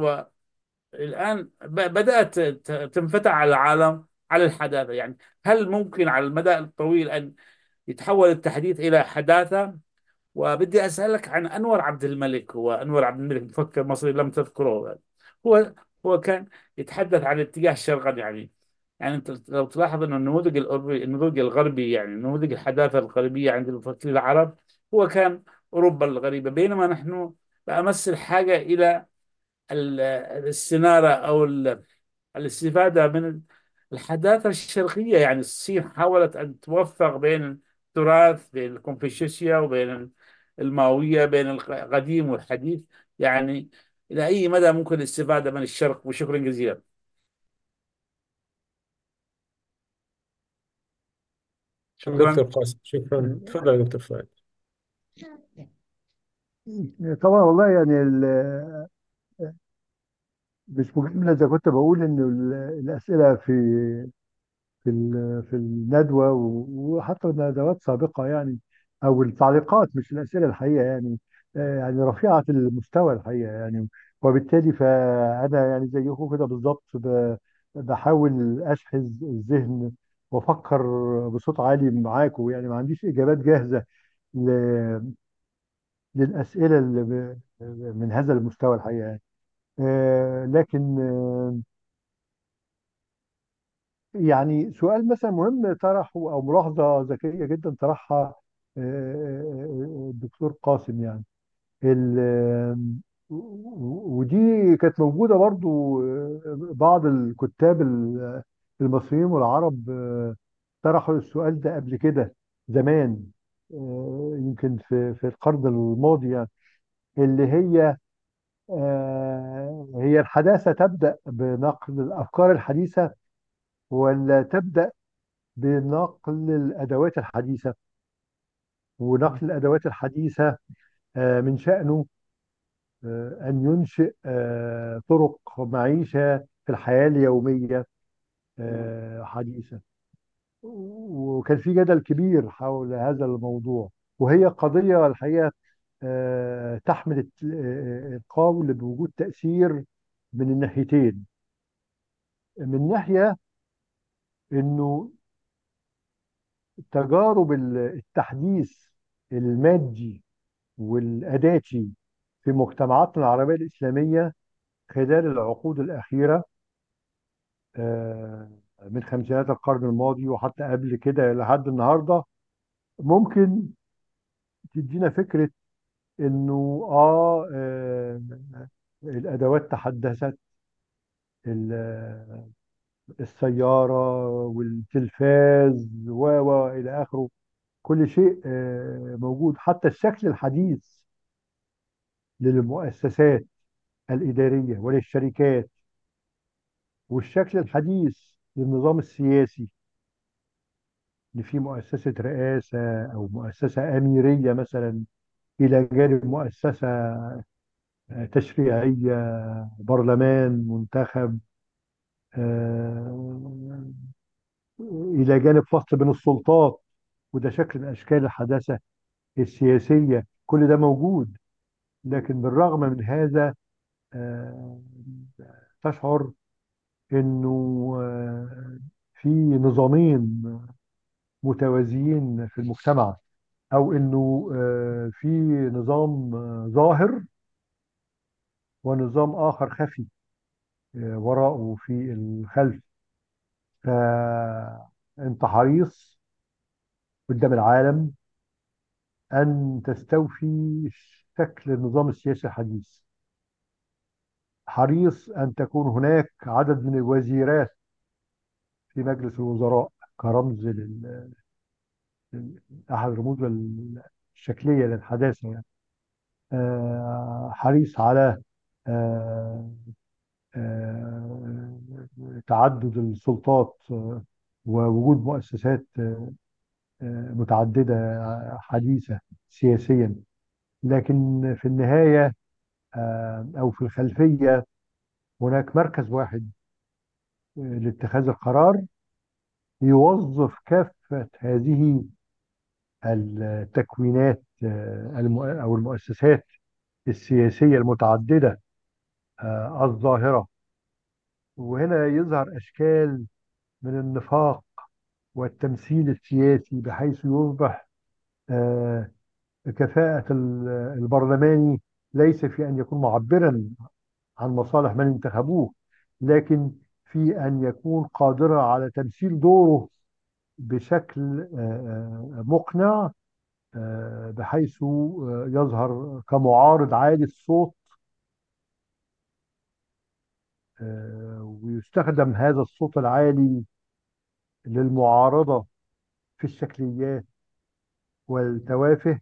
والآن ب- بدأت ت- تنفتح على العالم على الحداثة يعني هل ممكن على المدى الطويل أن يتحول التحديث إلى حداثة وبدي أسألك عن أنور عبد الملك هو أنور عبد الملك مفكر مصري لم تذكره هو هو كان يتحدث عن اتجاه الشرق يعني يعني انت لو تلاحظ ان النموذج الأوروبي النموذج الغربي يعني نموذج الحداثه الغربيه عند المفكرين العرب هو كان اوروبا الغريبه بينما نحن بأمس الحاجه الى ال- الاستناره او ال- الاستفاده من الحداثه الشرقيه يعني الصين حاولت ان توفق بين التراث بين الكونفوشيوسية وبين الماويه بين القديم والحديث يعني الى اي مدى ممكن الاستفاده من الشرق وشكرا جزيلا دكتور شكرا قاسم شكرا تفضل يا دكتور فؤاد طبعا والله يعني ال- مش مجاملة إذا كنت بقول إن ال- الأسئلة في في ال- في الندوة و- وحتى ندوات سابقة يعني أو التعليقات مش الأسئلة الحقيقة يعني آه، يعني رفيعة المستوى الحقيقة يعني وبالتالي فأنا يعني زيكم كده بالظبط ب- بحاول أشحذ الذهن وأفكر بصوت عالي معاكم يعني ما عنديش إجابات جاهزة ل- للأسئلة اللي ب- من هذا المستوى الحقيقة يعني آه، لكن آه، يعني سؤال مثلا مهم طرحه او ملاحظه ذكيه جدا طرحها آه، آه، الدكتور قاسم يعني ال- و- ودي كانت موجوده برضو آه، بعض الكتاب ال- المصريين والعرب آه، طرحوا السؤال ده قبل كده زمان آه، يمكن في في القرن الماضي يعني اللي هي آه، هي الحداثه تبدا بنقل الافكار الحديثه ولا تبدا بنقل الأدوات الحديثة ونقل الأدوات الحديثة آه، من شأنه آه، أن ينشئ آه، طرق معيشة في الحياة اليومية آه، حديثة وكان في جدل كبير حول هذا الموضوع وهي قضية الحقيقة آه، تحمل الت- آه، القول بوجود تأثير من الناحيتين من ناحية أنه تجارب التحديث المادي والأداتي في مجتمعاتنا العربية الإسلامية خلال العقود الأخيرة آه، من خمسينات القرن الماضي وحتى قبل كده لحد النهارده ممكن تدينا فكره انه اه, آه الادوات تحدثت ال- السياره والتلفاز و و الى اخره كل شيء آه موجود حتى الشكل الحديث للمؤسسات الاداريه وللشركات والشكل الحديث للنظام السياسي اللي فيه مؤسسة رئاسة أو مؤسسة أميرية مثلا إلى جانب مؤسسة تشريعية برلمان منتخب آه، إلى جانب فصل بين السلطات وده شكل من أشكال الحداثة السياسية كل ده موجود لكن بالرغم من هذا آه، تشعر إنه آه، في نظامين متوازيين في المجتمع او انه آه، في نظام آه، ظاهر ونظام اخر خفي آه، وراءه في الخلف فانت حريص قدام العالم ان تستوفي شكل النظام السياسي الحديث حريص ان تكون هناك عدد من الوزيرات في مجلس الوزراء كرمز لل- لل- احد الرموز الشكليه للحداثه يعني آه، حريص على آه، آه، تعدد السلطات آه، ووجود مؤسسات آه، آه، متعددة آه، حديثة سياسيا لكن في النهاية آه، أو في الخلفية هناك مركز واحد آه، لاتخاذ القرار يوظف كافة هذه التكوينات آه، الم- أو المؤسسات السياسية المتعددة آه، الظاهرة وهنا يظهر أشكال من النفاق والتمثيل السياسي بحيث يصبح آه، كفاءة ال- البرلماني ليس في أن يكون معبرا عن مصالح من انتخبوه لكن في أن يكون قادرا على تمثيل دوره بشكل آه، آه، مقنع آه، بحيث آه، يظهر كمعارض عالي الصوت آه، ويستخدم هذا الصوت العالي للمعارضة في الشكليات والتوافه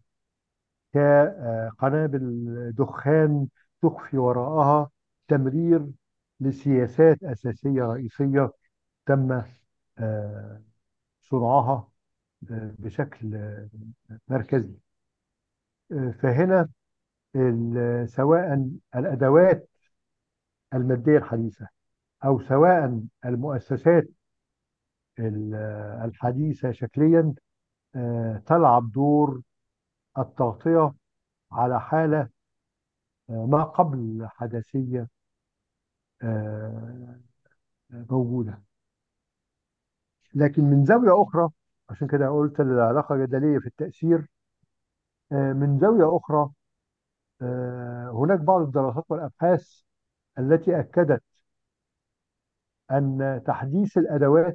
كقنابل دخان تخفي وراءها تمرير لسياسات أساسية رئيسية تم آه، صنعها آه، بشكل آه، مركزي آه، فهنا ال- سواء الأدوات المادية الحديثة أو سواء المؤسسات ال- الحديثة شكليا آه، تلعب دور التغطية على حالة آه، ما قبل حداثية آه، موجودة لكن من زاوية أخرى عشان كده قلت العلاقة جدلية في التأثير آه، من زاوية أخرى آه، هناك بعض الدراسات والأبحاث التي أكدت أن تحديث الأدوات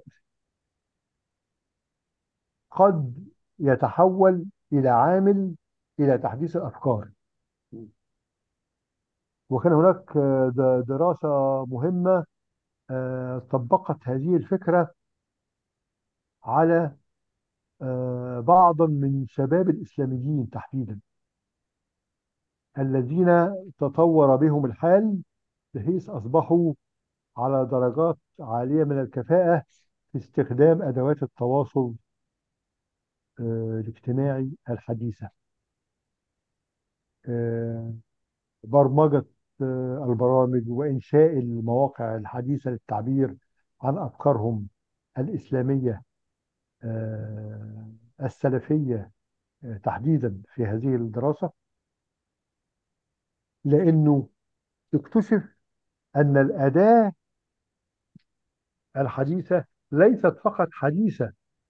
قد يتحول إلى عامل إلى تحديث الأفكار وكان هناك آه، د- دراسة مهمة آه، طبقت هذه الفكرة على آه، بعض من شباب الإسلاميين تحديدا الذين تطور بهم الحال بحيث أصبحوا على درجات عالية من الكفاءة في استخدام أدوات التواصل آه، الاجتماعي الحديثة آه، برمجة آه، البرامج وإنشاء المواقع الحديثة للتعبير عن أفكارهم الإسلامية آه، السلفية آه، تحديدا في هذه الدراسة لأنه اكتشف أن الأداة الحديثة ليست فقط حديثة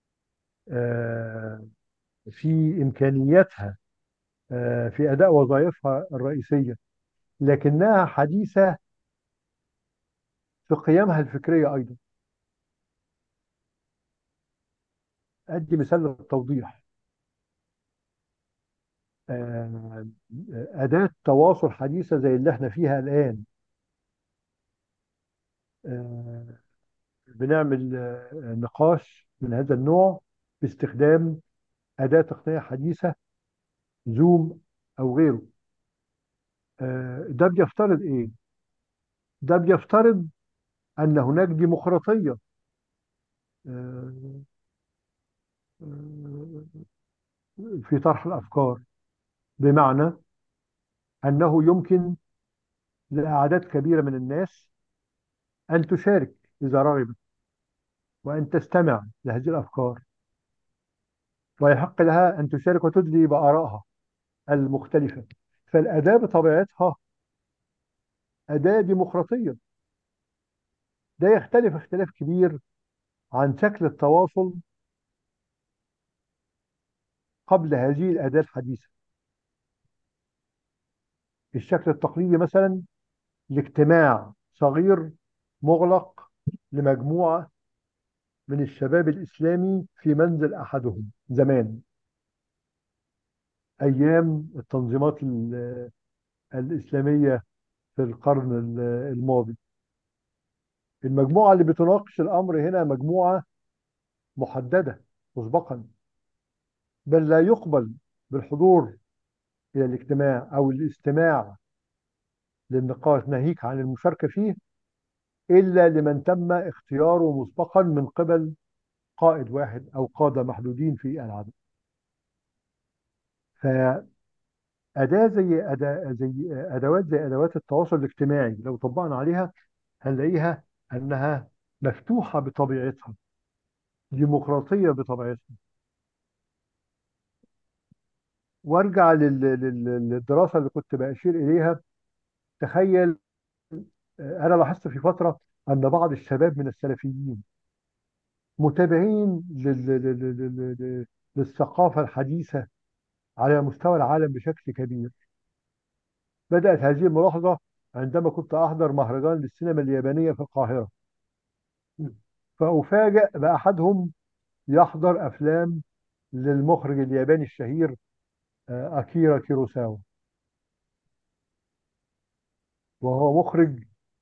آه، في إمكانياتها آه، في أداء وظائفها الرئيسية لكنها حديثة في قيمها الفكرية أيضا أدي مثال للتوضيح آه، أداة تواصل حديثة زي اللي احنا فيها الآن آه، بنعمل آه، نقاش من هذا النوع باستخدام أداة تقنية حديثة زوم أو غيره آه، ده بيفترض إيه؟ ده بيفترض أن هناك ديمقراطية آه، آه، في طرح الأفكار بمعنى أنه يمكن لأعداد كبيرة من الناس أن تشارك إذا رغبت وأن تستمع لهذه الأفكار ويحق لها أن تشارك وتدلي بآرائها المختلفة فالأداة بطبيعتها أداة ديمقراطية ده يختلف اختلاف كبير عن شكل التواصل قبل هذه الأداة الحديثة الشكل التقليدي مثلا لاجتماع صغير مغلق لمجموعة من الشباب الإسلامي في منزل أحدهم زمان أيام التنظيمات ال- الإسلامية في القرن ال- الماضي المجموعة اللي بتناقش الأمر هنا مجموعة محددة مسبقا بل لا يقبل بالحضور إلى الاجتماع أو الاستماع للنقاش ناهيك عن المشاركة فيه إلا لمن تم اختياره مسبقا من قبل قائد واحد أو قادة محدودين في العدد فأداة زي أداة زي أدوات زي أدوات التواصل الاجتماعي لو طبقنا عليها هنلاقيها أنها مفتوحة بطبيعتها ديمقراطية بطبيعتها وارجع لل- لل- للدراسة اللي كنت بأشير إليها تخيل أنا لاحظت في فترة أن بعض الشباب من السلفيين متابعين لل- لل- لل- لل- للثقافة الحديثة على مستوى العالم بشكل كبير بدأت هذه الملاحظة عندما كنت أحضر مهرجان للسينما اليابانية في القاهرة فأفاجأ بأحدهم يحضر أفلام للمخرج الياباني الشهير آه، أكيرا كيروساوا وهو مخرج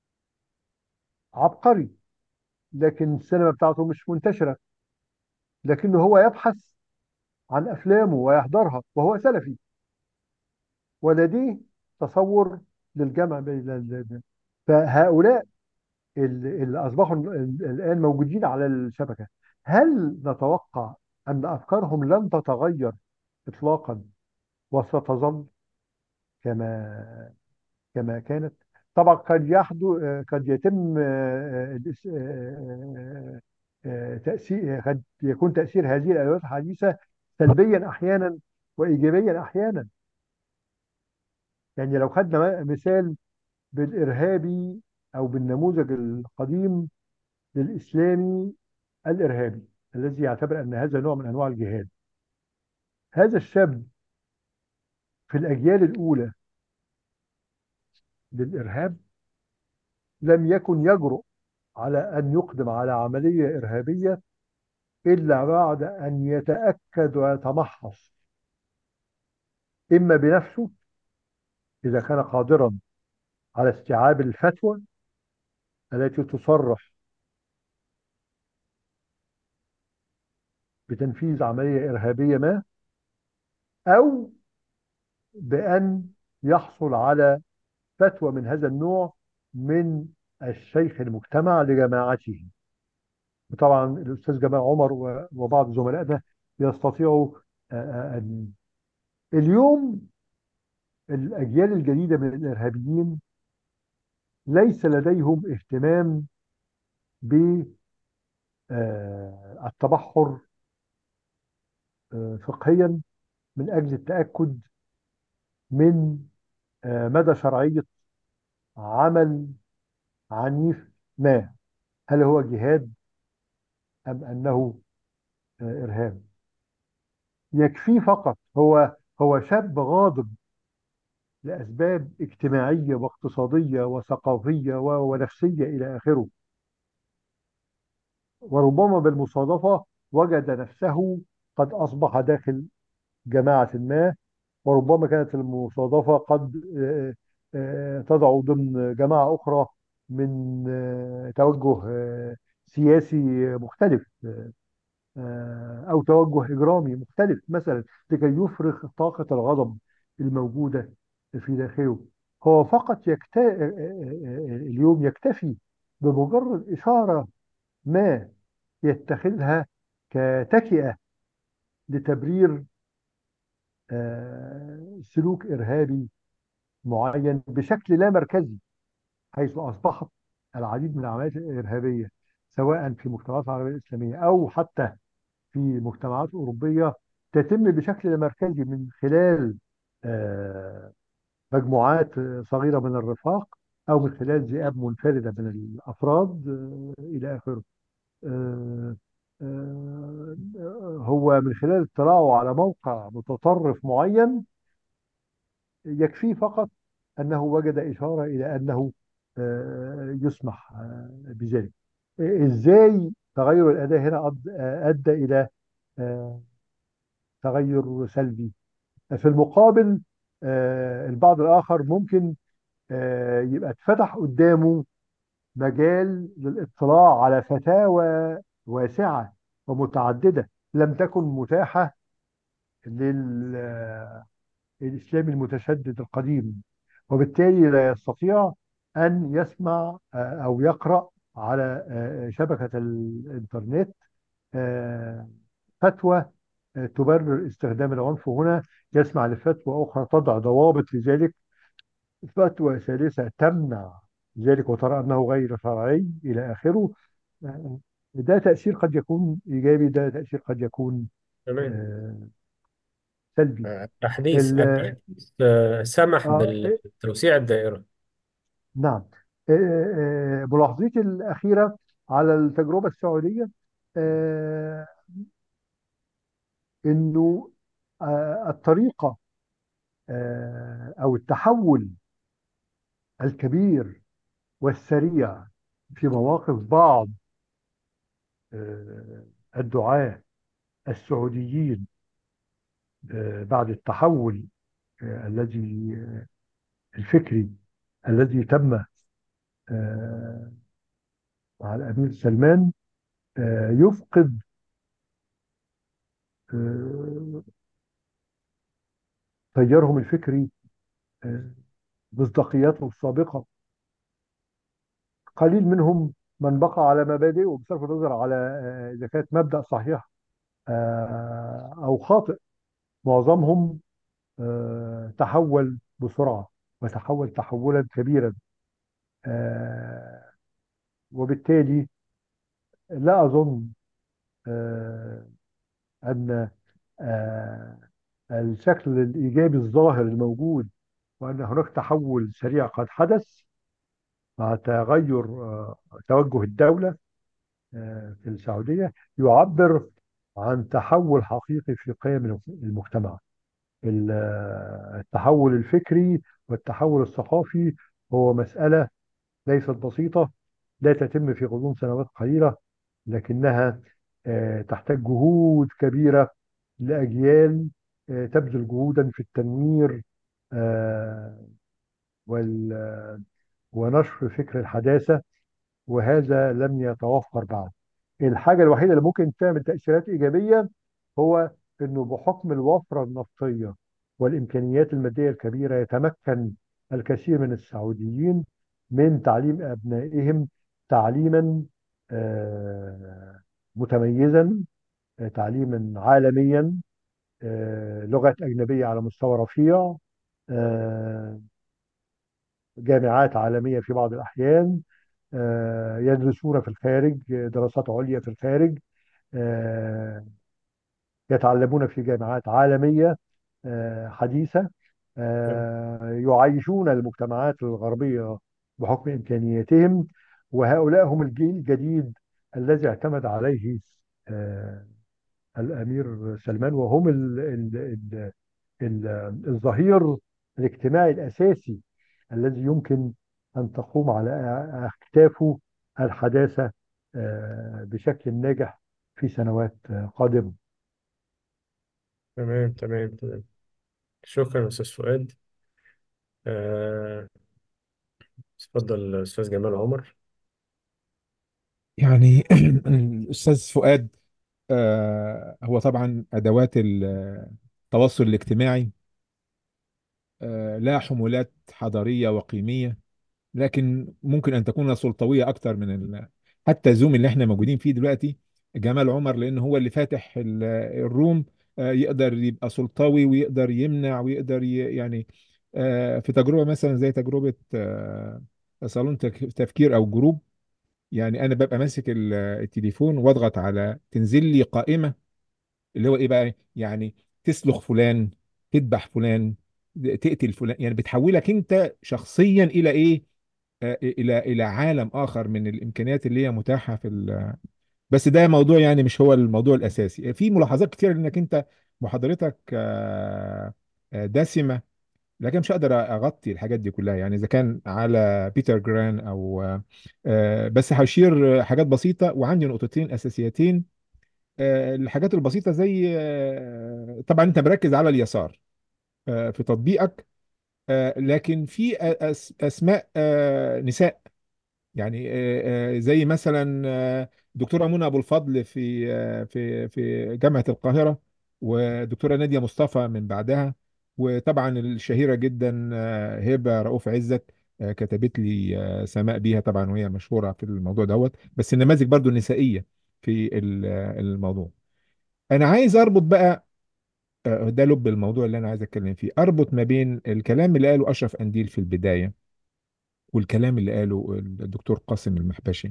عبقري لكن السينما بتاعته مش منتشرة لكنه هو يبحث عن أفلامه ويحضرها وهو سلفي ولديه تصور للجمع بين ال- فهؤلاء ال- اللي أصبحوا ال- الآن موجودين على الشبكة هل نتوقع أن أفكارهم لن تتغير إطلاقا وستظل كما كما كانت طبعا قد يحدث قد يتم آه، الاس- آه، آه، تأثير قد يكون تأثير هذه الأدوات الحديثة سلبيا أحيانا وإيجابيا أحيانا يعني لو خدنا مثال بالإرهابي أو بالنموذج القديم للإسلامي الإرهابي الذي يعتبر أن هذا نوع من أنواع الجهاد هذا الشاب في الأجيال الأولى للإرهاب لم يكن يجرؤ على أن يقدم على عملية إرهابية إلا بعد أن يتأكد ويتمحص إما بنفسه إذا كان قادرا على استيعاب الفتوى التي تصرح بتنفيذ عملية إرهابية ما أو بأن يحصل على فتوى من هذا النوع من الشيخ المجتمع لجماعته طبعا الأستاذ جمال عمر و- وبعض زملائنا يستطيعوا آه، آه، أن اليوم الأجيال الجديدة من الإرهابيين ليس لديهم اهتمام بالتبحر فقهيا من أجل التأكد من آه، مدى شرعية عمل عنيف ما هل هو جهاد أم أنه آه، إرهاب يكفي فقط هو هو شاب غاضب لأسباب اجتماعية واقتصادية وثقافية و- ونفسية إلى آخره وربما بالمصادفة وجد نفسه قد أصبح داخل جماعة ما وربما كانت المصادفة قد آه، آه، تضع ضمن جماعة أخرى من آه، توجه آه، سياسي مختلف آه، أو توجه إجرامي مختلف مثلا لكي يفرغ طاقة الغضب الموجودة في داخله هو فقط يكت... اليوم يكتفي بمجرد إشارة ما يتخذها كتكئة لتبرير آه، سلوك إرهابي معين بشكل لا مركزي حيث أصبحت العديد من العمليات الإرهابية سواء في المجتمعات العربية الإسلامية أو حتى في مجتمعات أوروبية تتم بشكل لا مركزي من خلال آه، مجموعات صغيرة من الرفاق أو من خلال ذئاب منفردة من الأفراد آه، إلى آخره آه، آه، هو من خلال اطلاعه على موقع متطرف معين يكفي فقط أنه وجد إشارة إلى أنه آه، يسمح آه، بذلك إزاي تغير الأداء هنا أد- آه، أدى إلى آه، تغير سلبي في المقابل آه، البعض الآخر ممكن آه، يبقى اتفتح قدامه مجال للاطلاع على فتاوى واسعة ومتعددة لم تكن متاحة للإسلام المتشدد القديم وبالتالي لا يستطيع أن يسمع آه، أو يقرأ على آه، شبكة الإنترنت آه، فتوى آه، تبرر استخدام العنف هنا يسمع لفتوى أخرى تضع ضوابط لذلك فتوى ثالثة تمنع ذلك وترى أنه غير شرعي إلى آخره آه، ده تأثير قد يكون إيجابي ده تأثير قد يكون تمام آه، سلبي آه، التحديث ال- التحديث آه، سمح آه، بتوسيع الدائرة نعم آه، آه، ملاحظتي الأخيرة على التجربة السعودية آه، إنه آه، الطريقة آه، أو التحول الكبير والسريع في مواقف بعض آه، الدعاة السعوديين آه، بعد التحول آه، الذي آه، الفكري الذي تم آه، مع الأمير سلمان آه، يفقد آه، تيارهم الفكري آه، مصداقيته السابقة قليل منهم من بقى على مبادئه بصرف النظر على آه، إذا كانت مبدأ صحيح آه، أو خاطئ معظمهم آه، تحول بسرعة وتحول تحولا كبيرا آه، وبالتالي لا أظن آه، أن آه، الشكل الإيجابي الظاهر الموجود وأن هناك تحول سريع قد حدث مع تغير آه، توجه الدولة آه، في السعودية يعبر عن تحول حقيقي في قيم المجتمع ال- آه، التحول الفكري والتحول الثقافي هو مسألة ليست بسيطة لا تتم في غضون سنوات قليلة لكنها آه، تحتاج جهود كبيرة لأجيال آه، تبذل جهودا في التنوير آه، وال- ونشر فكر الحداثة وهذا لم يتوفر بعد الحاجة الوحيدة اللي ممكن تعمل تأثيرات إيجابية هو أنه بحكم الوفرة النفطية والإمكانيات المادية الكبيرة يتمكن الكثير من السعوديين من تعليم أبنائهم تعليما آه، متميزا آه، تعليما عالميا آه، لغات أجنبية على مستوى رفيع آه، جامعات عالمية في بعض الأحيان آه، يدرسون في الخارج آه، دراسات عليا في الخارج آه، يتعلمون في جامعات عالمية آه، حديثة آه، يعيشون المجتمعات الغربية بحكم إمكانياتهم وهؤلاء هم الجيل الجديد الذي اعتمد عليه آه، الأمير سلمان وهم ال ال ال ال الظهير الاجتماعي الأساسي الذي يمكن أن تقوم على أكتافه الحداثة آه، بشكل ناجح في في سنوات آه، قادمة تمام تمام تمام شكرا أستاذ فؤاد آه، اتفضل أستاذ جمال عمر يعني الأستاذ فؤاد آه، هو طبعا أدوات التواصل الاجتماعي آه، لها حمولات حضارية وقيمية لكن ممكن أن تكون سلطوية أكتر من ال... حتى زوم اللي احنا موجودين فيه دلوقتي جمال عمر لأن هو اللي فاتح ال- الروم آه، يقدر يبقى سلطوي ويقدر يمنع ويقدر ي... يعني آه، في تجربة مثلا زي تجربة آه، صالون تك- تفكير أو جروب يعني انا ببقى ماسك ال- التليفون واضغط على تنزل لي قائمه اللي هو ايه بقى يعني تسلخ فلان تذبح فلان تقتل فلان يعني بتحولك انت شخصيا الى ايه آه، الى الى عالم اخر من الامكانيات اللي هي متاحه في ال... بس ده موضوع يعني مش هو الموضوع الاساسي في ملاحظات كتير انك انت محاضرتك آه، آه، دسمه لكن مش هقدر اغطي الحاجات دي كلها يعني اذا كان على بيتر جران او آه، بس هشير حاجات بسيطه وعندي نقطتين اساسيتين آه، الحاجات البسيطه زي آه، طبعا انت مركز على اليسار آه، في تطبيقك آه، لكن في أس- اسماء آه، نساء يعني آه، آه، زي مثلا آه، دكتورة منى أبو الفضل في آه، في في جامعة القاهرة ودكتورة نادية مصطفى من بعدها وطبعا الشهيرة جدا آه، هبة رؤوف عزت آه، كتبت لي آه، سماء بيها طبعا وهي مشهورة في الموضوع دوت بس النماذج برضو النسائية في ال- آه، الموضوع أنا عايز أربط بقى آه، ده لب الموضوع اللي أنا عايز أتكلم فيه أربط ما بين الكلام اللي قاله أشرف أنديل في البداية والكلام اللي قاله الدكتور قاسم المحبشي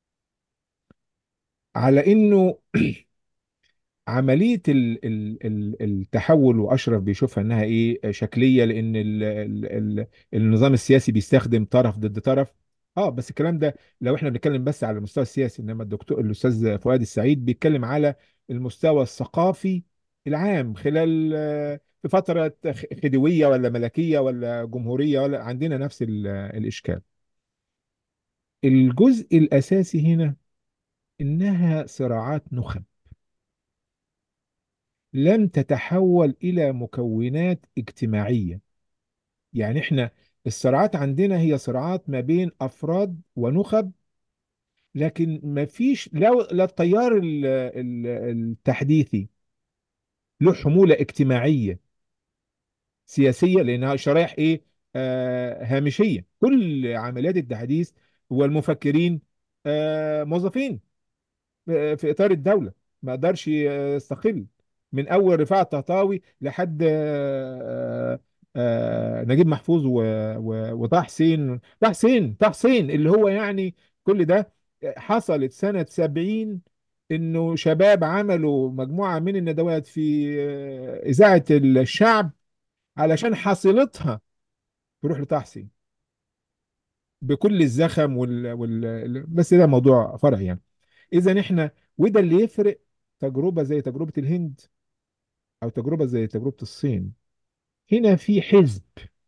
على انه عمليه ال- ال- ال- التحول واشرف بيشوفها انها ايه شكليه لان ال ال ال النظام السياسي بيستخدم طرف ضد طرف اه بس الكلام ده لو احنا بنتكلم بس على المستوى السياسي انما الدكتور الاستاذ فؤاد السعيد بيتكلم على المستوى الثقافي العام خلال آه، في فتره خديويه ولا ملكيه ولا جمهوريه ولا عندنا نفس ال- الاشكال الجزء الاساسي هنا انها صراعات نخب لم تتحول الى مكونات اجتماعيه يعني احنا الصراعات عندنا هي صراعات ما بين افراد ونخب لكن ما فيش لا لا التيار ال- ال- التحديثي له حموله اجتماعيه سياسيه لانها شرائح ايه آه هامشيه كل عمليات التحديث والمفكرين آه موظفين في اطار الدوله ما قدرش يستقل من اول رفاعة الطهطاوي لحد آه، آه، نجيب محفوظ و- و- وطه حسين طه حسين طه حسين اللي هو يعني كل ده حصلت سنة 70 انه شباب عملوا مجموعة من الندوات في آه، إذاعة الشعب علشان حاصلتها تروح لطه حسين بكل الزخم وال... وال... بس ده موضوع فرعي يعني اذا احنا وده اللي يفرق تجربه زي تجربه الهند او تجربه زي تجربه الصين هنا في حزب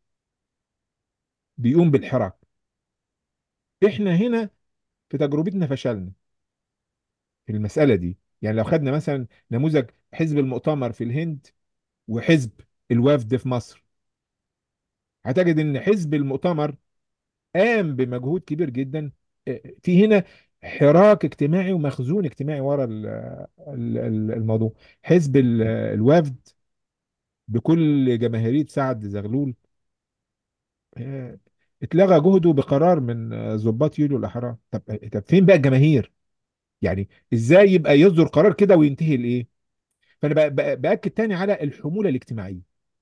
بيقوم بالحراك احنا هنا في تجربتنا فشلنا في المساله دي يعني لو خدنا مثلا نموذج حزب المؤتمر في الهند وحزب الوفد في مصر هتجد ان حزب المؤتمر قام بمجهود كبير جدا آه، في هنا حراك اجتماعي ومخزون اجتماعي ورا ال- ال- ال- الموضوع حزب ال- الوفد بكل جماهيرية سعد زغلول آه، اتلغى جهده بقرار من آه، ضباط يوليو الأحرار طب طب فين بقى الجماهير يعني ازاي يبقى يصدر قرار كده وينتهي لايه فانا بأ- بأ- باكد تاني على الحمولة الاجتماعية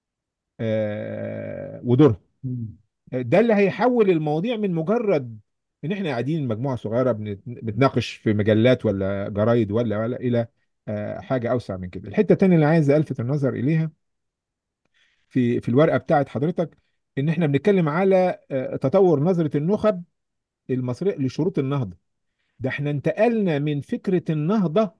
آه، ودورها مم. ده اللي هيحول المواضيع من مجرد ان احنا قاعدين مجموعه صغيره بنت- بنتناقش في مجلات ولا جرايد ولا ولا الى آه، حاجه اوسع من كده الحته التانيه اللي عايز الفت النظر اليها في في الورقه بتاعت حضرتك ان احنا بنتكلم على آه، تطور نظره النخب المصريه لشروط النهضه ده احنا انتقلنا من فكره النهضه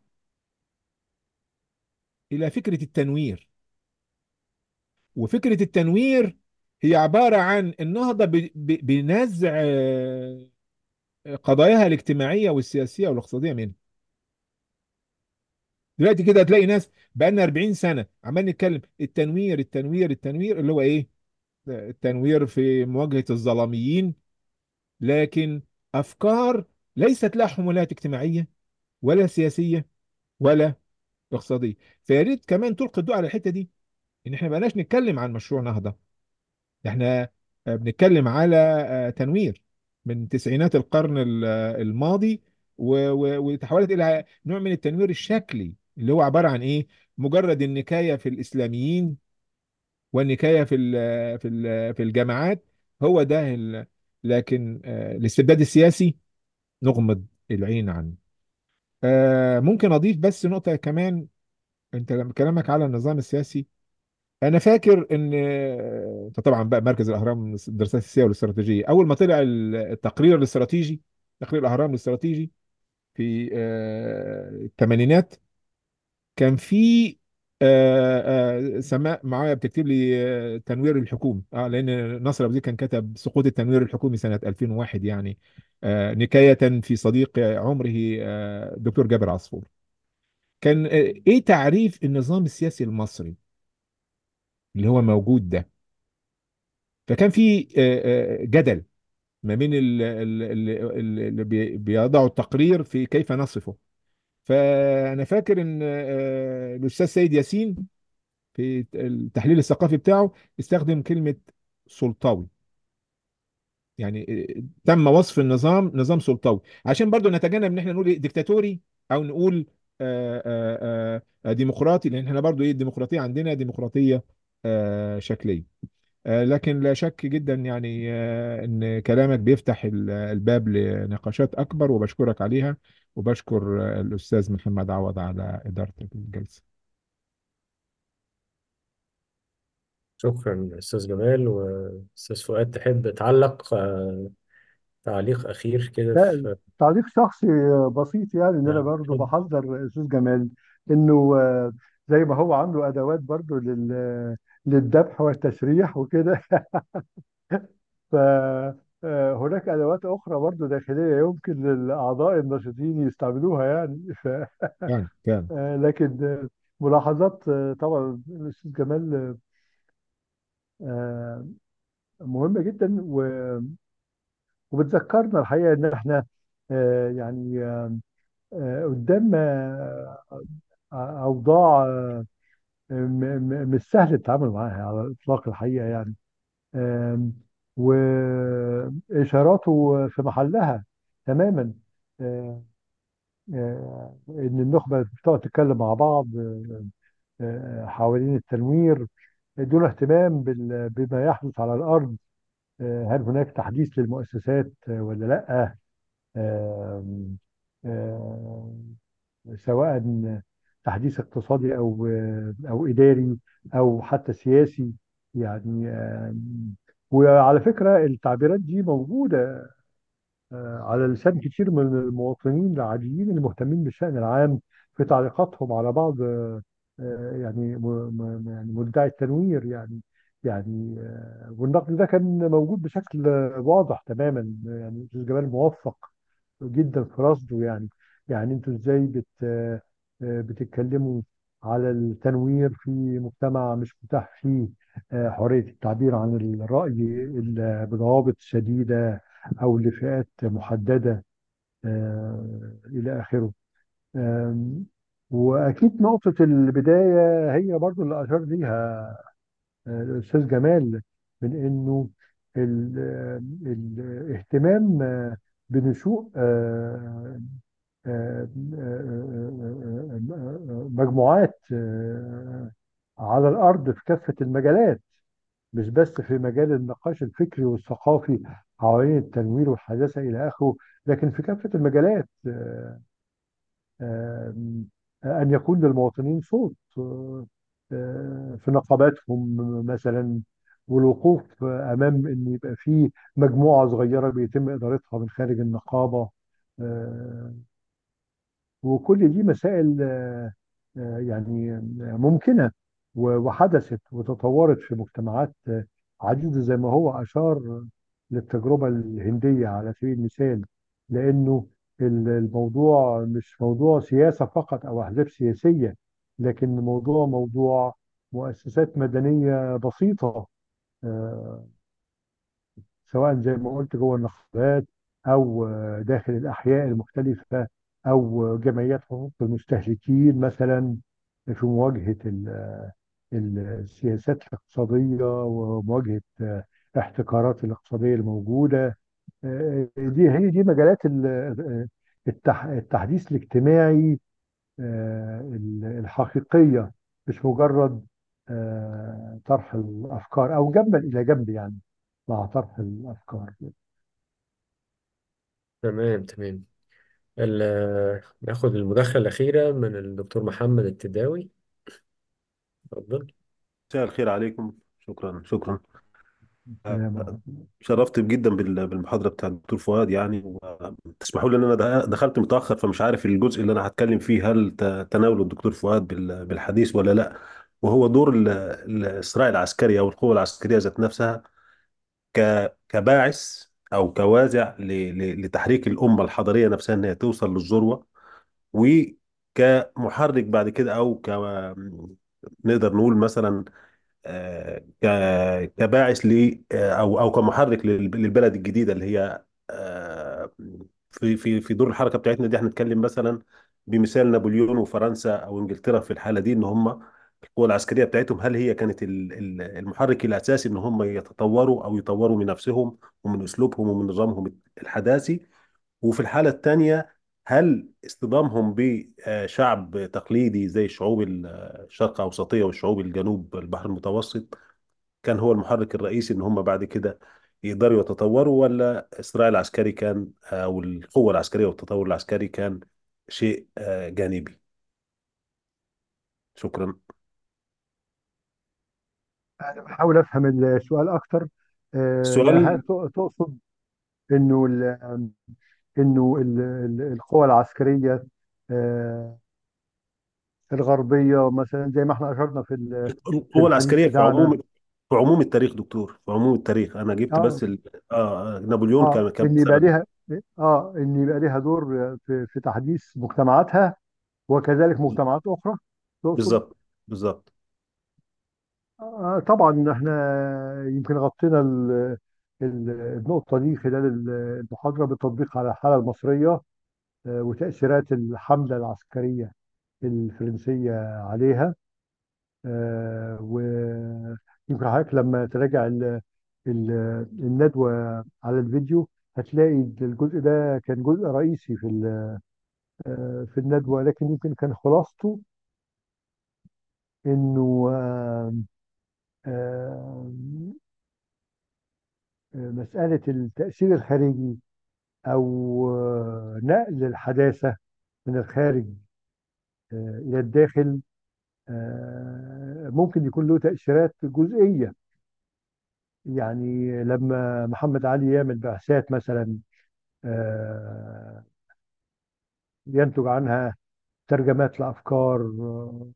الى فكره التنوير وفكره التنوير هي عباره عن النهضه ب- ب- بنزع آه، قضاياها الاجتماعيه والسياسيه والاقتصاديه منها دلوقتي كده هتلاقي ناس بقالنا 40 سنه عمال نتكلم التنوير التنوير التنوير اللي هو ايه التنوير في مواجهه الظلاميين لكن افكار ليست لها حمولات اجتماعيه ولا سياسيه ولا اقتصاديه فيا ريت كمان تلقي الضوء على الحته دي ان احنا ما بقناش نتكلم عن مشروع نهضه احنا آه، بنتكلم على آه، تنوير من تسعينات القرن ال- آه، الماضي و- و- وتحولت الى نوع من التنوير الشكلي اللي هو عباره عن ايه مجرد النكايه في الاسلاميين والنكايه في ال- في ال- في الجامعات هو ده ال- لكن آه، الاستبداد السياسي نغمض العين عنه آه، ممكن اضيف بس نقطه كمان انت لما كلامك على النظام السياسي انا فاكر ان آه، طبعا بقى مركز الاهرام الدراسات السياسيه والاستراتيجيه اول ما طلع ال- التقرير الاستراتيجي تقرير الاهرام الاستراتيجي في آه، الثمانينات كان في آه، آه، سماء معايا بتكتب لي آه، تنوير الحكومي اه لان ناصر ابو زيد كان كتب سقوط التنوير الحكومي سنه 2001 يعني آه، نكايه في صديق عمره آه، دكتور جابر عصفور كان آه، ايه تعريف النظام السياسي المصري اللي هو موجود ده فكان في آه، آه، جدل ما بين ال- ال- ال- اللي بي- بيضعوا التقرير في كيف نصفه فأنا فاكر إن آه، الأستاذ سيد ياسين في التحليل الثقافي بتاعه استخدم كلمة سلطوي يعني آه، تم وصف النظام نظام سلطوي عشان برضو نتجنب ان احنا نقول إيه ديكتاتوري او نقول آه، آه، آه، ديمقراطي لان احنا برضو ايه الديمقراطية عندنا ديمقراطية آه، شكلية آه، لكن لا شك جدا يعني آه، ان كلامك بيفتح ال- الباب لنقاشات اكبر وبشكرك عليها وبشكر آه، الاستاذ محمد عوض على اداره الجلسه شكرا أستاذ جمال وأستاذ فؤاد تحب تعلق آه، تعليق أخير كده لا في تعليق شخصي بسيط يعني ان انا نعم برضو اتفضل بحذر استاذ جمال انه آه، زي ما هو عنده ادوات برضو لل للذبح والتشريح وكده فهناك ادوات اخرى برضو داخليه يمكن للاعضاء الناشطين يستعملوها يعني ف... كان كان آه، لكن آه، ملاحظات آه، طبعا الاستاذ جمال آه، مهمه جدا و- وبتذكرنا الحقيقه ان احنا آه، يعني آه، قدام آه، أوضاع آه، م- م- مش سهل التعامل معاها على الإطلاق الحقيقة يعني آم، وإشاراته في محلها تماما آه، آه، إن النخبة بتقعد تتكلم مع بعض آه، آه، حوالين التنوير دون اهتمام بال- بما يحدث على الأرض آه، هل هناك تحديث للمؤسسات آه، ولا لأ آم، آم، سواء تحديث اقتصادي او او اداري او حتى سياسي يعني آم، وعلى فكره التعبيرات دي موجوده آه، على لسان كتير من المواطنين العاديين المهتمين بالشأن العام في تعليقاتهم على بعض آه، آه، يعني م- م- يعني مدعي التنوير يعني يعني آه، والنقد ده كان موجود بشكل آه، واضح تماما يعني الاستاذ جمال موفق جدا في رصده يعني يعني انتوا ازاي بت آه، بتتكلموا على التنوير في مجتمع مش متاح فيه آه، حرية التعبير عن الرأي إلا بضوابط شديدة أو لفئات محددة آه، إلى آخره آم، وأكيد نقطة البداية هي برضو اللي أشار ليها آه، الأستاذ جمال من إنه ال- الاهتمام آه، بنشوء آه، آه، آه، آه، آه، مجموعات آه، على الأرض في كافة المجالات مش بس في مجال النقاش الفكري والثقافي حوالين التنوير والحداثة إلى آخره لكن في كافة المجالات آه، آه، أن يكون للمواطنين صوت آه، آه، في نقاباتهم مثلا والوقوف أمام أن يبقى في مجموعة صغيرة بيتم إدارتها من خارج النقابة آه، وكل دي مسائل آه، آه، يعني ممكنة و- وحدثت وتطورت في مجتمعات آه، عديدة زي ما هو أشار للتجربة الهندية على سبيل المثال لأنه ال- الموضوع مش موضوع سياسة فقط أو أحزاب سياسية لكن موضوع موضوع مؤسسات مدنية بسيطة آه، سواء زي ما قلت جوه النقابات أو آه، داخل الأحياء المختلفة أو جمعيات حقوق المستهلكين مثلا في مواجهة ال- ال- السياسات الاقتصادية ومواجهة آه، الاحتكارات الاقتصادية الموجودة آه، دي هي دي مجالات ال- آه، التح- التحديث الاجتماعي آه، ال- الحقيقية مش مجرد آه، طرح الأفكار أو جنبا إلى جنب يعني مع طرح الأفكار تمام تمام ال- ناخد المداخلة الأخيرة من الدكتور محمد التداوي اتفضل مساء الخير عليكم شكرا شكرا السلام عليكم شرفت جدا بال- بالمحاضرة بتاع الدكتور فؤاد يعني وتسمحوا لي ان انا د- دخلت متأخر فمش عارف الجزء اللي انا هتكلم فيه هل ت- تناول الدكتور فؤاد بال- بالحديث ولا لا وهو دور ال- ال- الصراع العسكري او القوة العسكرية ذات نفسها ك- كباعث او كوازع ل- ل- لتحريك الأمة الحضارية نفسها ان هي توصل للذروة وكمحرك بعد كده او ك نقدر نقول مثلا آه، ك- كباعث ل آه، او او كمحرك لل- للبلد الجديده اللي هي آه، في في في دور الحركه بتاعتنا دي احنا نتكلم مثلا بمثال نابليون وفرنسا او انجلترا في الحاله دي ان هم القوى العسكريه بتاعتهم هل هي كانت ال- ال- المحرك الاساسي ان هم يتطوروا او يطوروا من نفسهم ومن اسلوبهم ومن نظامهم الحداثي وفي الحالة الثانية هل اصطدامهم بشعب تقليدي زي الشعوب الشرق أوسطية والشعوب الجنوب البحر المتوسط كان هو المحرك الرئيسي إن هم بعد كده يقدروا يتطوروا ولا الصراع العسكري كان أو القوة العسكرية والتطور العسكري كان شيء آه، جانبي شكرا أنا بحاول أفهم السؤال أكتر آه، هل السؤال تق- تقصد إنه ال- إنه ال- ال- القوى العسكرية آه، الغربية مثلا زي ما احنا أشرنا في ال- في القوة الحديث العسكرية في بتاعنا عموم في عموم التاريخ دكتور في عموم التاريخ أنا جبت اه بس ال... آه آه، نابليون اه كان كان ان يبقى مثلا ليها اه ان يبقى ليها دور في في تحديث مجتمعاتها وكذلك مجتمعات اخرى تقصد بالظبط بالظبط آه طبعا احنا يمكن غطينا ال- ال- النقطة دي خلال ال- المحاضرة بالتطبيق على الحالة المصرية آه، وتأثيرات الحملة العسكرية الفرنسية عليها آه، ويمكن حضرتك لما تراجع ال- ال- الندوة على الفيديو هتلاقي الجزء ده كان جزء رئيسي في ال- آه، في الندوة لكن يمكن كان خلاصته انه آه، آه، مسألة التأثير الخارجي او آه، نقل الحداثة من الخارج آه، الى الداخل آه، ممكن يكون له تأثيرات جزئية يعني لما محمد علي يعمل بعثات مثلا آه، ينتج عنها ترجمات لأفكار آه،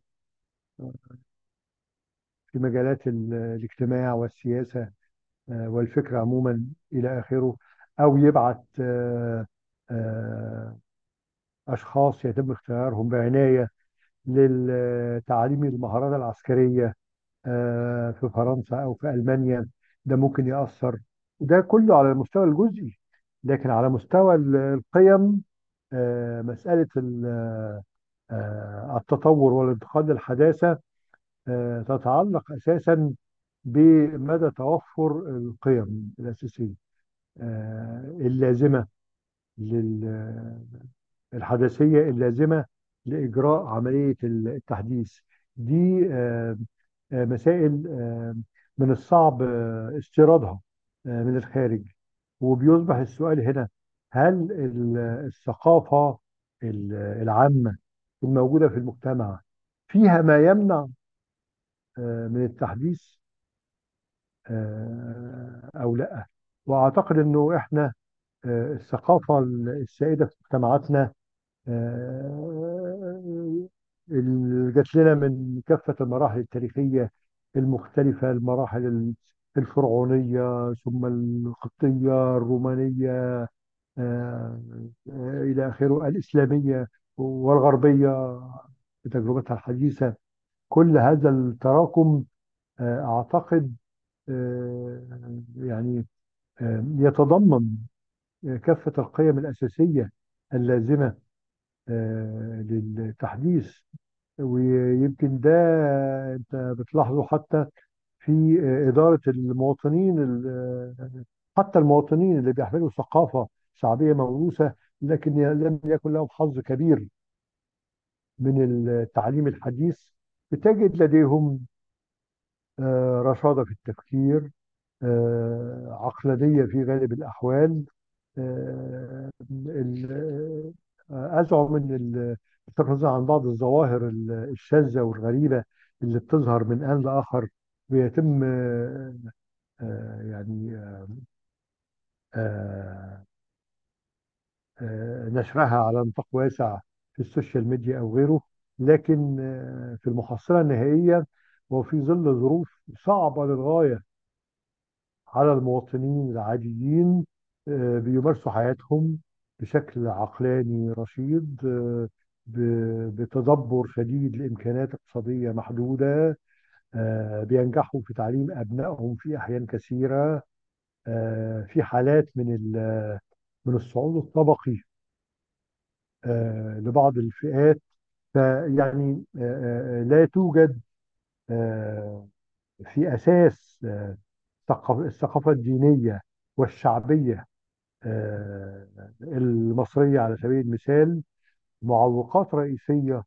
في مجالات ال- الاجتماع والسياسة آه، والفكر عموما إلى آخره أو يبعت آه، آه، أشخاص يتم اختيارهم بعناية لتعليم المهارات العسكرية آه، في فرنسا أو في ألمانيا ده ممكن يأثر ده كله على المستوى الجزئي لكن على مستوى ال- القيم آه، مسألة ال- آه، التطور والانتقال للحداثة آه، تتعلق أساسا بمدى توفر القيم الأساسية آه، اللازمة للحداثية اللازمة لإجراء عملية التحديث دي آه، آه، مسائل آه، من الصعب آه، استيرادها آه، من الخارج وبيصبح السؤال هنا هل ال- الثقافة ال- العامة الموجودة في المجتمع فيها ما يمنع آه، من التحديث آه، أو لا وأعتقد أنه إحنا آه، الثقافة السائدة في مجتمعاتنا آه، اللي جات لنا من كافة المراحل التاريخية المختلفة المراحل الفرعونية ثم القبطية الرومانية آه، آه، إلى آخره الإسلامية والغربية بتجربتها الحديثة كل هذا التراكم آه، أعتقد آه، يعني آه، يتضمن كافة القيم الأساسية اللازمة آه، للتحديث ويمكن ده أنت بتلاحظه حتى في آه، إدارة المواطنين ال- آه، حتى المواطنين اللي بيحملوا ثقافة شعبية موروثة لكن لم يكن لهم حظ كبير من التعليم الحديث بتجد لديهم آه، رشادة في التفكير آه، عقلانية في غالب الأحوال آه، ال- آه، أزعم أن ال- بصرف النظر عن بعض الظواهر ال- الشاذة والغريبة اللي بتظهر من آن لآخر بيتم آه، آه، يعني آه، آه، نشرها على نطاق واسع في السوشيال ميديا أو غيره لكن آه، في المحصلة النهائية وفي ظل ظروف صعبة للغاية على المواطنين العاديين آه، بيمارسوا حياتهم بشكل عقلاني رشيد آه، ب- بتدبر شديد لإمكانات اقتصادية محدودة آه، بينجحوا في تعليم أبنائهم في أحيان كثيرة آه، في حالات من ال- من الصعود الطبقي آه، لبعض الفئات فيعني آه، آه، لا توجد آه، في أساس آه، الثقافة الثقافة الدينية والشعبية آه، المصرية على سبيل المثال معوقات رئيسية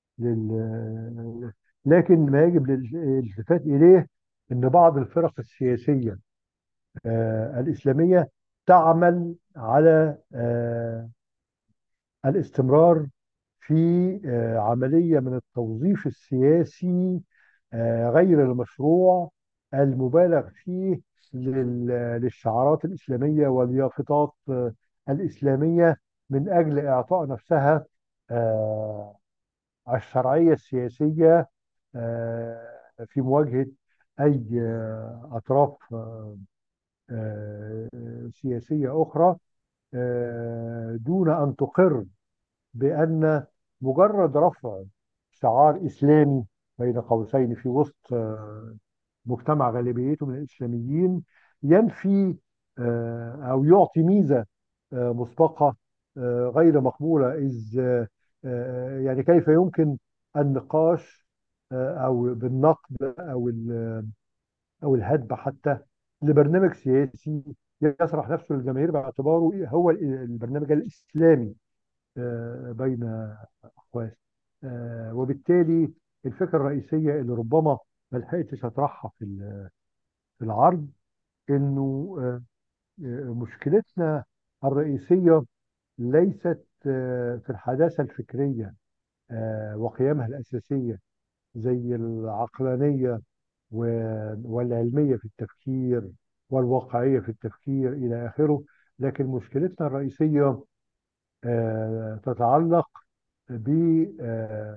لل لكن ما يجب الالتفات إليه أن بعض الفرق السياسية آه، الإسلامية تعمل على آه، الاستمرار في آه، عملية من التوظيف السياسي آه، غير المشروع المبالغ فيه لل- للشعارات الإسلامية واليافطات آه، الإسلامية من أجل إعطاء نفسها آه، الشرعية السياسية آه، في مواجهة أي آه، أطراف آه، آه، سياسية أخرى آه، دون أن تقر بأن مجرد رفع شعار إسلامي بين قوسين في وسط آه، مجتمع غالبيته من الإسلاميين ينفي آه، أو يعطي ميزة آه، مسبقة آه، غير مقبولة إذ آه، آه، يعني كيف يمكن النقاش آه، أو بالنقد أو ال- أو الهدم حتى لبرنامج سياسي يشرح نفسه للجماهير باعتباره هو البرنامج الإسلامي آه، بين أقواس آه، وبالتالي الفكرة الرئيسية اللي ربما ما لحقتش أطرحها في ال- في العرض إنه آه، آه، مشكلتنا الرئيسية ليست آه، في الحداثة الفكرية آه، وقيمها الأساسية زي العقلانية و- والعلمية في التفكير والواقعية في التفكير إلى آخره لكن مشكلتنا الرئيسية آه، تتعلق بمدى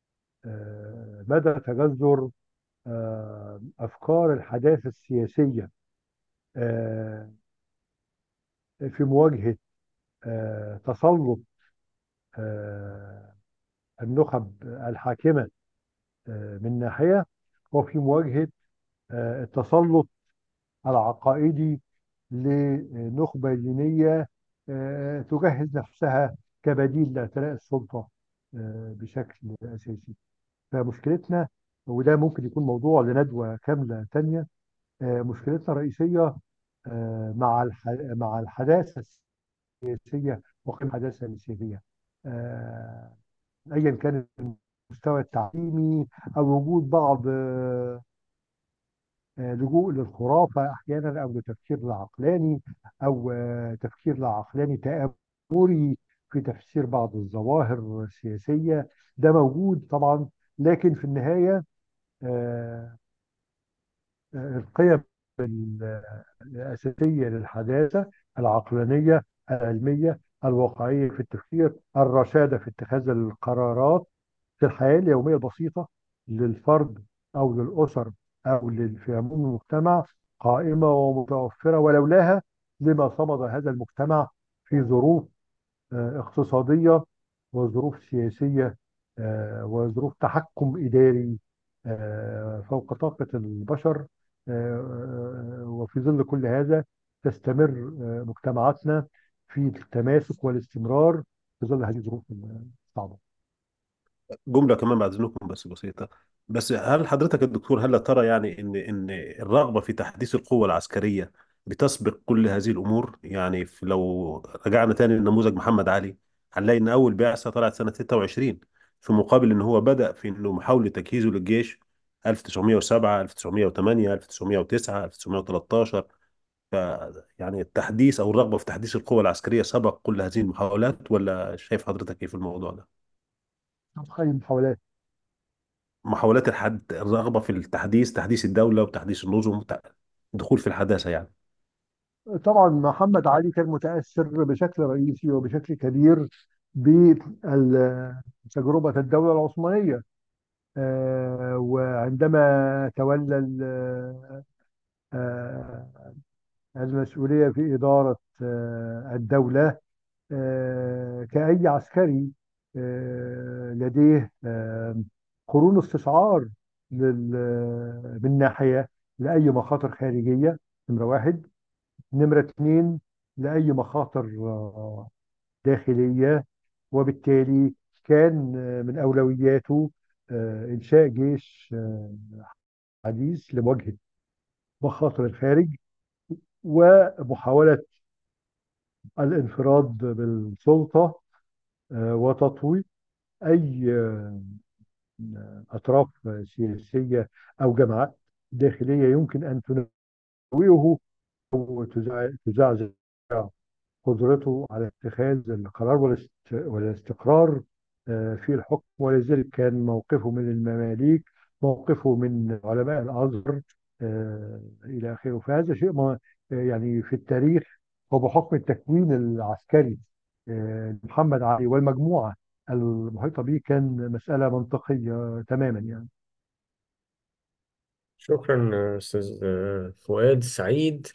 تجذر آه، أفكار الحداثة السياسية آه، في مواجهة آه، تسلط آه، النخب الحاكمة آه، من ناحية وفي مواجهة آه، التسلط العقائدي لنخبة دينية آه، تجهز نفسها كبديل لاعتلاء السلطة آه، بشكل أساسي فمشكلتنا وده ممكن يكون موضوع لندوة كاملة تانية آه، مشكلتنا الرئيسية آه، مع الح- مع الحداثة السياسية وقيم الحداثة السياسية آه، أيا كان المستوى التعليمي أو وجود بعض آه، آه، لجوء للخرافة أحيانا أو لتفكير لا عقلاني أو آه، تفكير لا عقلاني تآمري في تفسير بعض الظواهر السياسية ده موجود طبعا لكن في النهاية آه، آه، القيم ال- الأساسية للحداثة العقلانية العلمية الواقعية في التفكير الرشادة في اتخاذ القرارات في الحياة اليومية البسيطة للفرد أو للأسر أو لل- في عموم المجتمع قائمة ومتوفرة ولولاها لما صمد هذا المجتمع في ظروف آه، اقتصادية وظروف سياسية آه، وظروف تحكم إداري آه، فوق طاقة البشر آه، آه، وفي ظل كل هذا تستمر آه، مجتمعاتنا في التماسك والاستمرار في ظل هذه الظروف الصعبة جملة كمان بعد إذنكم بس بسيطة بس هل حضرتك الدكتور هل ترى يعني إن إن الرغبة في تحديث القوة العسكرية بتسبق كل هذه الأمور يعني في لو رجعنا تاني لنموذج محمد علي هنلاقي إن أول بعثة طلعت سنة 26 في مقابل إن هو بدأ في إنه محاولة تجهيزه للجيش 1907 1908 1909 1913 ف يعني التحديث أو الرغبة في تحديث القوة العسكرية سبق كل هذه المحاولات ولا شايف حضرتك إيه في الموضوع ده؟ أي محاولات محاولات الحد الرغبة في التحديث تحديث الدولة وتحديث النظم وتع- الدخول في الحداثة يعني طبعا محمد علي كان متأثر بشكل رئيسي وبشكل كبير بتجربة الدولة العثمانية آه، وعندما تولى ال- آه، المسؤولية في إدارة آه، الدولة آه، كأي عسكري آه، لديه آه، قرون استشعار لل- من ناحية لأي مخاطر خارجية نمرة واحد نمرة اتنين لأي مخاطر آه، داخلية وبالتالي كان آه، من أولوياته آه، إنشاء جيش آه، حديث لمواجهة مخاطر الخارج ومحاولة الانفراد بالسلطة آه، وتطوير أي آه، أطراف سياسية أو جماعات داخلية يمكن أن تنوئه أو تزع- تزعزع قدرته على اتخاذ القرار والاست- والاستقرار آه، في الحكم ولذلك كان موقفه من المماليك موقفه من علماء الأزهر آه، إلى آخره فهذا شيء ما آه، يعني في التاريخ وبحكم التكوين العسكري آه، محمد علي والمجموعة المحيطة به كان مسألة منطقية تماما يعني شكرا أستاذ فؤاد سعيد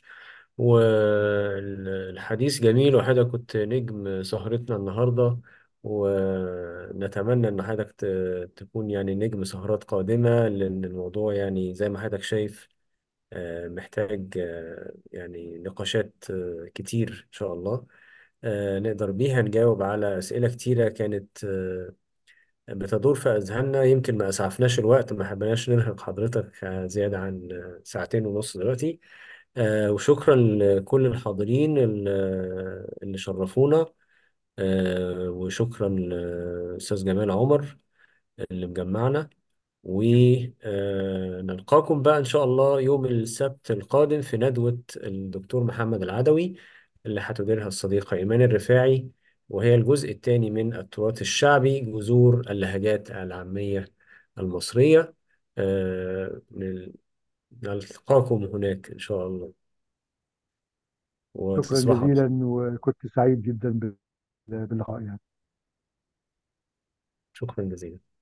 والحديث جميل وحضرتك كنت نجم سهرتنا النهاردة ونتمنى إن حضرتك ت- تكون يعني نجم سهرات قادمة لأن الموضوع يعني زي ما حضرتك شايف آه، محتاج آه، يعني نقاشات آه، كتير إن شاء الله آه، نقدر بيها نجاوب على أسئلة كتيرة كانت آه، بتدور في أذهاننا يمكن ما أسعفناش الوقت ما حبيناش نرهق حضرتك آه، زيادة عن آه، ساعتين ونص دلوقتي آه، وشكرا لكل الحاضرين ال- اللي شرفونا آه، وشكرا لأستاذ جمال عمر اللي مجمعنا ونلقاكم بقى إن شاء الله يوم السبت القادم في ندوة الدكتور محمد العدوي اللي هتديرها الصديقة إيمان الرفاعي وهي الجزء الثاني من التراث الشعبي جذور اللهجات العامية المصرية آه، نلقاكم هناك إن شاء الله شكرا وتصبحوا على خير. جزيلا وكنت سعيد جدا بال- باللقاء يعني شكرا جزيلا